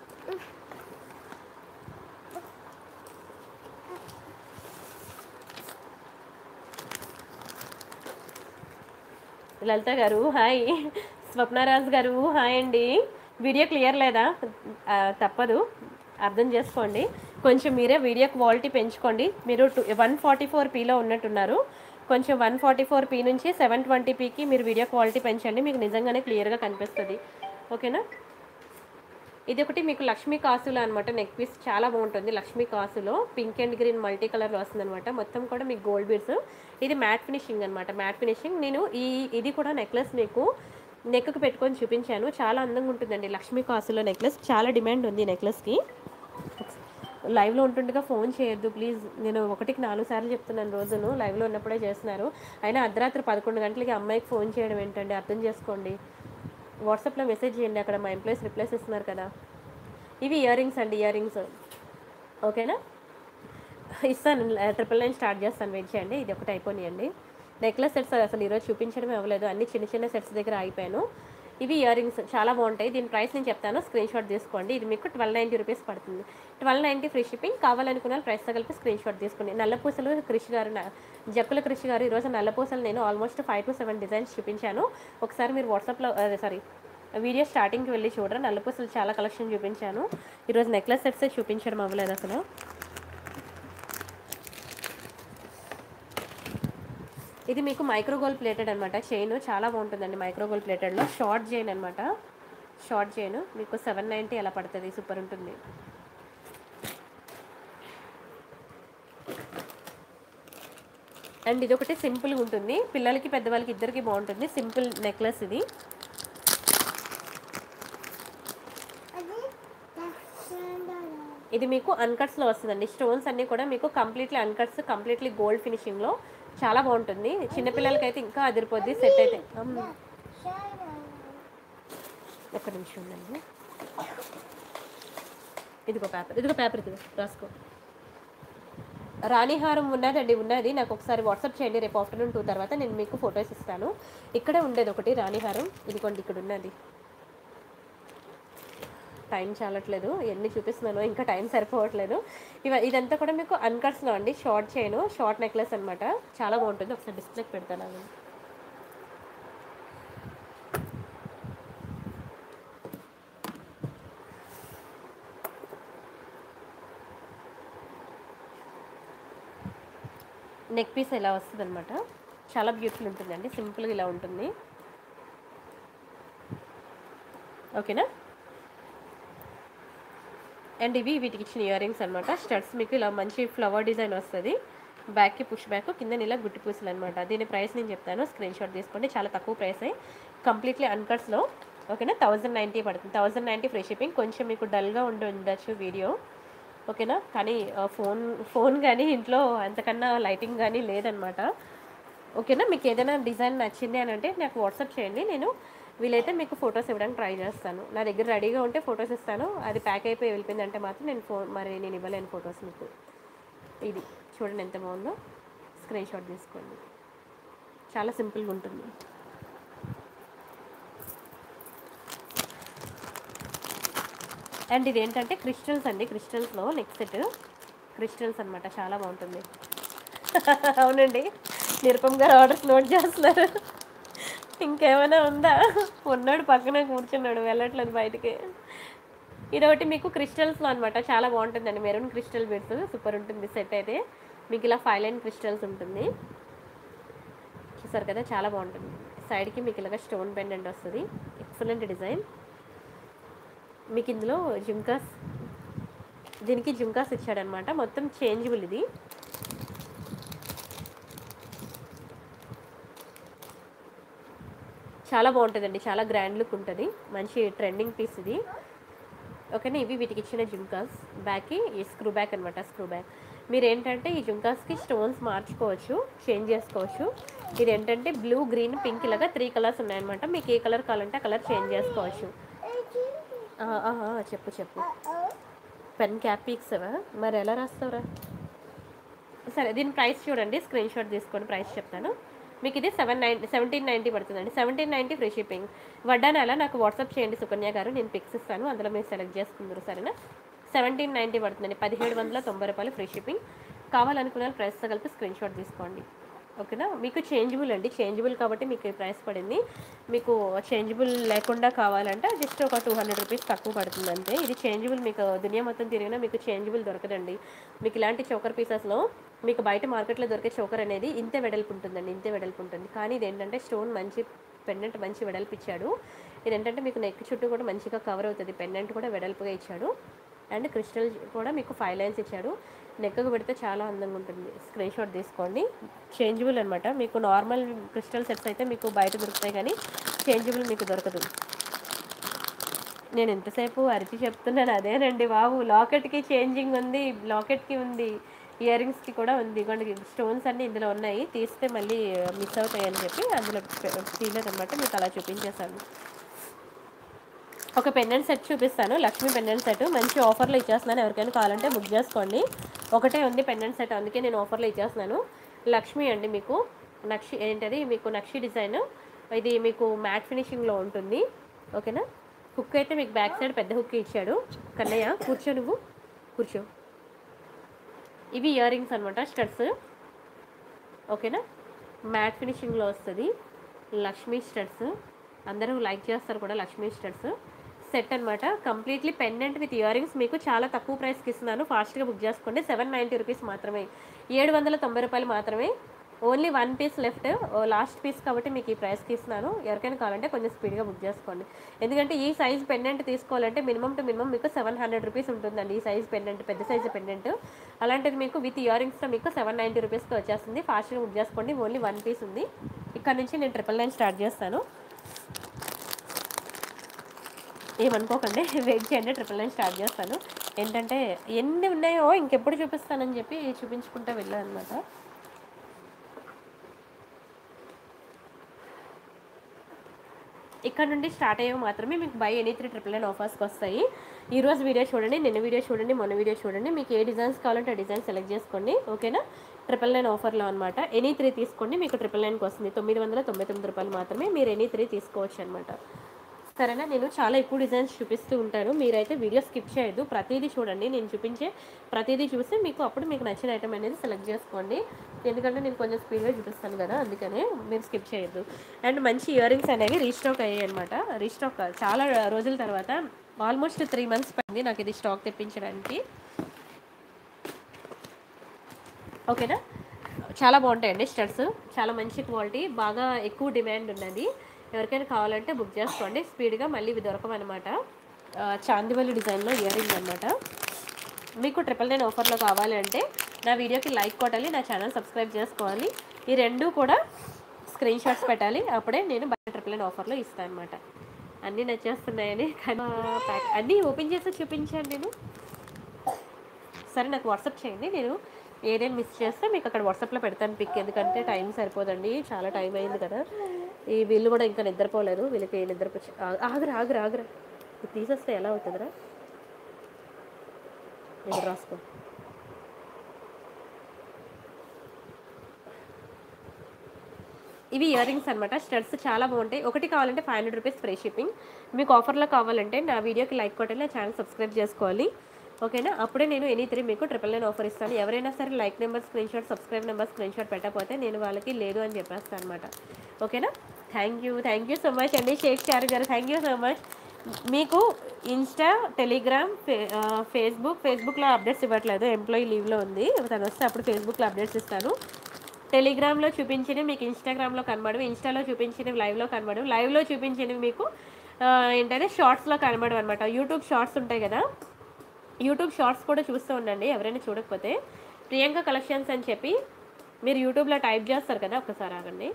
లలిత గారు హాయ్ స్వప్నరాజ్ గారు హాయ్ అండి వీడియో క్లియర్ లేదా ఆ, తప్పదు అర్థం చేసుకోండి కొంచెం మీరే వీడియో క్వాలిటీ పెంచుకోండి మీరు టూ వన్ ఫార్టీ ఫోర్ పీలో ఉన్నట్టున్నారు కొంచెం వన్ ఫార్టీ ఫోర్ పీ నుంచి సెవెన్ ట్వంటీ పీకి మీరు వీడియో క్వాలిటీ పెంచండి మీకు నిజంగానే క్లియర్గా కనిపిస్తుంది ఓకేనా ఇది ఒకటి మీకు లక్ష్మీ కాసులో అనమాట నెక్ పీస్ చాలా బాగుంటుంది లక్ష్మీ కాసులో పింక్ అండ్ గ్రీన్ మల్టీ కలర్లో వస్తుంది అనమాట మొత్తం కూడా మీకు గోల్డ్ బీడ్స్ ఇది మ్యాట్ ఫినిషింగ్ అనమాట మ్యాట్ ఫినిషింగ్ నేను ఈ ఇది కూడా నెక్లెస్ మీకు నెక్కి పెట్టుకొని చూపించాను చాలా అందంగా ఉంటుందండి లక్ష్మీ కాసులో నెక్లెస్ చాలా డిమాండ్ ఉంది ఈ నెక్లెస్కి లైవ్లో ఉంటుండగా ఫోన్ చేయొద్దు ప్లీజ్ నేను ఒకటికి నాలుగు సార్లు చెప్తున్నాను రోజును లైవ్లో ఉన్నప్పుడే చేస్తున్నారు అయినా అర్ధరాత్రి పదకొండు గంటలకి అమ్మాయికి ఫోన్ చేయడం ఏంటండి అర్థం చేసుకోండి వాట్సాప్లో మెసేజ్ చేయండి అక్కడ మా ఎంప్లాయీస్ రిప్లైస్ ఇస్తున్నారు కదా ఇవి ఇయర్ రింగ్స్ అండి ఇయర్ రింగ్స్ ఓకేనా ఇస్తాను ట్రిపుల్ నైన్ స్టార్ట్ చేస్తాను వెయిట్ చేయండి ఇది ఒకటి అయిపోయినాయండి నెక్లెస్ సెట్స్ అసలు ఈరోజు చూపించడమే అవ్వలేదు అన్ని చిన్న చిన్న సెట్స్ దగ్గర అయిపోయాను ఇవి ఇయర్ రింగ్స్ చాలా బాగుంటాయి దీని ప్రైస్ నేను చెప్తాను స్క్రీన్ షాట్ తీసుకోండి ఇది మీకు ట్వెల్వ్ నైంటీ రూపీస్ పడుతుంది ట్వెల్వ్ నైంటీ ఫ్రీ షిప్పింగ్ కావాలనుకున్న ప్రైస్తో కలిపి స్క్రీన్ షాట్ తీసుకోండి నల్లపూసలు కృషి గారు నా- జక్కుల కృషి గారు ఈరోజు నల్లపూసలు నేను almost five to seven designs చూపించాను ఒకసారి మీరు వాట్సాప్లో సారీ వీడియో స్టార్టింగ్కి వెళ్ళి చూడరా నల్లపూసలు చాలా కలెక్షన్ చూపించాను ఈరోజు నెక్లెస్ సెట్సే చూపించడం అవ్వలేదు అసలు ఇది మీకు మైక్రోగోల్ ప్లేటెడ్ అనమాట చైన్ చాలా బాగుంటుందండి మైక్రోగోల్ ప్లేటెడ్లో షార్ట్ చైన్ అనమాట షార్ట్ చైన్ మీకు సెవెన్ నైంటీ అలా పడుతుంది సూపర్ ఉంటుంది అండ్ ఇది ఒకటి సింపుల్గా ఉంటుంది పిల్లలకి పెద్దవాళ్ళకి ఇద్దరికి బాగుంటుంది సింపుల్ నెక్లెస్ ఇది ఇది మీకు అన్కట్స్లో వస్తుందండి స్టోన్స్ అన్నీ కూడా మీకు కంప్లీట్లీ అన్కట్స్ కంప్లీట్లీ గోల్డ్ ఫినిషింగ్లో చాలా బాగుంటుంది చిన్నపిల్లలకి అయితే ఇంకా అదిరిపోద్ది సెట్ అయితే అమ్. ఒక్క నిమిషం ఉందండి ఇదిగో పేపర్ ఇదిగో పేపర్ ఇదిగో రాసుకో రాణిహారం ఉన్నదండి ఉన్నది నాకు ఒకసారి వాట్సాప్ చేయండి రేపు ఆఫ్టర్నూన్ టూ తర్వాత నేను మీకు ఫొటోస్ ఇస్తాను ఇక్కడే ఉండేది ఒకటి రాణిహారం ఇదిగోండి ఇక్కడ ఉన్నది టైం చాలట్లేదు ఎన్ని చూపిస్తున్నాను ఇంకా టైం సరిపోవట్లేదు ఇవ ఇదంతా కూడా మీకు అన్కట్స్లో అండి షార్ట్ చైన్ షార్ట్ నెక్లెస్ అనమాట చాలా బాగుంటుంది ఒకసారి డిస్ప్లేకి పెడతాను అది నెక్ పీస్ ఇలా వస్తుంది అనమాట చాలా బ్యూటిఫుల్ ఉంటుందండి సింపుల్గా ఇలా ఉంటుంది ఓకేనా అండ్ ఇవి వీటికి ఇచ్చిన ఇయర్ రింగ్స్ అనమాట స్టడ్స్ మీకు ఇలా మంచి ఫ్లవర్ డిజైన్ వస్తుంది బ్యాక్కి పుష్ బ్యాక్ కింద ఇలా గుట్టి పూసలు అనమాట దీని ప్రైస్ నేను చెప్తాను స్క్రీన్ షాట్ తీసుకోండి చాలా తక్కువ ప్రైస్ కంప్లీట్లీ అన్కట్స్లో ఓకేనా థౌజండ్ నైంటీ పడుతుంది థౌజండ్ నైంటీ ఫ్రీ షిప్పింగ్ కొంచెం మీకు డల్గా ఉండి ఉండొచ్చు వీడియో ఓకేనా కానీ ఆ, ఫోన్ ఫోన్ కానీ ఇంట్లో అంతకన్నా లైటింగ్ కానీ లేదనమాట ఓకేనా మీకు ఏదైనా డిజైన్ నచ్చింది అని అంటే నాకు వాట్సాప్ చేయండి నేను వీలైతే మీకు ఫొటోస్ ఇవ్వడానికి ట్రై చేస్తాను నా దగ్గర రెడీగా ఉంటే ఫొటోస్ ఇస్తాను అది ప్యాక్ అయిపోయి వెళ్ళిపోయిందంటే మాత్రం నేను ఫోన్ మరి నేను ఇవ్వలేను ఫొటోస్ మీకు ఇది చూడండి ఎంత బాగుందో స్క్రీన్ షాట్ తీసుకోండి చాలా సింపుల్గా ఉంటుంది అండ్ ఇది ఏంటంటే క్రిస్టల్స్ అండి క్రిస్టల్స్లో నెక్స్ట్ సెట్ క్రిస్టల్స్ అన్నమాట చాలా బాగుంటుంది అవునండి నిరుపమ్ గారు ఆర్డర్స్ నోట్ చేస్తున్నారు ఇంకేమైనా ఉందా ఉన్నాడు పక్కన కూర్చున్నాడు వెళ్ళట్లేదు బయటికి ఇదొకటి మీకు క్రిస్టల్స్లో అనమాట చాలా బాగుంటుందండి మెరూన్ క్రిస్టల్ బెడ్స్ సూపర్ ఉంటుంది సెట్ అయితే మీకు ఇలా ఫైవ్ లైన్ క్రిస్టల్స్ ఉంటుంది చూసారు కదా చాలా బాగుంటుంది సైడ్కి మీకు ఇలాగ స్టోన్ పెండెంట్ వస్తుంది ఎక్సలెంట్ డిజైన్ మీకు ఇందులో జుంకాస్ దీనికి జుంకాస్ ఇచ్చాడనమాట మొత్తం చేంజబుల్ ఇది చాలా బాగుంటుందండి చాలా గ్రాండ్ లుక్ ఉంటుంది మంచి ట్రెండింగ్ పీస్ ఇది ఓకేనా ఇవి వీటికి ఇచ్చిన జుంకాస్ బ్యాక్కి ఈ స్క్రూ బ్యాక్ అనమాట స్క్రూ బ్యాక్ మీరు ఏంటంటే ఈ జుంకాస్కి స్టోన్స్ మార్చుకోవచ్చు చేంజ్ చేసుకోవచ్చు ఇది ఏంటంటే బ్లూ గ్రీన్ పింక్ ఇలాగా త్రీ కలర్స్ ఉన్నాయన్నమాట మీకు ఏ కలర్ కావాలంటే ఆ కలర్ చేంజ్ చేసుకోవచ్చు ఆ, ఆహా, చెప్పు చెప్పు పెన్ క్యాప్ ఇస్తావా మరి ఎలా రాస్తావురా సరే దీని ప్రైస్ చూడండి స్క్రీన్ షాట్ తీసుకొని ప్రైస్ చెప్తాను మీకు ఇది సెవెన్ నైంటీ సెవెంటీన్ నైంటీ పడుతుందండి సెవెంటీన్ నైంటీ ఫ్రీ షిప్పింగ్ వడ్డానాల నాకు వాట్సాప్ చేయండి సుకన్య గారు నేను పిక్స్ ఇస్తాను అందులో మీరు సెలెక్ట్ చేసుకుందరు సరేనా సెవెంటీన్ నైంటీ పడుతుందండి పదిహేడు వందల తొంభై రూపాయలు ఫ్రీ షిప్పింగ్ కావాలనుకున్న వాళ్ళు ప్రైస్తో కలిపి స్క్రీన్ షాట్ తీసుకోండి ఓకేనా మీకు చేంజబుల్ అండి చేంజబుల్ కాబట్టి మీకు ఈ ప్రైస్ పడింది మీకు చేంజబుల్ లేకుండా కావాలంటే జస్ట్ ఒక టూ హండ్రెడ్ రూపీస్ తక్కువ పడుతుంది అంతే ఇది చేంజబుల్ మీకు దునియా మొత్తం తిరిగినా మీకు చేంజబుల్ దొరకదండి మీకు ఇలాంటి చోకర్ పీసెస్లో మీకు బయట మార్కెట్లో దొరికే చోకర్ అనేది ఇంతే వెడల్పు ఉంటుందండి ఇంతే వెడల్పు ఉంటుంది కానీ ఇది ఏంటంటే స్టోన్ మంచి పెండెంట్ మంచి వెడల్పు ఇచ్చాడు ఇది ఏంటంటే మీకు నెక్ చుట్టూ కూడా మంచిగా కవర్ అవుతుంది పెండెంట్ కూడా వెడల్పుగా ఇచ్చాడు అండ్ క్రిస్టల్ కూడా మీకు ఫైవ్ లైన్స్ ఇచ్చాడు నెక్కకు పెడితే చాలా అందంగా ఉంటుంది స్క్రీన్ షాట్ తీసుకోండి చేంజబుల్ అనమాట మీకు నార్మల్ క్రిస్టల్ సెట్స్ అయితే మీకు బయట దొరుకుతాయి కానీ చేంజబుల్ మీకు దొరకదు నేను ఎంతసేపు అరిచి చెప్తున్నాను అదేనండి బాబు లాకెట్కి చేంజింగ్ ఉంది లాకెట్కి ఉంది ఇయర్ రింగ్స్కి కూడా ఉంది ఇదిగోండి స్టోన్స్ అన్నీ ఇందులో ఉన్నాయి తీస్తే మళ్ళీ మిస్ అవుతాయి అని చెప్పి అందులో తీయలేదు అనమాట మీకు అలా చూపించేశాను ఒక పెండెంట్ సెట్ చూపిస్తాను లక్ష్మీ పెండెంట్ సెట్ మంచి ఆఫర్లో ఇచ్చేస్తున్నాను ఎవరికైనా కావాలంటే బుక్ చేసుకోండి ఒకటే ఉంది పెండెంట్ సెట్ అందుకే నేను ఆఫర్లో ఇచ్చేస్తున్నాను లక్ష్మి అండి మీకు నక్షి ఏంటది మీకు నక్షి డిజైన్ ఇది మీకు మ్యాట్ ఫినిషింగ్లో ఉంటుంది ఓకేనా హుక్ అయితే మీకు బ్యాక్ సైడ్ పెద్ద హుక్ ఇచ్చాడు కన్నయ్య కూర్చో నువ్వు కూర్చో ఇవి ఇయర్ రింగ్స్ అనమాట స్టడ్స్ ఓకేనా మ్యాట్ ఫినిషింగ్లో వస్తుంది లక్ష్మీ స్టడ్స్ అందరూ లైక్ చేస్తారు కూడా లక్ష్మీ స్టడ్స్ సెట్ అనమాట completely pendant with year earrings మీకు చాలా తక్కువ ప్రైస్కి ఇస్తున్నాను ఫాస్ట్గా బుక్ చేసుకోండి సెవెన్ నైంటీ రూపీస్ మాత్రమే ఏడు వందల తొంభై రూపాయలు మాత్రమే only one piece left last piece కాబట్టి మీకు ఈ ప్రైస్కి ఇస్తున్నాను ఎవరికైనా కావాలంటే కొంచెం స్పీడ్గా బుక్ చేసుకోండి ఎందుకంటే ఈ సైజ్ పెండెంట్ తీసుకోవాలంటే మినిమం టు మినిమం మీకు సెవెన్ హండ్రెడ్ రూపీస్ ఉంటుందండి ఈ సైజ్ పెండెంట్ పెద్ద సైజ్ పెండెంట్ అలాంటిది మీకు విత్ ఇయర్ రింగ్స్తో మీకు సెవెన్ నైంటీ రూపీస్కి వచ్చేస్తుంది ఫాస్ట్గా బుక్ చేసుకోండి ఓన్లీ వన్ పీస్ ఉంది ఇక్కడ నుంచి నేను ట్రిపుల్ నైన్ స్టార్ట్ చేస్తాను ఏమనుకోకండి వెయిట్ చేయండి ట్రిపుల్ నైన్ స్టార్ట్ చేస్తాను ఏంటంటే ఎన్ని ఉన్నాయో ఇంకెప్పుడు చూపిస్తానని చెప్పి చూపించుకుంటూ వెళ్ళాను అనమాట ఇక్కడ నుండి స్టార్ట్ అయ్యేవి మాత్రమే మీకు buy any three triple nine ఆఫర్స్కి వస్తాయి ఈ రోజు వీడియో చూడండి నిన్న వీడియో చూడండి మొన్న వీడియో చూడండి మీకు ఏ డిజైన్స్ కావాలంటే ఆ డిజైన్ సెలెక్ట్ చేసుకోండి ఓకేనా ట్రిపుల్ నైన్ ఆఫర్లో అనమాట ఎనీ త్రీ తీసుకోండి మీకు ట్రిపుల్ నైన్కి వస్తుంది తొమ్మిది వందల తొంభై తొమ్మిది రూపాయలు మాత్రమే మీరు ఎనీ త్రీ తీసుకోవచ్చు అనమాట సరేనా నేను చాలా ఎక్కువ డిజైన్స్ చూపిస్తూ ఉంటాను మీరైతే వీడియో స్కిప్ చేయొద్దు ప్రతిదీ చూడండి నేను చూపించే ప్రతిదీ చూసి మీకు అప్పుడు మీకు నచ్చిన ఐటమ్ అనేది సెలెక్ట్ చేసుకోండి ఎందుకంటే నేను కొంచెం స్పీడ్గా చూపిస్తాను కదా అందుకనే మీరు స్కిప్ చేయొద్దు అండ్ మంచి ఇయర్ రింగ్స్ అనేవి రీస్టాక్ అయ్యాయి అనమాట రీస్టాక్ చాలా రోజుల తర్వాత ఆల్మోస్ట్ త్రీ మంత్స్ పడింది నాకు ఇది స్టాక్ తెప్పించడానికి ఓకేనా చాలా బాగుంటాయండి స్టడ్స్ చాలా మంచి క్వాలిటీ బాగా ఎక్కువ డిమాండ్ ఉన్నది ఎవరికైనా కావాలంటే బుక్ చేసుకోండి స్పీడ్గా మళ్ళీ ఇవి దొరకమన్నమాట ఆ, చాందివల్లి డిజైన్లో ఇయర్ రింగ్ అనమాట మీకు ట్రిపుల్ నైన్ ఆఫర్లో కావాలి అంటే నా వీడియోకి లైక్ కొట్టాలి నా ఛానల్ సబ్స్క్రైబ్ చేసుకోవాలి ఈ రెండు కూడా స్క్రీన్ షాట్స్ పెట్టాలి అప్పుడే నేను బయట ట్రిపుల్ నైన్ ఆఫర్లో ఇస్తాను అనమాట అన్నీ నచ్చేస్తున్నాయని కానీ ప్యాక్ అన్నీ ఓపెన్ చేసి చూపించాను నేను ఒకసారి నాకు వాట్సాప్ చేయండి నేను ఏదైనా మిస్ చేస్తే మీకు అక్కడ వాట్సాప్లో పెడతాను పిక్ ఎందుకంటే టైం సరిపోదండి చాలా టైం అయింది కదా ఈ వీళ్ళు కూడా ఇంకా నిద్రపోలేదు వీళ్ళకి నిద్రపో ఆగురా ఆగురా ఆగురా ఇది తీసేస్తే ఎలా అవుతుందిరా ఇక్కడ రాసుకో ఇవి ఇయర్ రింగ్స్ అనమాట స్టడ్స్ చాలా బాగుంటాయి ఒకటి కావాలంటే five hundred rupees free shipping మీకు ఆఫర్లో కావాలంటే నా వీడియోకి లైక్ కొట్టాలి నా ఛానల్ సబ్స్క్రైబ్ చేసుకోవాలి ఓకేనా అప్పుడే నేను ఎనీ త్రీ మీకు ట్రిపుల్ నైన్ ఆఫర్ ఇస్తాను ఎవరైనా సరే like number screenshot subscribe number screenshot పెట్టకపోతే నేను వాళ్ళకి లేదు అని చెప్పేస్తాను అనమాట ఓకేనా thank you thank you so much అండి షేక్ చారు గారు థ్యాంక్ యూ సో మచ్ మీకు ఇన్స్టా టెలిగ్రామ్ ఫే ఆ, ఫేస్బుక్ ఫేస్బుక్లో అప్డేట్స్ ఇవ్వట్లేదు ఎంప్లాయీ లీవ్లో ఉంది తను వస్తే అప్పుడు ఫేస్బుక్లో అప్డేట్స్ ఇస్తాను టెలిగ్రామ్లో చూపించినవి మీకు ఇన్స్టాగ్రామ్లో కనబడవు ఇన్స్టాలో చూపించినవి లైవ్లో కనబడవు లైవ్లో చూపించినవి మీకు ఆ, ఏంటంటే షార్ట్స్లో కనబడవు అనమాట యూట్యూబ్ షార్ట్స్ ఉంటాయి కదా యూట్యూబ్ షార్ట్స్ కూడా చూస్తూ ఉండండి ఎవరైనా చూడకపోతే ప్రియాంక కలెక్షన్స్ అని చెప్పి మీరు యూట్యూబ్లో టైప్ చేస్తారు కదా ఒకసారి ఆగండి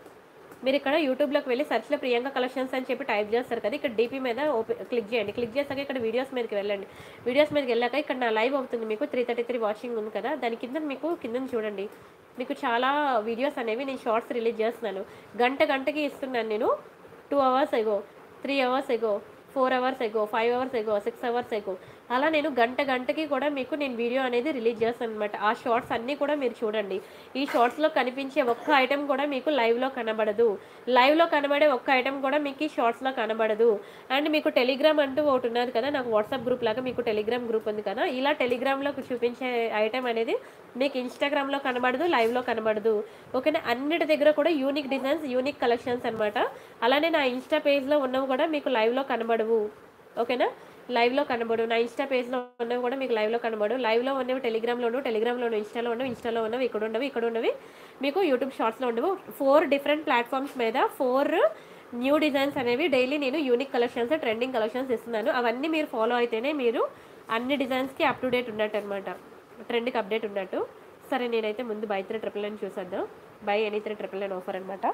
మీరు ఇక్కడ యూట్యూబ్లోకి వెళ్ళి సెర్చ్లో ప్రియాంక కలెక్షన్స్ అని చెప్పి టైప్ చేస్తారు కదా ఇక్కడ డీపీ మీద ఓపెన్ క్లిక్ చేయండి క్లిక్ చేశాక ఇక్కడ వీడియోస్ మీదకి వెళ్ళండి వీడియోస్ మీదకి వెళ్ళాక ఇక్కడ నా లైవ్ అవుతుంది మీకు త్రీ థర్టీ త్రీ వాచింగ్ ఉంది కదా దాని కింద మీకు కింద చూడండి మీకు చాలా వీడియోస్ అనేవి నేను షార్ట్స్ రిలీజ్ చేస్తున్నాను గంట గంటకి ఇస్తున్నాను నేను two hours ago three hours ago four hours ago five hours ago six hours ago అలా నేను గంట గంటకి కూడా మీకు నేను వీడియో అనేది రిలీజ్ చేస్తాను అనమాట ఆ షార్ట్స్ అన్నీ కూడా మీరు చూడండి ఈ షార్ట్స్లో కనిపించే ఒక్క ఐటెం కూడా మీకు లైవ్లో కనబడదు లైవ్లో కనబడే ఒక్క ఐటెం కూడా మీకు ఈ షార్ట్స్లో కనబడదు అండ్ మీకు టెలిగ్రామ్ అంటూ ఒకటి ఉన్నది కదా నాకు వాట్సాప్ గ్రూప్ లాగా మీకు టెలిగ్రామ్ గ్రూప్ ఉంది కదా ఇలా టెలిగ్రామ్లో చూపించే ఐటెం అనేది మీకు ఇన్స్టాగ్రామ్లో కనబడదు లైవ్లో కనబడదు ఓకేనా అన్నిటి దగ్గర కూడా యూనిక్ డిజైన్స్ యూనిక్ కలెక్షన్స్ అనమాట అలానే నా ఇన్స్టా పేజ్లో ఉన్నవి కూడా మీకు లైవ్లో కనబడవు ఓకేనా లైవ్లో కనబడు నా ఇన్స్టా పేజ్లో ఉన్నవి కూడా మీకు లైవ్లో కనబడు లైవ్లో ఉన్నవి టెలిగ్రామ్లో ఉండవు టెలిగ్రామ్లో ఉన్నవి ఇన్స్టాలో ఉన్నవి ఇన్స్టాలో ఉన్నవి ఇక్కడ ఉన్నవి ఇక్కడ ఉన్నవి మీకు యూట్యూబ్ షార్ట్స్లో ఉండవు ఫోర్ డిఫరెంట్ ప్లాట్ఫామ్స్ మీద ఫోర్ న్యూ డిజైన్స్ అనేవి డైలీ నేను యూనిక్ కలెక్షన్స్ ట్రెండింగ్ కలెక్షన్స్ ఇస్తున్నాను అవన్నీ మీరు ఫాలో అయితేనే మీరు అన్ని డిజైన్స్కి అప్ టు డేట్ ఉన్నట్టు అనమాట ట్రెండ్కి అప్డేట్ ఉన్నట్టు సరే నేనైతే ముందు బై త్రీ ట్రిపుల్ నైన్ చూసేద్దాం buy any three triple nine offer అనమాట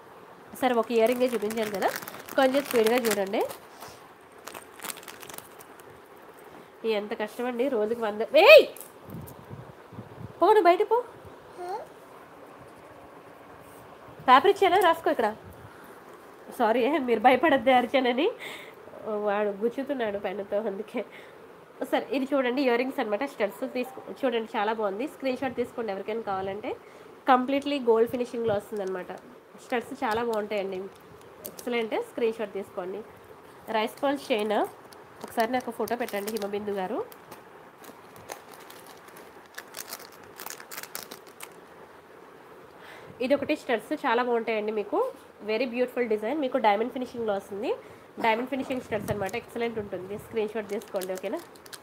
సరే ఒక ఇయర్ రింగే చూపించాను కదా కొంచెం స్పీడ్గా చూడండి ఇది ఎంత కష్టం అండి రోజుకి వంద ఏయ్ పోను బయట పో పేపర్ ఇచ్చానా రాసుకో ఇక్కడ సారీ మీరు భయపడద్దు అరిచానని వాడు గుచ్చుతున్నాడు పెన్నుతో అందుకే సరే ఇది చూడండి ఇయర్ రింగ్స్ అనమాట స్టడ్స్ తీసుకో చూడండి చాలా బాగుంది స్క్రీన్ షాట్ తీసుకోండి ఎవరికైనా కావాలంటే కంప్లీట్లీ గోల్డ్ ఫినిషింగ్లో వస్తుంది అనమాట స్టడ్స్ చాలా బాగుంటాయండి ఎక్సలెంట్ స్క్రీన్ షాట్ తీసుకోండి రైస్ పాల్స్ చైన్ ఒకసారి నాకు ఫోటో పెట్టండి హిమబిందు గారు ఇది ఒకటి స్టడ్స్ చాలా బాగుంటాయండి మీకు వెరీ బ్యూటిఫుల్ డిజైన్ మీకు డైమండ్ ఫినిషింగ్లో వస్తుంది డైమండ్ ఫినిషింగ్ స్టడ్స్ అనమాట ఎక్సలెంట్ ఉంటుంది స్క్రీన్ షాట్ తీసుకోండి ఓకేనా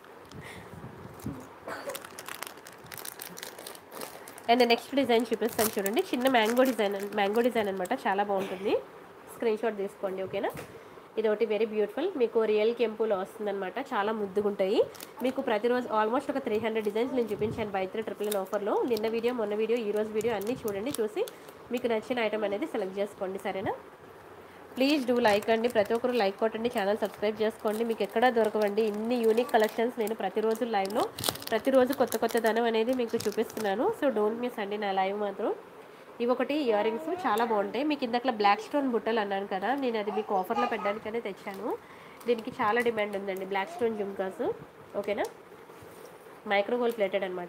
అండ్ నెక్స్ట్ డిజైన్ చూపిస్తాను చూడండి చిన్న మ్యాంగో డిజైన్ మ్యాంగో డిజైన్ అనమాట చాలా బాగుంటుంది స్క్రీన్ షాట్ తీసుకోండి ఓకేనా ఇది ఒకటి వెరీ బ్యూటిఫుల్ మీకు రియల్ కెంపులో వస్తుందన్నమాట చాలా ముద్దుగా ఉంటాయి మీకు ప్రతిరోజు ఆల్మోస్ట్ ఒక త్రీ హండ్రెడ్ డిజైన్స్ నేను చూపించాను బై త్రీ ట్రిపుల్ నైన్ ఆఫర్లో నిన్న వీడియో మొన్న వీడియో ఈ రోజు వీడియో అన్నీ చూడండి చూసి మీకు నచ్చిన ఐటమ్ అనేది సెలెక్ట్ చేసుకోండి సరేనా ప్లీజ్ డూ లైక్ అండి ప్రతి ఒక్కరు లైక్ కొట్టండి ఛానల్ సబ్స్క్రైబ్ చేసుకోండి మీకు ఎక్కడా దొరకవండి ఇన్ని యూనిక్ కలెక్షన్స్ నేను ప్రతిరోజు లైవ్లో ప్రతిరోజు కొత్త కొత్త ధనం అనేది మీకు చూపిస్తున్నాను సో డోంట్ మిస్ అండి నా లైవ్ మాత్రం ఇవి ఒకటి ఇయర్ రింగ్స్ చాలా బాగుంటాయి మీకు ఇందాక బ్లాక్ స్టోన్ బుట్టలు అన్నాను కదా నేను అది మీకు ఆఫర్లో పెట్టడానికనే తెచ్చాను దీనికి చాలా డిమాండ్ ఉందండి బ్లాక్ స్టోన్ జుమ్కాస్ ఓకేనా మైక్రో గోల్డ్ ప్లేటెడ్ అనమాట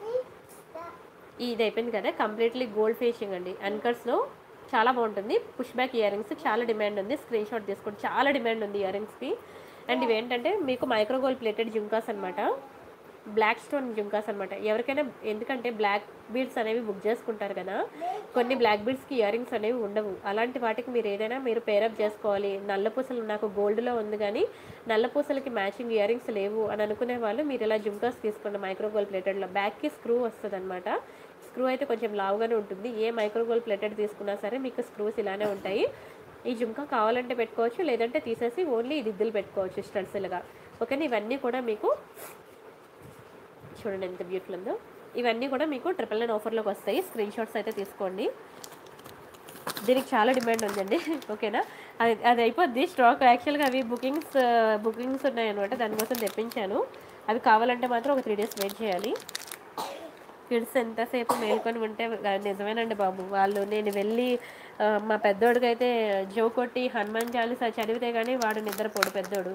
ఇది అయిపోయింది కదా కంప్లీట్లీ గోల్డ్ ఫినిషింగ్ అండి అన్కర్స్లో చాలా బాగుంటుంది పుష్ బ్యాక్ ఇయర్ రింగ్స్ చాలా డిమాండ్ ఉంది స్క్రీన్ షాట్ తీసుకోండి చాలా డిమాండ్ ఉంది ఇయర్ రింగ్స్కి అండ్ ఇవి ఏంటంటే మీకు మైక్రో గోల్డ్ ప్లేటెడ్ జుంకాస్ అనమాట బ్లాక్ స్టోన్ జుంకాస్ అనమాట ఎవరికైనా ఎందుకంటే బ్లాక్ బీడ్స్ అనేవి బుక్ చేసుకుంటారు కదా కొన్ని బ్లాక్ బీడ్స్కి ఇయర్ రింగ్స్ అనేవి ఉండవు అలాంటి వాటికి మీరు ఏదైనా మీరు పేరప్ చేసుకోవాలి నల్ల పూసలు నాకు గోల్డ్లో ఉంది కానీ నల్ల పూసలకి మ్యాచింగ్ ఇయర్ రింగ్స్ లేవు అని అనుకునే వాళ్ళు మీరు ఇలా జుంకాస్ తీసుకోండి మైక్రో గోల్డ్ ప్లేటెడ్లో బ్యాక్కి స్క్రూ వస్తుంది అనమాట స్క్రూ అయితే కొంచెం లావుగానే ఉంటుంది ఏ మైక్రో గోల్డ్ ప్లేటెడ్ తీసుకున్నా సరే మీకు స్క్రూస్ ఇలానే ఉంటాయి ఈ జుంకా కావాలంటే పెట్టుకోవచ్చు లేదంటే తీసేసి ఓన్లీ దిద్దులు పెట్టుకోవచ్చు స్టడ్స్లుగా ఓకేనా ఇవన్నీ కూడా మీకు చూడండి ఎంత బ్యూటిఫుల్ ఉందో ఇవన్నీ కూడా మీకు ట్రిపుల్ నైన్ ఆఫర్లోకి వస్తాయి స్క్రీన్ షాట్స్ అయితే తీసుకోండి దీనికి చాలా డిమాండ్ ఉందండి ఓకేనా అది అది అయిపోద్ది స్టాక్ యాక్చువల్గా అవి బుకింగ్స్ బుకింగ్స్ ఉన్నాయన్నమాట దానికోసం తెప్పించాను అవి కావాలంటే మాత్రం ఒక త్రీ డేస్ వెయిట్ చేయాలి కిడ్స్ ఎంతసేపు మేల్కొని ఉంటే ఆ, నిజమేనండి బాబు వాళ్ళు నేను వెళ్ళి ఆ, మా పెద్దోడికి అయితే జో కొట్టి హనుమాన్ చాలీసా చదివితే కానీ వాడు నిద్రపోడు పెద్దోడు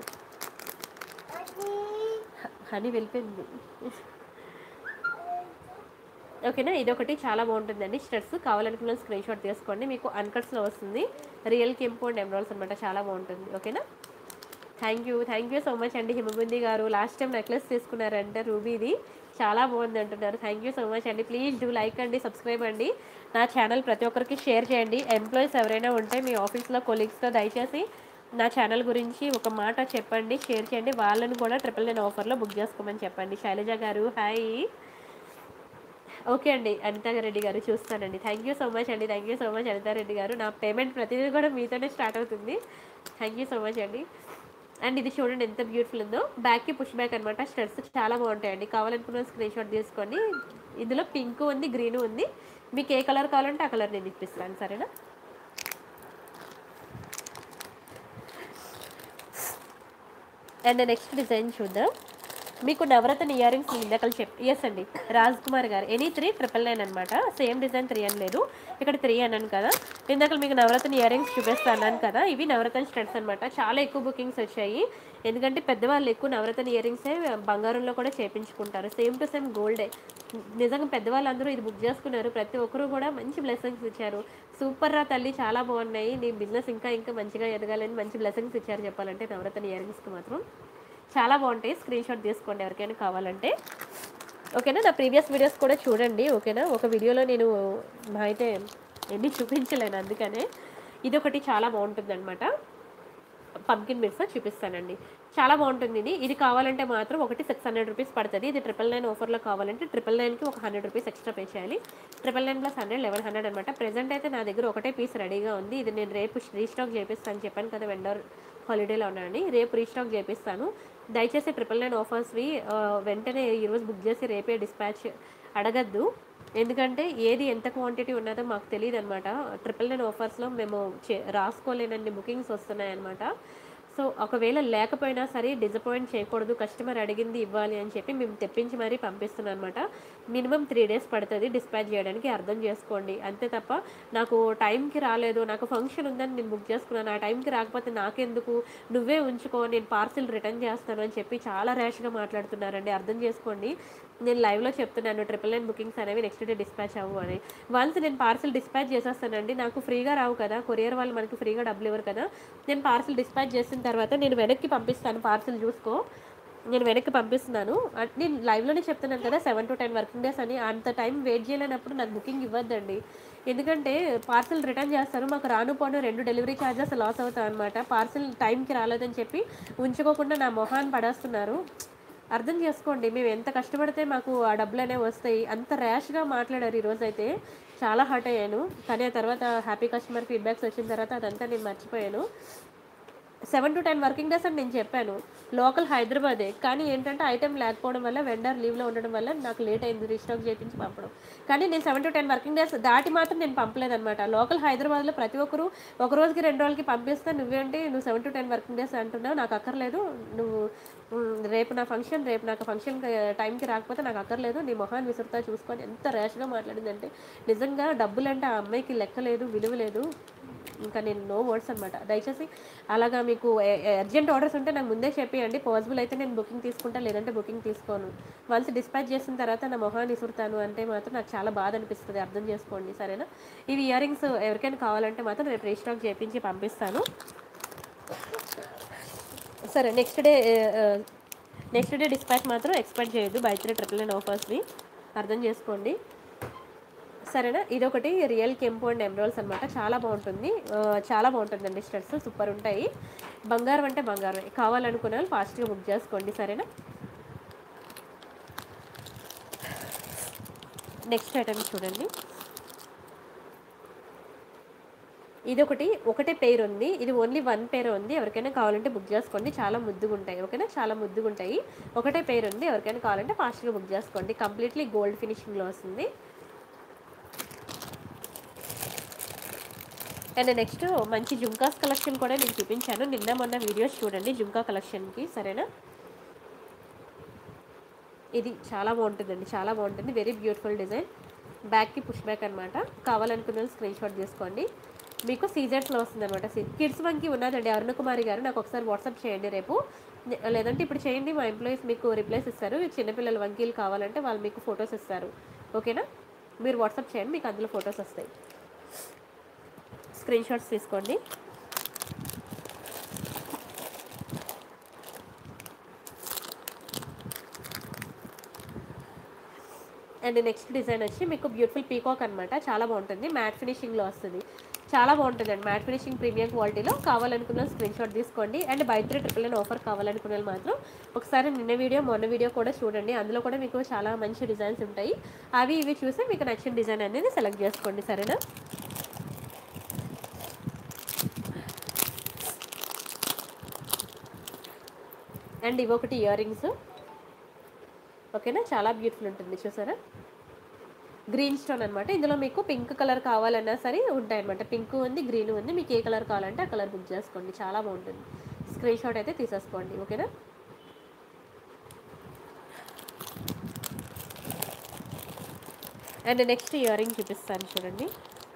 హ- హనీ వెళ్ళిపోయింది ఓకేనా ఇది ఒకటి చాలా బాగుంటుందండి స్టెట్స్ కావాలనుకున్న స్క్రీన్ షాట్ తీసుకోండి మీకు అన్కట్స్లో వస్తుంది రియల్ కెంపు అండ్ ఎమరాల్స్ అనమాట చాలా బాగుంటుంది ఓకేనా thank you thank you so much అండి హిమబుంది గారు లాస్ట్ టైం నెక్లెస్ తీసుకున్నారంటే రూబీది చాలా బాగుంది అంటున్నారు థ్యాంక్ యూ సో మచ్ అండి ప్లీజ్ డూ లైక్ అండి సబ్స్క్రైబ్ అండి నా ఛానల్ ప్రతి ఒక్కరికి షేర్ చేయండి ఎంప్లాయీస్ ఎవరైనా ఉంటే మీ ఆఫీస్లో కొలీగ్స్తో దయచేసి నా ఛానల్ గురించి ఒక మాట చెప్పండి షేర్ చేయండి వాళ్ళని కూడా ట్రిపుల్ నైన్ ఆఫర్లో బుక్ చేసుకోమని చెప్పండి శైలజ గారు హాయ్ ఓకే అండి అనితా రెడ్డి గారు చూస్తానండి థ్యాంక్ యూ సో మచ్ అండి thank you so much Anitha Reddy గారు నా పేమెంట్ ప్రతిదీ కూడా మీతోనే స్టార్ట్ అవుతుంది థ్యాంక్ యూ సో మచ్ అండి అండ్ ఇది చూడండి ఎంత బ్యూటిఫుల్ ఉందో బ్యాక్కి పుష్ బ్యాక్ అనమాట స్టెప్స్ చాలా బాగుంటాయండి కావాలనుకున్న స్క్రీన్ షాట్ తీసుకోండి ఇందులో పింక్ ఉంది గ్రీన్ ఉంది మీకు ఏ కలర్ కావాలంటే ఆ కలర్ నేను ఇప్పిస్తాను సరేనా అండ్ నెక్స్ట్ డిజైన్ చూద్దాం మీకు నవరత్న ఇయర్ రింగ్స్ ఇందాక చెప్ ఎస్ అండి రాజ్ కుమార్ గారు ఎనీ త్రీ ట్రిపుల్ నైన్ అనమాట సేమ్ డిజైన్ త్రీ అని లేదు ఇక్కడ త్రీ అన్నాను కదా ఇందాక మీకు నవరత్న ఇయర్ రింగ్స్ చూపిస్తా అన్నాను కదా ఇవి నవరత్న స్టడ్స్ అనమాట చాలా ఎక్కువ బుకింగ్స్ వచ్చాయి ఎందుకంటే పెద్దవాళ్ళు ఎక్కువ నవరత్న ఇయర్ రింగ్సే బంగారంలో కూడా చేపించుకుంటారు సేమ్ టు సేమ్ గోల్డే నిజంగా పెద్దవాళ్ళందరూ ఇది బుక్ చేసుకున్నారు ప్రతి ఒక్కరు కూడా మంచి బ్లెస్సింగ్స్ ఇచ్చారు సూపర్ రా తల్లి చాలా బాగున్నాయి నీ బిజినెస్ ఇంకా ఇంకా మంచిగా ఎదగాలని మంచి బ్లెస్సింగ్స్ ఇచ్చారు చెప్పాలంటే నవరత్న ఇయర్ రింగ్స్కి మాత్రం చాలా బాగుంటాయి స్క్రీన్ షాట్ తీసుకోండి ఎవరికైనా కావాలంటే ఓకేనా నా ప్రీవియస్ వీడియోస్ కూడా చూడండి ఓకేనా ఒక వీడియోలో నేను మా అయితే ఎన్ని చూపించలేను అందుకనే ఇది ఒకటి చాలా బాగుంటుంది అనమాట పంకిన్ మిర్స్ చూపిస్తానండి చాలా బాగుంటుంది ఇది ఇది కావాలంటే మాత్రం ఒకటి సిక్స్ హండ్రెడ్ రూపీస్ పడుతుంది ఇది ట్రిపుల్ నైన్ ఆఫర్లో కావాలంటే ట్రిపుల్ నైన్కి ఒక హండ్రెడ్ రూపీస్ ఎక్స్ట్రా పే చేయాలి triple nine plus hundred eleven hundred అనమాట ప్రెజెంట్ అయితే నా దగ్గర ఒకటే పీస్ రెడీగా ఉంది ఇది నేను రేపు రీస్టాక్ చేపిస్తాను చెప్పాను కదా వెండర్ హాలిడేలో ఉన్నానని రేపు రీస్టాక్ చేపిస్తాను దయచేసి ట్రిపుల్ నైన్ ఆఫర్స్వి ఆ, వెంటనే ఈరోజు బుక్ చేసి రేపే డిస్పాచ్ అడగద్దు ఎందుకంటే ఏది ఎంత క్వాంటిటీ ఉన్నదో మాకు తెలియదు అనమాట ట్రిపుల్ నైన్ ఆఫర్స్లో మేము చే రాసుకోలేనన్ని బుకింగ్స్ వస్తున్నాయి అనమాట సో ఒకవేళ లేకపోయినా సరే డిసప్పాయింట్ చేయకూడదు కస్టమర్ అడిగింది ఇవ్వాలి అని చెప్పి మేము తెప్పించి మరీ పంపిస్తున్నాం అనమాట మినిమం త్రీ డేస్ పడుతుంది డిస్పాచ్ చేయడానికి అర్థం చేసుకోండి అంతే తప్ప నాకు టైంకి రాలేదు నాకు ఫంక్షన్ ఉందని నేను బుక్ చేసుకున్నాను ఆ టైంకి రాకపోతే నాకెందుకు నువ్వే ఉంచుకో నేను పార్సిల్ రిటర్న్ చేస్తాను అని చెప్పి చాలా ర్యాష్గా మాట్లాడుతున్నారండి అర్థం చేసుకోండి నేను లైవ్లో చెప్తున్నాను ట్రిపుల్ నైన్ బుకింగ్స్ అనేవి నెక్స్ట్ డే డిస్పాచ్ అవ్వు అని వన్స్ నేను పార్సిల్ డిస్పాచ్ చేసేస్తానండి నాకు ఫ్రీగా రావు కదా కొరియర్ వాళ్ళు మనకి ఫ్రీగా డబ్బులు ఇవ్వరు కదా నేను పార్సిల్ డిస్పాచ్ చేసిన తర్వాత నేను వెనక్కి పంపిస్తాను పార్సిల్ చూసుకో నేను వెనక్కి పంపిస్తున్నాను అట్ నేను లైవ్లోనే చెప్తున్నాను కదా seven to ten working days అని అంత టైం వెయిట్ చేయలేనప్పుడు నాకు బుకింగ్ ఇవ్వద్దండి ఎందుకంటే పార్సిల్ రిటర్న్ చేస్తారు మాకు రాను పోను రెండు డెలివరీ ఛార్జెస్ లాస్ అవుతాయి అనమాట పార్సిల్ టైంకి రాలేదని చెప్పి ఉంచుకోకుండా నా మొహాన్ని పడేస్తున్నారు అర్థం చేసుకోండి మేము ఎంత కష్టపడితే మాకు ఆ డబ్బులు అనేవి వస్తాయి అంత ర్యాష్గా మాట్లాడారు ఈరోజు అయితే చాలా హర్ట్ అయ్యాను కానీ ఆ తర్వాత హ్యాపీ కస్టమర్ ఫీడ్బ్యాక్స్ వచ్చిన తర్వాత అదంతా నేను మర్చిపోయాను seven to ten working days అని నేను చెప్పాను లోకల్ హైదరాబాదే కానీ ఏంటంటే ఐటెం లేకపోవడం వల్ల వెండర్ లీవ్లో ఉండడం వల్ల నాకు లేట్ అయింది రీస్టాక్ చేయించి పంపడం కానీ నేను seven to ten working days దాటి మాత్రం నేను పంపలేదన్నమాట లోకల్ హైదరాబాద్లో ప్రతి ఒక్కరు ఒక రోజుకి రెండు రోజులకి పంపిస్తే నువ్వేంటి నువ్వు seven to ten working days అంటున్నావు నాకు అక్కర్లేదు నువ్వు మ్, రేపు నా ఫంక్షన్ రేపు నాకు ఫంక్షన్ టైంకి రాకపోతే నాకు అక్కర్లేదు నీ మొహాన్ని విసురుతా చూసుకొని ఎంత ర్యాష్గా మాట్లాడిందంటే నిజంగా డబ్బులంటే ఆ అమ్మాయికి లెక్క లేదు విలువ లేదు ఇంకా నేను నో వర్డ్స్ అనమాట దయచేసి అలాగా మీకు అర్జెంట్ ఆర్డర్స్ ఉంటే నాకు ముందే చెప్పేయండి పాసిబుల్ అయితే నేను బుకింగ్ తీసుకుంటా లేదంటే బుకింగ్ తీసుకోను వన్స్ డిస్పాచ్ చేసిన తర్వాత నా మొహాన్ని ఇసురుతాను అంటే మాత్రం నాకు చాలా బాధ అనిపిస్తుంది అర్థం చేసుకోండి సరేనా ఇవి ఇయర్ రింగ్స్ ఎవరికైనా కావాలంటే మాత్రం రేపు రీస్టాక్ చేయించి పంపిస్తాను సరే next day next day dispatch మాత్రం ఎక్స్పెక్ట్ చేయొద్దు బై త్రీ ట్రిపుల్ నైన్ ఆఫర్స్ని అర్థం చేసుకోండి సరేనా ఇది ఒకటి రియల్ కెంపు అండ్ ఎమరాల్స్ అనమాట చాలా బాగుంటుంది ఆ, చాలా బాగుంటుందండి స్టడ్స్ సూపర్ ఉంటాయి బంగారం అంటే బంగారమే కావాలనుకున్న వాళ్ళు ఫాస్ట్గా బుక్ చేసుకోండి సరేనా నెక్స్ట్ ఐటమ్ చూడండి ఇది ఒకటి ఒకటే పేరు ఉంది ఇది ఓన్లీ వన్ పేరు ఉంది ఎవరికైనా కావాలంటే బుక్ చేసుకోండి చాలా ముద్దుగా ఉంటాయి ఓకేనా చాలా ముద్దుగా ఉంటాయి ఒకటే పేరు ఉంది ఎవరికైనా కావాలంటే ఫాస్ట్గా బుక్ చేసుకోండి కంప్లీట్లీ గోల్డ్ ఫినిషింగ్లో వస్తుంది అండ్ నెక్స్ట్ మంచి జుంకాస్ కలెక్షన్ కూడా నేను చూపించాను నిన్న మొన్న వీడియోస్ చూడండి జుంకా కలెక్షన్కి సరేనా ఇది చాలా బాగుంటుందండి చాలా బాగుంటుంది వెరీ బ్యూటిఫుల్ డిజైన్ బ్యాక్కి పుష్ బ్యాక్ అనమాట కావాలనుకున్న వాళ్ళు స్క్రీన్ షాట్ తీసుకోండి మీకు సీజర్స్లో వస్తుంది అనమాట కిడ్స్ వంకి ఉన్నదండి అరుణ కుమారి గారు నాకు ఒకసారి వాట్సాప్ చేయండి రేపు నే- లేదంటే ఇప్పుడు చేయండి మా ఎంప్లాయీస్ మీకు రిప్లైస్ ఇస్తారు చిన్నపిల్లల వంకీలు కావాలంటే వాళ్ళు మీకు ఫొటోస్ ఇస్తారు ఓకేనా మీరు వాట్సాప్ చేయండి మీకు అందులో ఫొటోస్ వస్తాయి స్క్రీన్ షాట్స్ తీసుకోండి అండ్ నెక్స్ట్ డిజైన్ వచ్చి మీకు బ్యూటిఫుల్ పీకాక్ అనమాట చాలా బాగుంటుంది మ్యాట్ ఫినిషింగ్లో వస్తుంది చాలా బాగుంటుంది అండి మ్యాట్ ఫినిషింగ్ ప్రీమియం క్వాలిటీలో కావాలనుకున్న స్క్రీన్ షాట్ తీసుకోండి and buy three triple nine offer కావాలనుకున్న వాళ్ళు మాత్రం ఒకసారి నిన్న వీడియో మొన్న వీడియో కూడా చూడండి అందులో కూడా మీకు చాలా మంచి డిజైన్స్ ఉంటాయి అవి ఇవి చూసి మీకు నచ్చిన డిజైన్ అనేది సెలెక్ట్ చేసుకోండి సరేనా అండ్ ఇవి ఒకటి ఇయర్ రింగ్స్ ఓకేనా చాలా బ్యూటిఫుల్ ఉంటుంది చూసారా గ్రీన్ స్టోన్ అనమాట ఇందులో మీకు పింక్ కలర్ కావాలన్నా సరే ఉంటాయన్నమాట పింక్ ఉంది గ్రీన్ ఉంది మీకు ఏ కలర్ కావాలంటే ఆ కలర్ బుక్ చేసుకోండి చాలా బాగుంటుంది స్క్రీన్ షాట్ అయితే తీసేసుకోండి ఓకేనా అండ్ నెక్స్ట్ ఇయర్ రింగ్ చూపిస్తాను చూడండి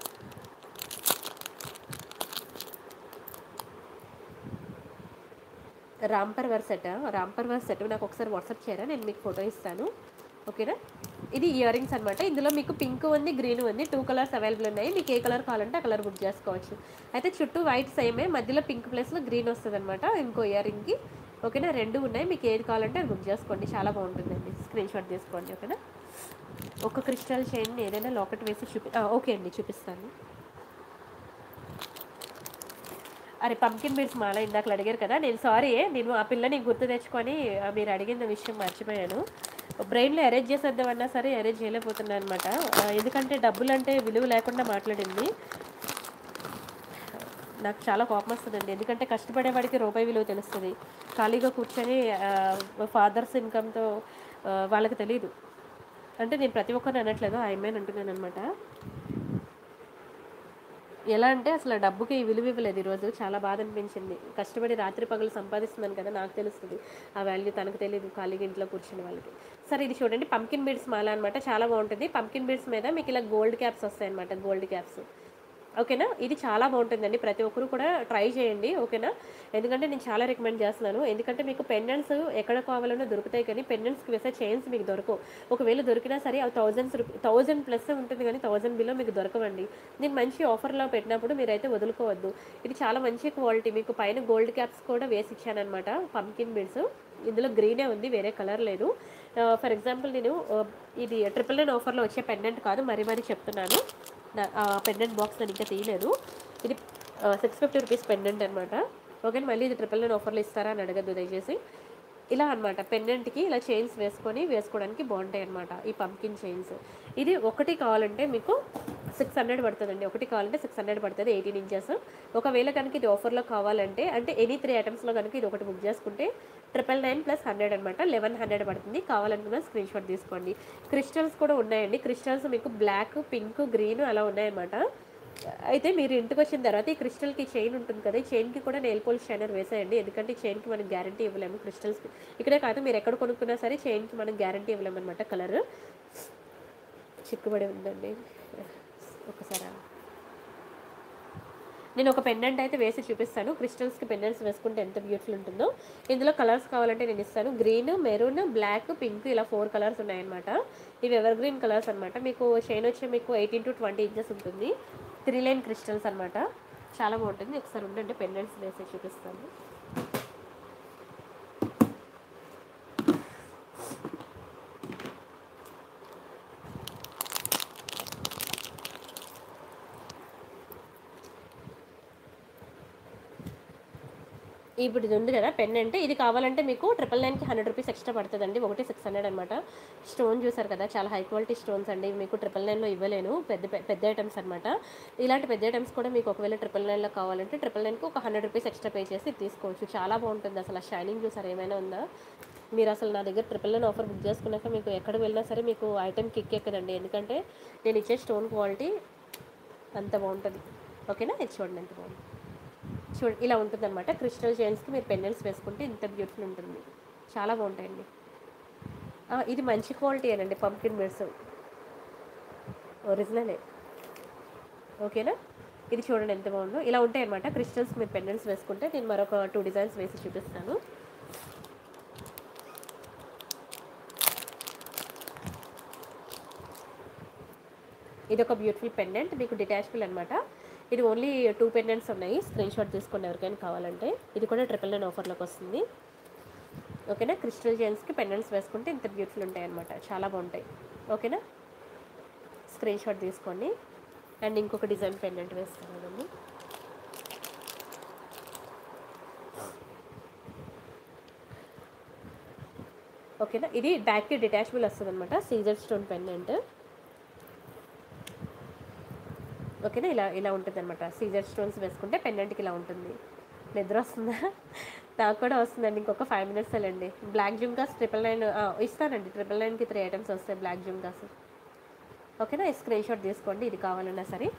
రాంపర్ వర్ సెట్ రాంపర్ వర్ సెట్ నాకు ఒకసారి వాట్సాప్ చేయరా నేను మీకు ఫోటో ఇస్తాను ఓకేనా ఇది ఇయర్ రింగ్స్ అనమాట ఇందులో మీకు పింక్ ఉంది గ్రీన్ ఉంది టూ కలర్స్ అవైలబుల్ ఉన్నాయి మీకు ఏ కలర్ కావాలంటే ఆ కలర్ బుక్ చేసుకోవచ్చు అయితే చుట్టూ వైట్ సేమే మధ్యలో పింక్ ప్లేస్లో గ్రీన్ వస్తుంది అనమాట ఇంకో ఇయర్ రింగ్కి ఓకేనా రెండు ఉన్నాయి మీకు ఏది కావాలంటే అది బుక్ చేసుకోండి చాలా బాగుంటుందండి స్క్రీన్ షాట్ తీసుకోండి ఓకేనా ఒక క్రిస్టల్ చైన్ ఏదైనా లాకెట్ వేసి చూపి ఆ, ఓకే అండి చూపిస్తాను అరే పంకిన్ బీడ్స్ మాల ఇందాక అడిగారు కదా నేను సారీ నేను ఆ పిల్లని గుర్తు తెచ్చుకొని ఆ, మీరు అడిగిన విషయం మర్చిపోయాను బ్రెయిన్లో అరేంజ్ చేసేద్దామన్నా సరే అరేంజ్ చేయలేకపోతున్నాను అనమాట ఎందుకంటే డబ్బులు అంటే విలువ లేకుండా మాట్లాడింది నాకు చాలా కోపం వస్తుందండి ఎందుకంటే కష్టపడేవాడికి రూపాయి విలువ తెలుస్తుంది ఖాళీగా కూర్చొని ఫాదర్స్ ఇన్కమ్తో వాళ్ళకి తెలియదు అంటే నేను ప్రతి ఒక్కరిని అనట్లేదు ఆ అమ్మాయిని అంటున్నాను అనమాట ఎలా అంటే అసలు ఆ డబ్బుకి విలువ ఇవ్వలేదు ఈరోజు చాలా బాధ అనిపించింది కష్టపడి రాత్రి పగలు సంపాదిస్తున్నాను కదా నాకు తెలుస్తుంది ఆ వాల్యూ తనకు తెలియదు ఖాళీగా ఇంట్లో కూర్చున్న వాళ్ళకి సరే ఇది చూడండి పంకిన్ బీడ్స్ మాల అనమాట చాలా బాగుంటుంది పంకిన్ బీడ్స్ మీద మీకు ఇలా గోల్డ్ క్యాప్స్ వస్తాయి అనమాట గోల్డ్ క్యాప్స్ ఓకేనా ఇది చాలా బాగుంటుందండి ప్రతి ఒక్కరు కూడా ట్రై చేయండి ఓకేనా ఎందుకంటే నేను చాలా రికమెండ్ చేస్తున్నాను ఎందుకంటే మీకు పెండెంట్స్ ఎక్కడ కావాలన్నా దొరుకుతాయి కానీ పెండెంట్స్కి వేసే చైన్స్ మీకు దొరకవు ఒకవేళ దొరికినా సరే అవి థౌజండ్స్ థౌజండ్ ప్లస్ ఉంటుంది కానీ థౌజండ్ బిలో మీకు దొరకవండి నేను మంచి ఆఫర్లో పెట్టినప్పుడు మీరైతే వదులుకోవద్దు ఇది చాలా మంచి క్వాలిటీ మీకు పైన గోల్డ్ క్యాప్స్ కూడా వేసి ఇచ్చానమాట పంకిన్ బీడ్స్ ఇందులో గ్రీనే ఉంది వేరే కలర్ లేదు ఫర్ ఎగ్జాంపుల్ నేను ఆ, ఇది ట్రిపుల్ నైన్ ఆఫర్లో వచ్చే పెండెంట్ కాదు మరీ మరీ చెప్తున్నాను నా- ఆ పెండెంట్ బాక్స్ నేను ఇంకా తీయలేదు ఇది సిక్స్ ఫిఫ్టీ రూపీస్ పెండెంట్ అనమాట ఓకే మళ్ళీ ఇది ట్రిపుల్ నైన్ ఆఫర్లో ఇస్తారా అని అడగద్దు దయచేసి ఇలా అనమాట పెండెంట్కి ఇలా చైన్స్ వేసుకొని వేసుకోవడానికి బాగుంటాయి అనమాట ఈ పంకిన్ చైన్స్ ఇది ఒకటి కావాలంటే మీకు సిక్స్ హండ్రెడ్ పడుతుందండి ఒకటి కావాలంటే సిక్స్ హండ్రెడ్ పడుతుంది ఎయిటీన్ ఇంచెస్ ఒకవేళ కనుక ఇది ఆఫర్లో కావాలంటే అంటే ఎనీ త్రీ ఐటమ్స్లో కనుక ఇది ఒకటి బుక్ చేసుకుంటే ట్రిపుల్ నైన్ ప్లస్ హండ్రెడ్ అనమాట లెవెన్ హండ్రెడ్ పడుతుంది కావాలనుకున్న స్క్రీన్ షాట్ తీసుకోండి క్రిస్టల్స్ కూడా ఉన్నాయండి క్రిస్టల్స్ మీకు బ్లాక్ పింక్ గ్రీన్ అలా ఉన్నాయన్నమాట అయితే మీరు ఇంటికి వచ్చిన తర్వాత ఈ క్రిస్టల్కి చైన్ ఉంటుంది కదా ఈ చైన్కి కూడా నెయిల్ పోలిష్ షైనర్ వేసేయండి ఎందుకంటే ఈ చైన్కి మనం గ్యారంటీ ఇవ్వలేము క్రిస్టల్స్కి ఇక్కడే కాదు మీరు ఎక్కడ కొనుక్కున్నా సరే చైన్కి మనం గ్యారంటీ ఇవ్వలేము అనమాట కలర్ చిక్కుబడి ఉందండి ఒకసారి ఆగు. నేను ఒక పెండెంట్ అయితే వేసి చూపిస్తాను క్రిస్టల్స్కి పెండెంట్స్ వేసుకుంటే ఎంత బ్యూటిఫుల్ ఉంటుందో ఇందులో కలర్స్ కావాలంటే నేను ఇస్తాను గ్రీన్ మెరూన్ బ్లాక్ పింక్ ఇలా ఫోర్ కలర్స్ ఉన్నాయన్నమాట ఇవి ఎవర్ గ్రీన్ కలర్స్ అనమాట మీకు చైన్ వచ్చి మీకు ఎయిటీన్ టు ట్వంటీ ఇంచెస్ ఉంటుంది త్రీ లైన్ క్రిస్టల్స్ అనమాట చాలా బాగుంటుంది ఒకసారి ఉండండి పెండెంట్స్ వేసి చూపిస్తాను ఇప్పుడు ఇది ఉంది కదా పెన్ అంటే ఇది కావాలంటే మీకు ట్రిపుల్ నైన్కి హండ్రెడ్ రూపీస్ ఎక్స్ట్రా పడుతుందండి ఒకటి సిక్స్ హండ్రెడ్ అనమాట స్టోన్ చూసారు కదా చాలా హై క్వాలిటీ స్టోన్స్ అండి ఇవి మీకు ట్రిపుల్ నైన్లో ఇవ్వలేను పెద్ద పె- పెద్ద ఐటమ్స్ అనమాట ఇలాంటి పెద్ద ఐటమ్స్ కూడా మీకు ఒకవేళ ట్రిపుల్ నైన్లో కావాలంటే ట్రిపుల్ నైన్కి ఒక హండ్రెడ్ రూపీస్ ఎక్స్ట్రా పే చేసి ఇది తీసుకోవచ్చు చాలా బాగుంటుంది అసలు ఆ షైనింగ్ చూసారు ఏమైనా ఉందా మీరు అసలు నా దగ్గర ట్రిపుల్ నైన్ ఆఫర్ బుక్ చేసుకున్నాక మీకు ఎక్కడికి వెళ్ళినా సరే మీకు ఐటమ్ కిక్ ఎక్కదండి ఎందుకంటే నేను ఇచ్చే స్టోన్ క్వాలిటీ అంత బాగుంటుంది ఓకేనా ఇది చూడండి ఎంత బాగుంది చూడ ఇలా ఉంటుంది అనమాట క్రిస్టల్ చైన్స్కి మీరు పెండెంట్స్ వేసుకుంటే ఇంత బ్యూటిఫుల్ ఉంటుంది చాలా బాగుంటాయండి ఆ, ఇది మంచి క్వాలిటీ అండి పంకిన్ మిర్స్ ఒరిజినలే ఓకేనా ఇది చూడండి ఎంత బాగుందో ఇలా ఉంటాయి అనమాట క్రిస్టల్స్ మీరు పెండెంట్స్ వేసుకుంటే నేను మరొక టూ డిజైన్స్ వేసి చూపిస్తాను ఇది ఒక బ్యూటిఫుల్ పెండెంట్ మీకు డిటాచబుల్ అనమాట ఇది ఓన్లీ టూ పెండెంట్స్ ఉన్నాయి స్క్రీన్ షాట్ తీసుకోండి ఎవరికైనా కావాలంటే ఇది కూడా ట్రిపుల్ నైన్ ఆఫర్లోకి వస్తుంది ఓకేనా క్రిస్టల్ జెంట్స్కి పెండెంట్స్ వేసుకుంటే ఇంత బ్యూటిఫుల్ ఉంటాయి అనమాట చాలా బాగుంటాయి ఓకేనా స్క్రీన్ షాట్ తీసుకోండి అండ్ ఇంకొక డిజైన్ పెండెంట్ వేస్తున్నాను ఓకేనా ఇది బ్యాక్కి డిటాచబుల్ వస్తుంది అనమాట సీజర్ స్టోన్ పెండెంట్ ఓకేనా ఇలా ఇలా ఉంటుంది అనమాట సీజర్ స్టోన్స్ వేసుకుంటే పెండెంట్కి ఇలా ఉంటుంది నిద్ర వస్తుందా నాకు కూడా వస్తుందండి ఇంకొక ఫైవ్ మినిట్స్ వెళ్ళండి బ్లాక్ జుమ్కాస్ ట్రిపుల్ నైన్ ఇస్తానండి ట్రిపుల్ నైన్కి త్రీ ఐటమ్స్ వస్తాయి బ్లాక్ జుమ్కాస్ ఓకేనా ఈ స్క్రీన్ షాట్ తీసుకోండి ఇది కావాలన్నా సరే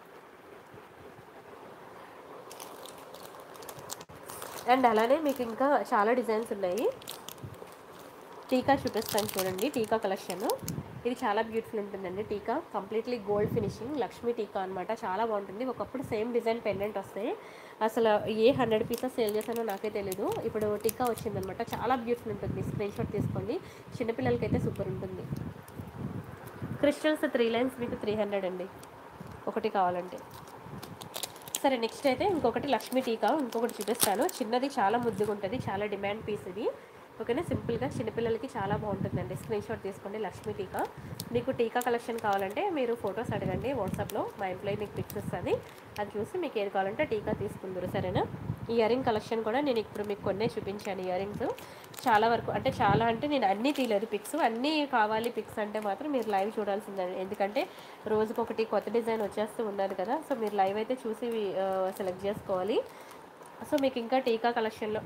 అండ్ అలానే మీకు ఇంకా చాలా డిజైన్స్ ఉన్నాయి టీకా చూపిస్తాను చూడండి టీకా కలెక్షన్ ఇది చాలా బ్యూటిఫుల్ ఉంటుందండి టీకా కంప్లీట్లీ గోల్డ్ ఫినిషింగ్ లక్ష్మీ టీకా అనమాట చాలా బాగుంటుంది ఒకప్పుడు సేమ్ డిజైన్ పెండెంట్ వస్తాయి అసలు ఏ హండ్రెడ్ పీసెస్ సేల్ చేశానో నాకే తెలీదు ఇప్పుడు టీకా వచ్చిందనమాట చాలా బ్యూటిఫుల్ ఉంటుంది స్క్రీన్ షాట్ తీసుకోండి చిన్నపిల్లలకి అయితే సూపర్ ఉంటుంది క్రిస్టల్స్ త్రీ లైన్స్ మీకు త్రీ హండ్రెడ్ అండి ఒకటి కావాలంటే సరే నెక్స్ట్ అయితే ఇంకొకటి లక్ష్మీ టీకా ఇంకొకటి చూపిస్తాను చిన్నది చాలా ముద్దుగా ఉంటుంది చాలా డిమాండ్ పీస్ ఇది ఓకేనా సింపుల్గా చిన్నపిల్లలకి చాలా బాగుంటుందండి స్క్రీన్ షాట్ తీసుకోండి లక్ష్మీ టీకా మీకు టీకా కలెక్షన్ కావాలంటే మీరు ఫొటోస్ అడగండి వాట్సాప్లో మా ఎంప్లాయీ మీకు పిక్స్ ఇస్తుంది అది చూసి మీకు ఏది కావాలంటే టీకా తీసుకుందరు సరేనా ఇయర్ రింగ్ కలెక్షన్ కూడా నేను ఇప్పుడు మీకు కొన్నే చూపించాను ఇయర్ రింగ్స్ చాలా వరకు అంటే చాలా అంటే నేను అన్నీ తీయలేదు పిక్స్ అన్నీ కావాలి పిక్స్ అంటే మాత్రం మీరు లైవ్ చూడాల్సిందండి ఎందుకంటే రోజుకొకటి కొత్త డిజైన్ వచ్చేస్తూ ఉన్నది కదా సో మీరు లైవ్ అయితే చూసి సెలెక్ట్ చేసుకోవాలి సో మీకు ఇంకా టీకా కలెక్షన్లో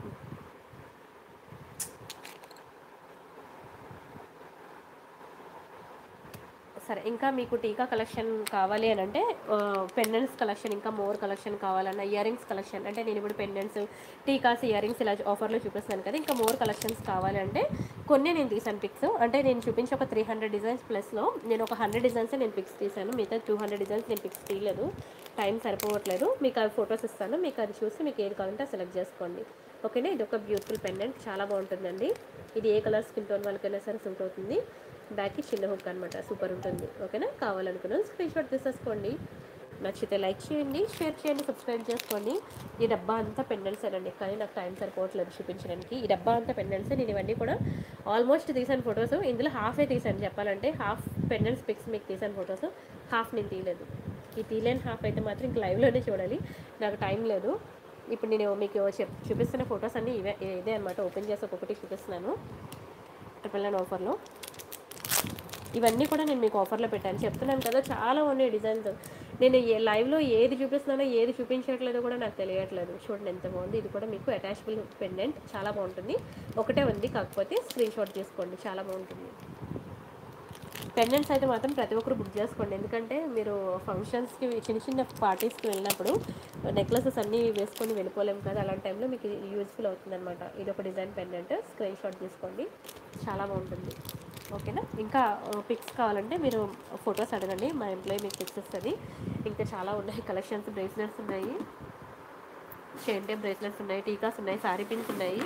సరే ఇంకా మీకు టీకా కలెక్షన్ కావాలి అని అంటే పెండెంట్స్ కలెక్షన్ ఇంకా మోర్ కలెక్షన్ కావాలన్నా ఇయర్ రింగ్స్ కలెక్షన్ అంటే నేను ఇప్పుడు పెండెంట్స్ టీకాస్ ఇయర్ రింగ్స్ ఇలా ఆఫర్లో చూపిస్తాను కదా ఇంకా మోర్ కలెక్షన్స్ కావాలి అంటే కొన్ని నేను తీసాను పిక్స్ అంటే నేను చూపించే ఒక త్రీ హండ్రెడ్ డిజైన్స్ ప్లస్లో నేను ఒక హండ్రెడ్ డిజైన్స్ నేను పిక్స్ తీసాను మిగతా టూ హండ్రెడ్ డిజైన్స్ నేను పిక్స్ తీయలేదు టైం సరిపోవట్లేదు మీకు అవి ఫొటోస్ ఇస్తాను మీకు అది చూసి మీకు ఏది కావాలంటే సెలెక్ట్ చేసుకోండి ఓకేనా ఇది ఒక బ్యూటిఫుల్ పెండెంట్ చాలా బాగుంటుందండి ఇది ఏ కలర్ స్కిన్ టోన్ వాళ్ళకైనా సరే సూట్ అవుతుంది బ్యాక్కి చిన్న హుక్ అనమాట సూపర్ ఉంటుంది ఓకేనా కావాలనుకున్నాను స్క్రీన్ షాట్ తీసేసుకోండి నచ్చితే లైక్ చేయండి షేర్ చేయండి సబ్స్క్రైబ్ చేసుకోండి ఈ డబ్బా అంతా పెండెంట్స్ అండి కానీ నాకు టైం సరిపోవట్లేదు చూపించడానికి ఈ డబ్బా అంతా పెండెంట్స్ నేను ఇవన్నీ కూడా ఆల్మోస్ట్ తీసాను ఫొటోస్ ఇందులో హాఫే తీసాను చెప్పాలంటే హాఫ్ పెండెంట్స్ పిక్స్ మీకు తీసాను ఫొటోస్ హాఫ్ నేను తీయలేదు ఈ తీలేని హాఫ్ అయితే మాత్రం ఇంక లైవ్లోనే చూడాలి నాకు టైం లేదు ఇప్పుడు నేను మీకు చెప్ చూపిస్తున్న ఫొటోస్ అన్నీ ఇవే ఇదే అనమాట ఓపెన్ చేసి ఒక్కొక్కటి చూపిస్తున్నాను ట్రిపుల్ నైన్ ఆఫర్లో ఇవన్నీ కూడా నేను మీకు ఆఫర్లో పెట్టాను చెప్తున్నాను కదా చాలా ఉన్నాయి డిజైన్స్ నేను ఏ లైవ్లో ఏది చూపిస్తున్నానో ఏది చూపించట్లేదో కూడా నాకు తెలియట్లేదు చూడండి ఎంత బాగుంది ఇది కూడా మీకు అటాచబుల్ పెండెంట్ చాలా బాగుంటుంది ఒకటే ఉంది కాకపోతే స్క్రీన్ షాట్ తీసుకోండి చాలా బాగుంటుంది పెండెంట్స్ అయితే మాత్రం ప్రతి ఒక్కరు బుక్ చేసుకోండి ఎందుకంటే మీరు ఫంక్షన్స్కి చిన్న చిన్న పార్టీస్కి వెళ్ళినప్పుడు నెక్లెసెస్ అన్నీ వేసుకొని వెళ్ళిపోలేము కదా అలాంటి టైంలో మీకు యూజ్ఫుల్ అవుతుంది అనమాట ఇది ఒక డిజైన్ పెండెంట్ స్క్రీన్ షాట్ తీసుకోండి చాలా బాగుంటుంది ఓకేనా ఇంకా పిక్స్ కావాలంటే మీరు ఫొటోస్ అడగండి మా ఎంప్లాయీ మీకు పిక్స్ ఇస్తుంది ఇంకా చాలా ఉన్నాయి కలెక్షన్స్ బ్రేస్లెట్స్ ఉన్నాయి చైన్ టైప్ బ్రేస్లెట్స్ ఉన్నాయి టీకాస్ ఉన్నాయి సారీ పిన్స్ ఉన్నాయి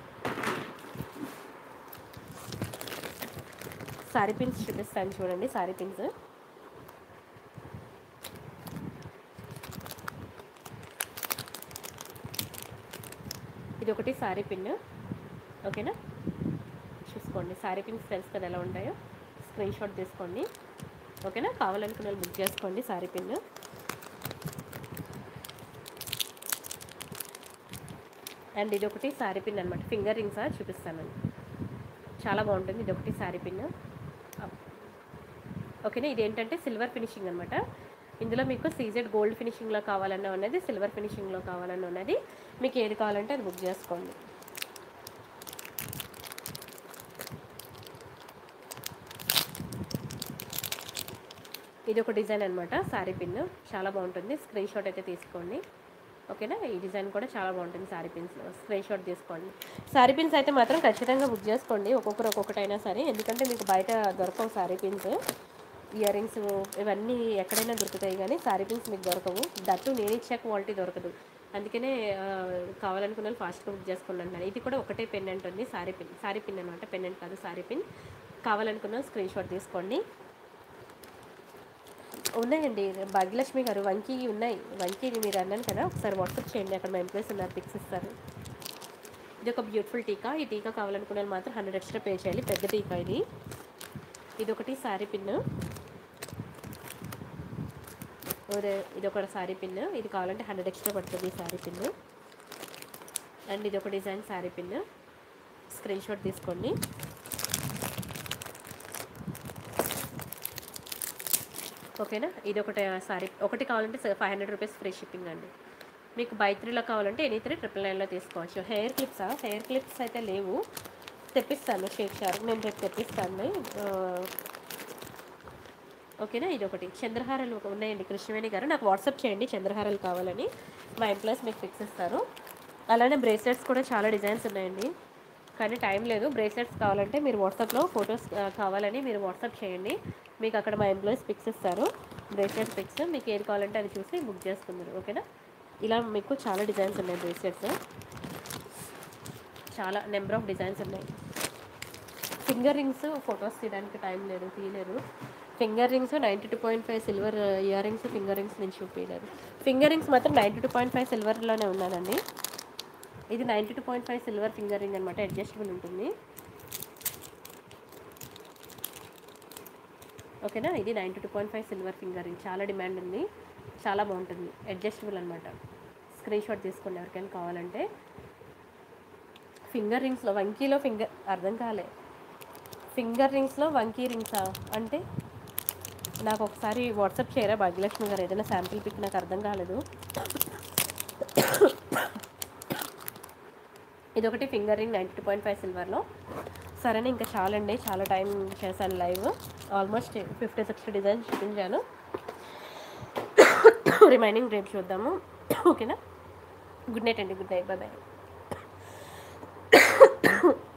సారీ పిన్స్ చూపిస్తాను చూడండి సారీ పిన్స్ ఇది ఒకటి సారీ పిన్ ఓకేనా చూసుకోండి సారీ పిన్స్ తెలుసు కదా ఎలా ఉంటాయో స్క్రీన్ షాట్ తీసుకోండి ఓకేనా కావాలనుకున్న వాళ్ళు బుక్ చేసుకోండి సారీ పిన్ అండ్ ఇది ఒకటి సారీ పిన్ అనమాట ఫింగర్ రింగ్స్ చూపిస్తానండి చాలా బాగుంటుంది ఇది ఒకటి శారీ పిన్ ఓకేనా ఇది ఏంటంటే సిల్వర్ ఫినిషింగ్ అనమాట ఇందులో మీకు సీజెడ్ గోల్డ్ ఫినిషింగ్లో కావాలన్నా ఉన్నది సిల్వర్ ఫినిషింగ్లో కావాలన్నా ఉన్నది మీకు ఏది కావాలంటే అది బుక్ చేసుకోండి ఇది ఒక డిజైన్ అనమాట శారీ పిన్ చాలా బాగుంటుంది స్క్రీన్ షాట్ అయితే తీసుకోండి ఓకేనా ఈ డిజైన్ కూడా చాలా బాగుంటుంది శారీ పిన్స్లో స్క్రీన్ షాట్ తీసుకోండి శారీ పిన్స్ అయితే మాత్రం ఖచ్చితంగా బుక్ చేసుకోండి ఒక్కొక్కరు ఒక్కొక్కటైనా సరే ఎందుకంటే మీకు బయట దొరకవు శారీ పిన్స్ ఇయర్ రింగ్స్ ఇవన్నీ ఎక్కడైనా దొరుకుతాయి కానీ శారీ పిన్స్ మీకు దొరకవు దట్టు నేను ఇచ్చే క్వాలిటీ దొరకదు అందుకనే ఆ, కావాలనుకున్న వాళ్ళు ఫాస్ట్గా బుక్ చేసుకోండి అంటున్నాను ఇది కూడా ఒకటే పెన్నెంట్ ఉంది శారీ పిన్ శారీ పిన్ అనమాట పెన్నెంట్ కాదు శారీ పిన్ కావాలనుకున్న స్క్రీన్ షాట్ తీసుకోండి ఉన్నాయండి భాగ్యలక్ష్మి గారు వంకీ ఉన్నాయి వంకీ మీరు అన్నాను కదా ఒకసారి వాట్సాప్ చేయండి అక్కడ మా ఎంప్లాయీస్ ఉన్నారు పిక్స్ ఇస్తారు ఇది ఒక బ్యూటిఫుల్ టీకా ఈ టీకా కావాలనుకునే వాళ్ళు మాత్రం హండ్రెడ్ ఎక్స్ట్రా పే చేయాలి పెద్ద టీకా ఇది ఇది ఒకటి శారీ పిన్ ఇది ఒక శారీ పిన్ ఇది కావాలంటే హండ్రెడ్ ఎక్స్ట్రా పడుతుంది ఈ శారీ పిన్ అండ్ ఇది ఒక design sari pin screen shot తీసుకోండి ఓకేనా ఇది ఒకటి సారీ ఒకటి కావాలంటే five hundred rupees free shipping అండి మీకు బై త్రీలో కావాలంటే ఎనీ త్రీ ట్రిపుల్ నైన్లో తీసుకోవచ్చు హెయిర్ క్లిప్సా హెయిర్ క్లిప్స్ అయితే లేవు తెప్పిస్తాను షేక్ షార్ నేను రేపు తెప్పిస్తాను ఆ, ఓకేనా ఇది ఒకటి చంద్రహారాలు ఒక ఉన్నాయండి కృష్ణవేణి గారు నాకు వాట్సాప్ చేయండి చంద్రహారాలు కావాలని మా ఎంప్లాయీస్ మీకు ఫిక్స్ ఇస్తారు అలానే బ్రేస్లెట్స్ కూడా చాలా డిజైన్స్ ఉన్నాయండి కానీ టైం లేదు బ్రేస్లెట్స్ కావాలంటే మీరు వాట్సాప్లో ఫొటోస్ ఆ, కావాలని మీరు వాట్సాప్ చేయండి మీకు అక్కడ మా ఎంప్లాయీస్ పిక్స్ ఇస్తారు బ్రేస్లెట్స్ పిక్స్ మీకు ఏది కావాలంటే అది చూసి బుక్ చేసుకుందరు ఓకేనా ఇలా మీకు చాలా డిజైన్స్ ఉన్నాయి బ్రేస్లెట్స్ చాలా నెంబర్ ఆఫ్ డిజైన్స్ ఉన్నాయి ఫింగర్ రింగ్స్ ఫొటోస్ తీయడానికి టైం లేదు తీయలేరు finger rings ninety two point five silver ear rings finger rings నేను చూపించలేదు ఫింగర్ రింగ్స్ మాత్రం నైంటీ టూ పాయింట్ ఫైవ్ సిల్వర్లోనే ఉన్నానండి ఇది ninety two point five silver finger ring అనమాట అడ్జస్టబుల్ ఉంటుంది ఓకేనా ఇది ninety two point five silver finger ring చాలా డిమాండ్ ఉంది చాలా బాగుంటుంది అడ్జస్టబుల్ అనమాట స్క్రీన్ షాట్ తీసుకోండి ఎవరికైనా కావాలంటే ఫింగర్ రింగ్స్లో వంకీలో ఫింగర్ అర్థం కాలే ఫింగర్ రింగ్స్లో వంకీ రింగ్సా అంటే నాకు ఒకసారి వాట్సాప్ చేయరా భాగ్యలక్ష్మి గారు ఏదైనా శాంపిల్ పిక్ నాకు అర్థం కాలేదు ఇది ఒకటి finger ring ninety two point five సిల్వర్లో సరేనే ఇంకా చాలండి చాలా టైం చేశాను live almost fifty sixty designs చూపించాను రిమైనింగ్ రేపు చూద్దాము ఓకేనా గుడ్ నైట్ అండి గుడ్ నైట్ బాయ్ బాయ్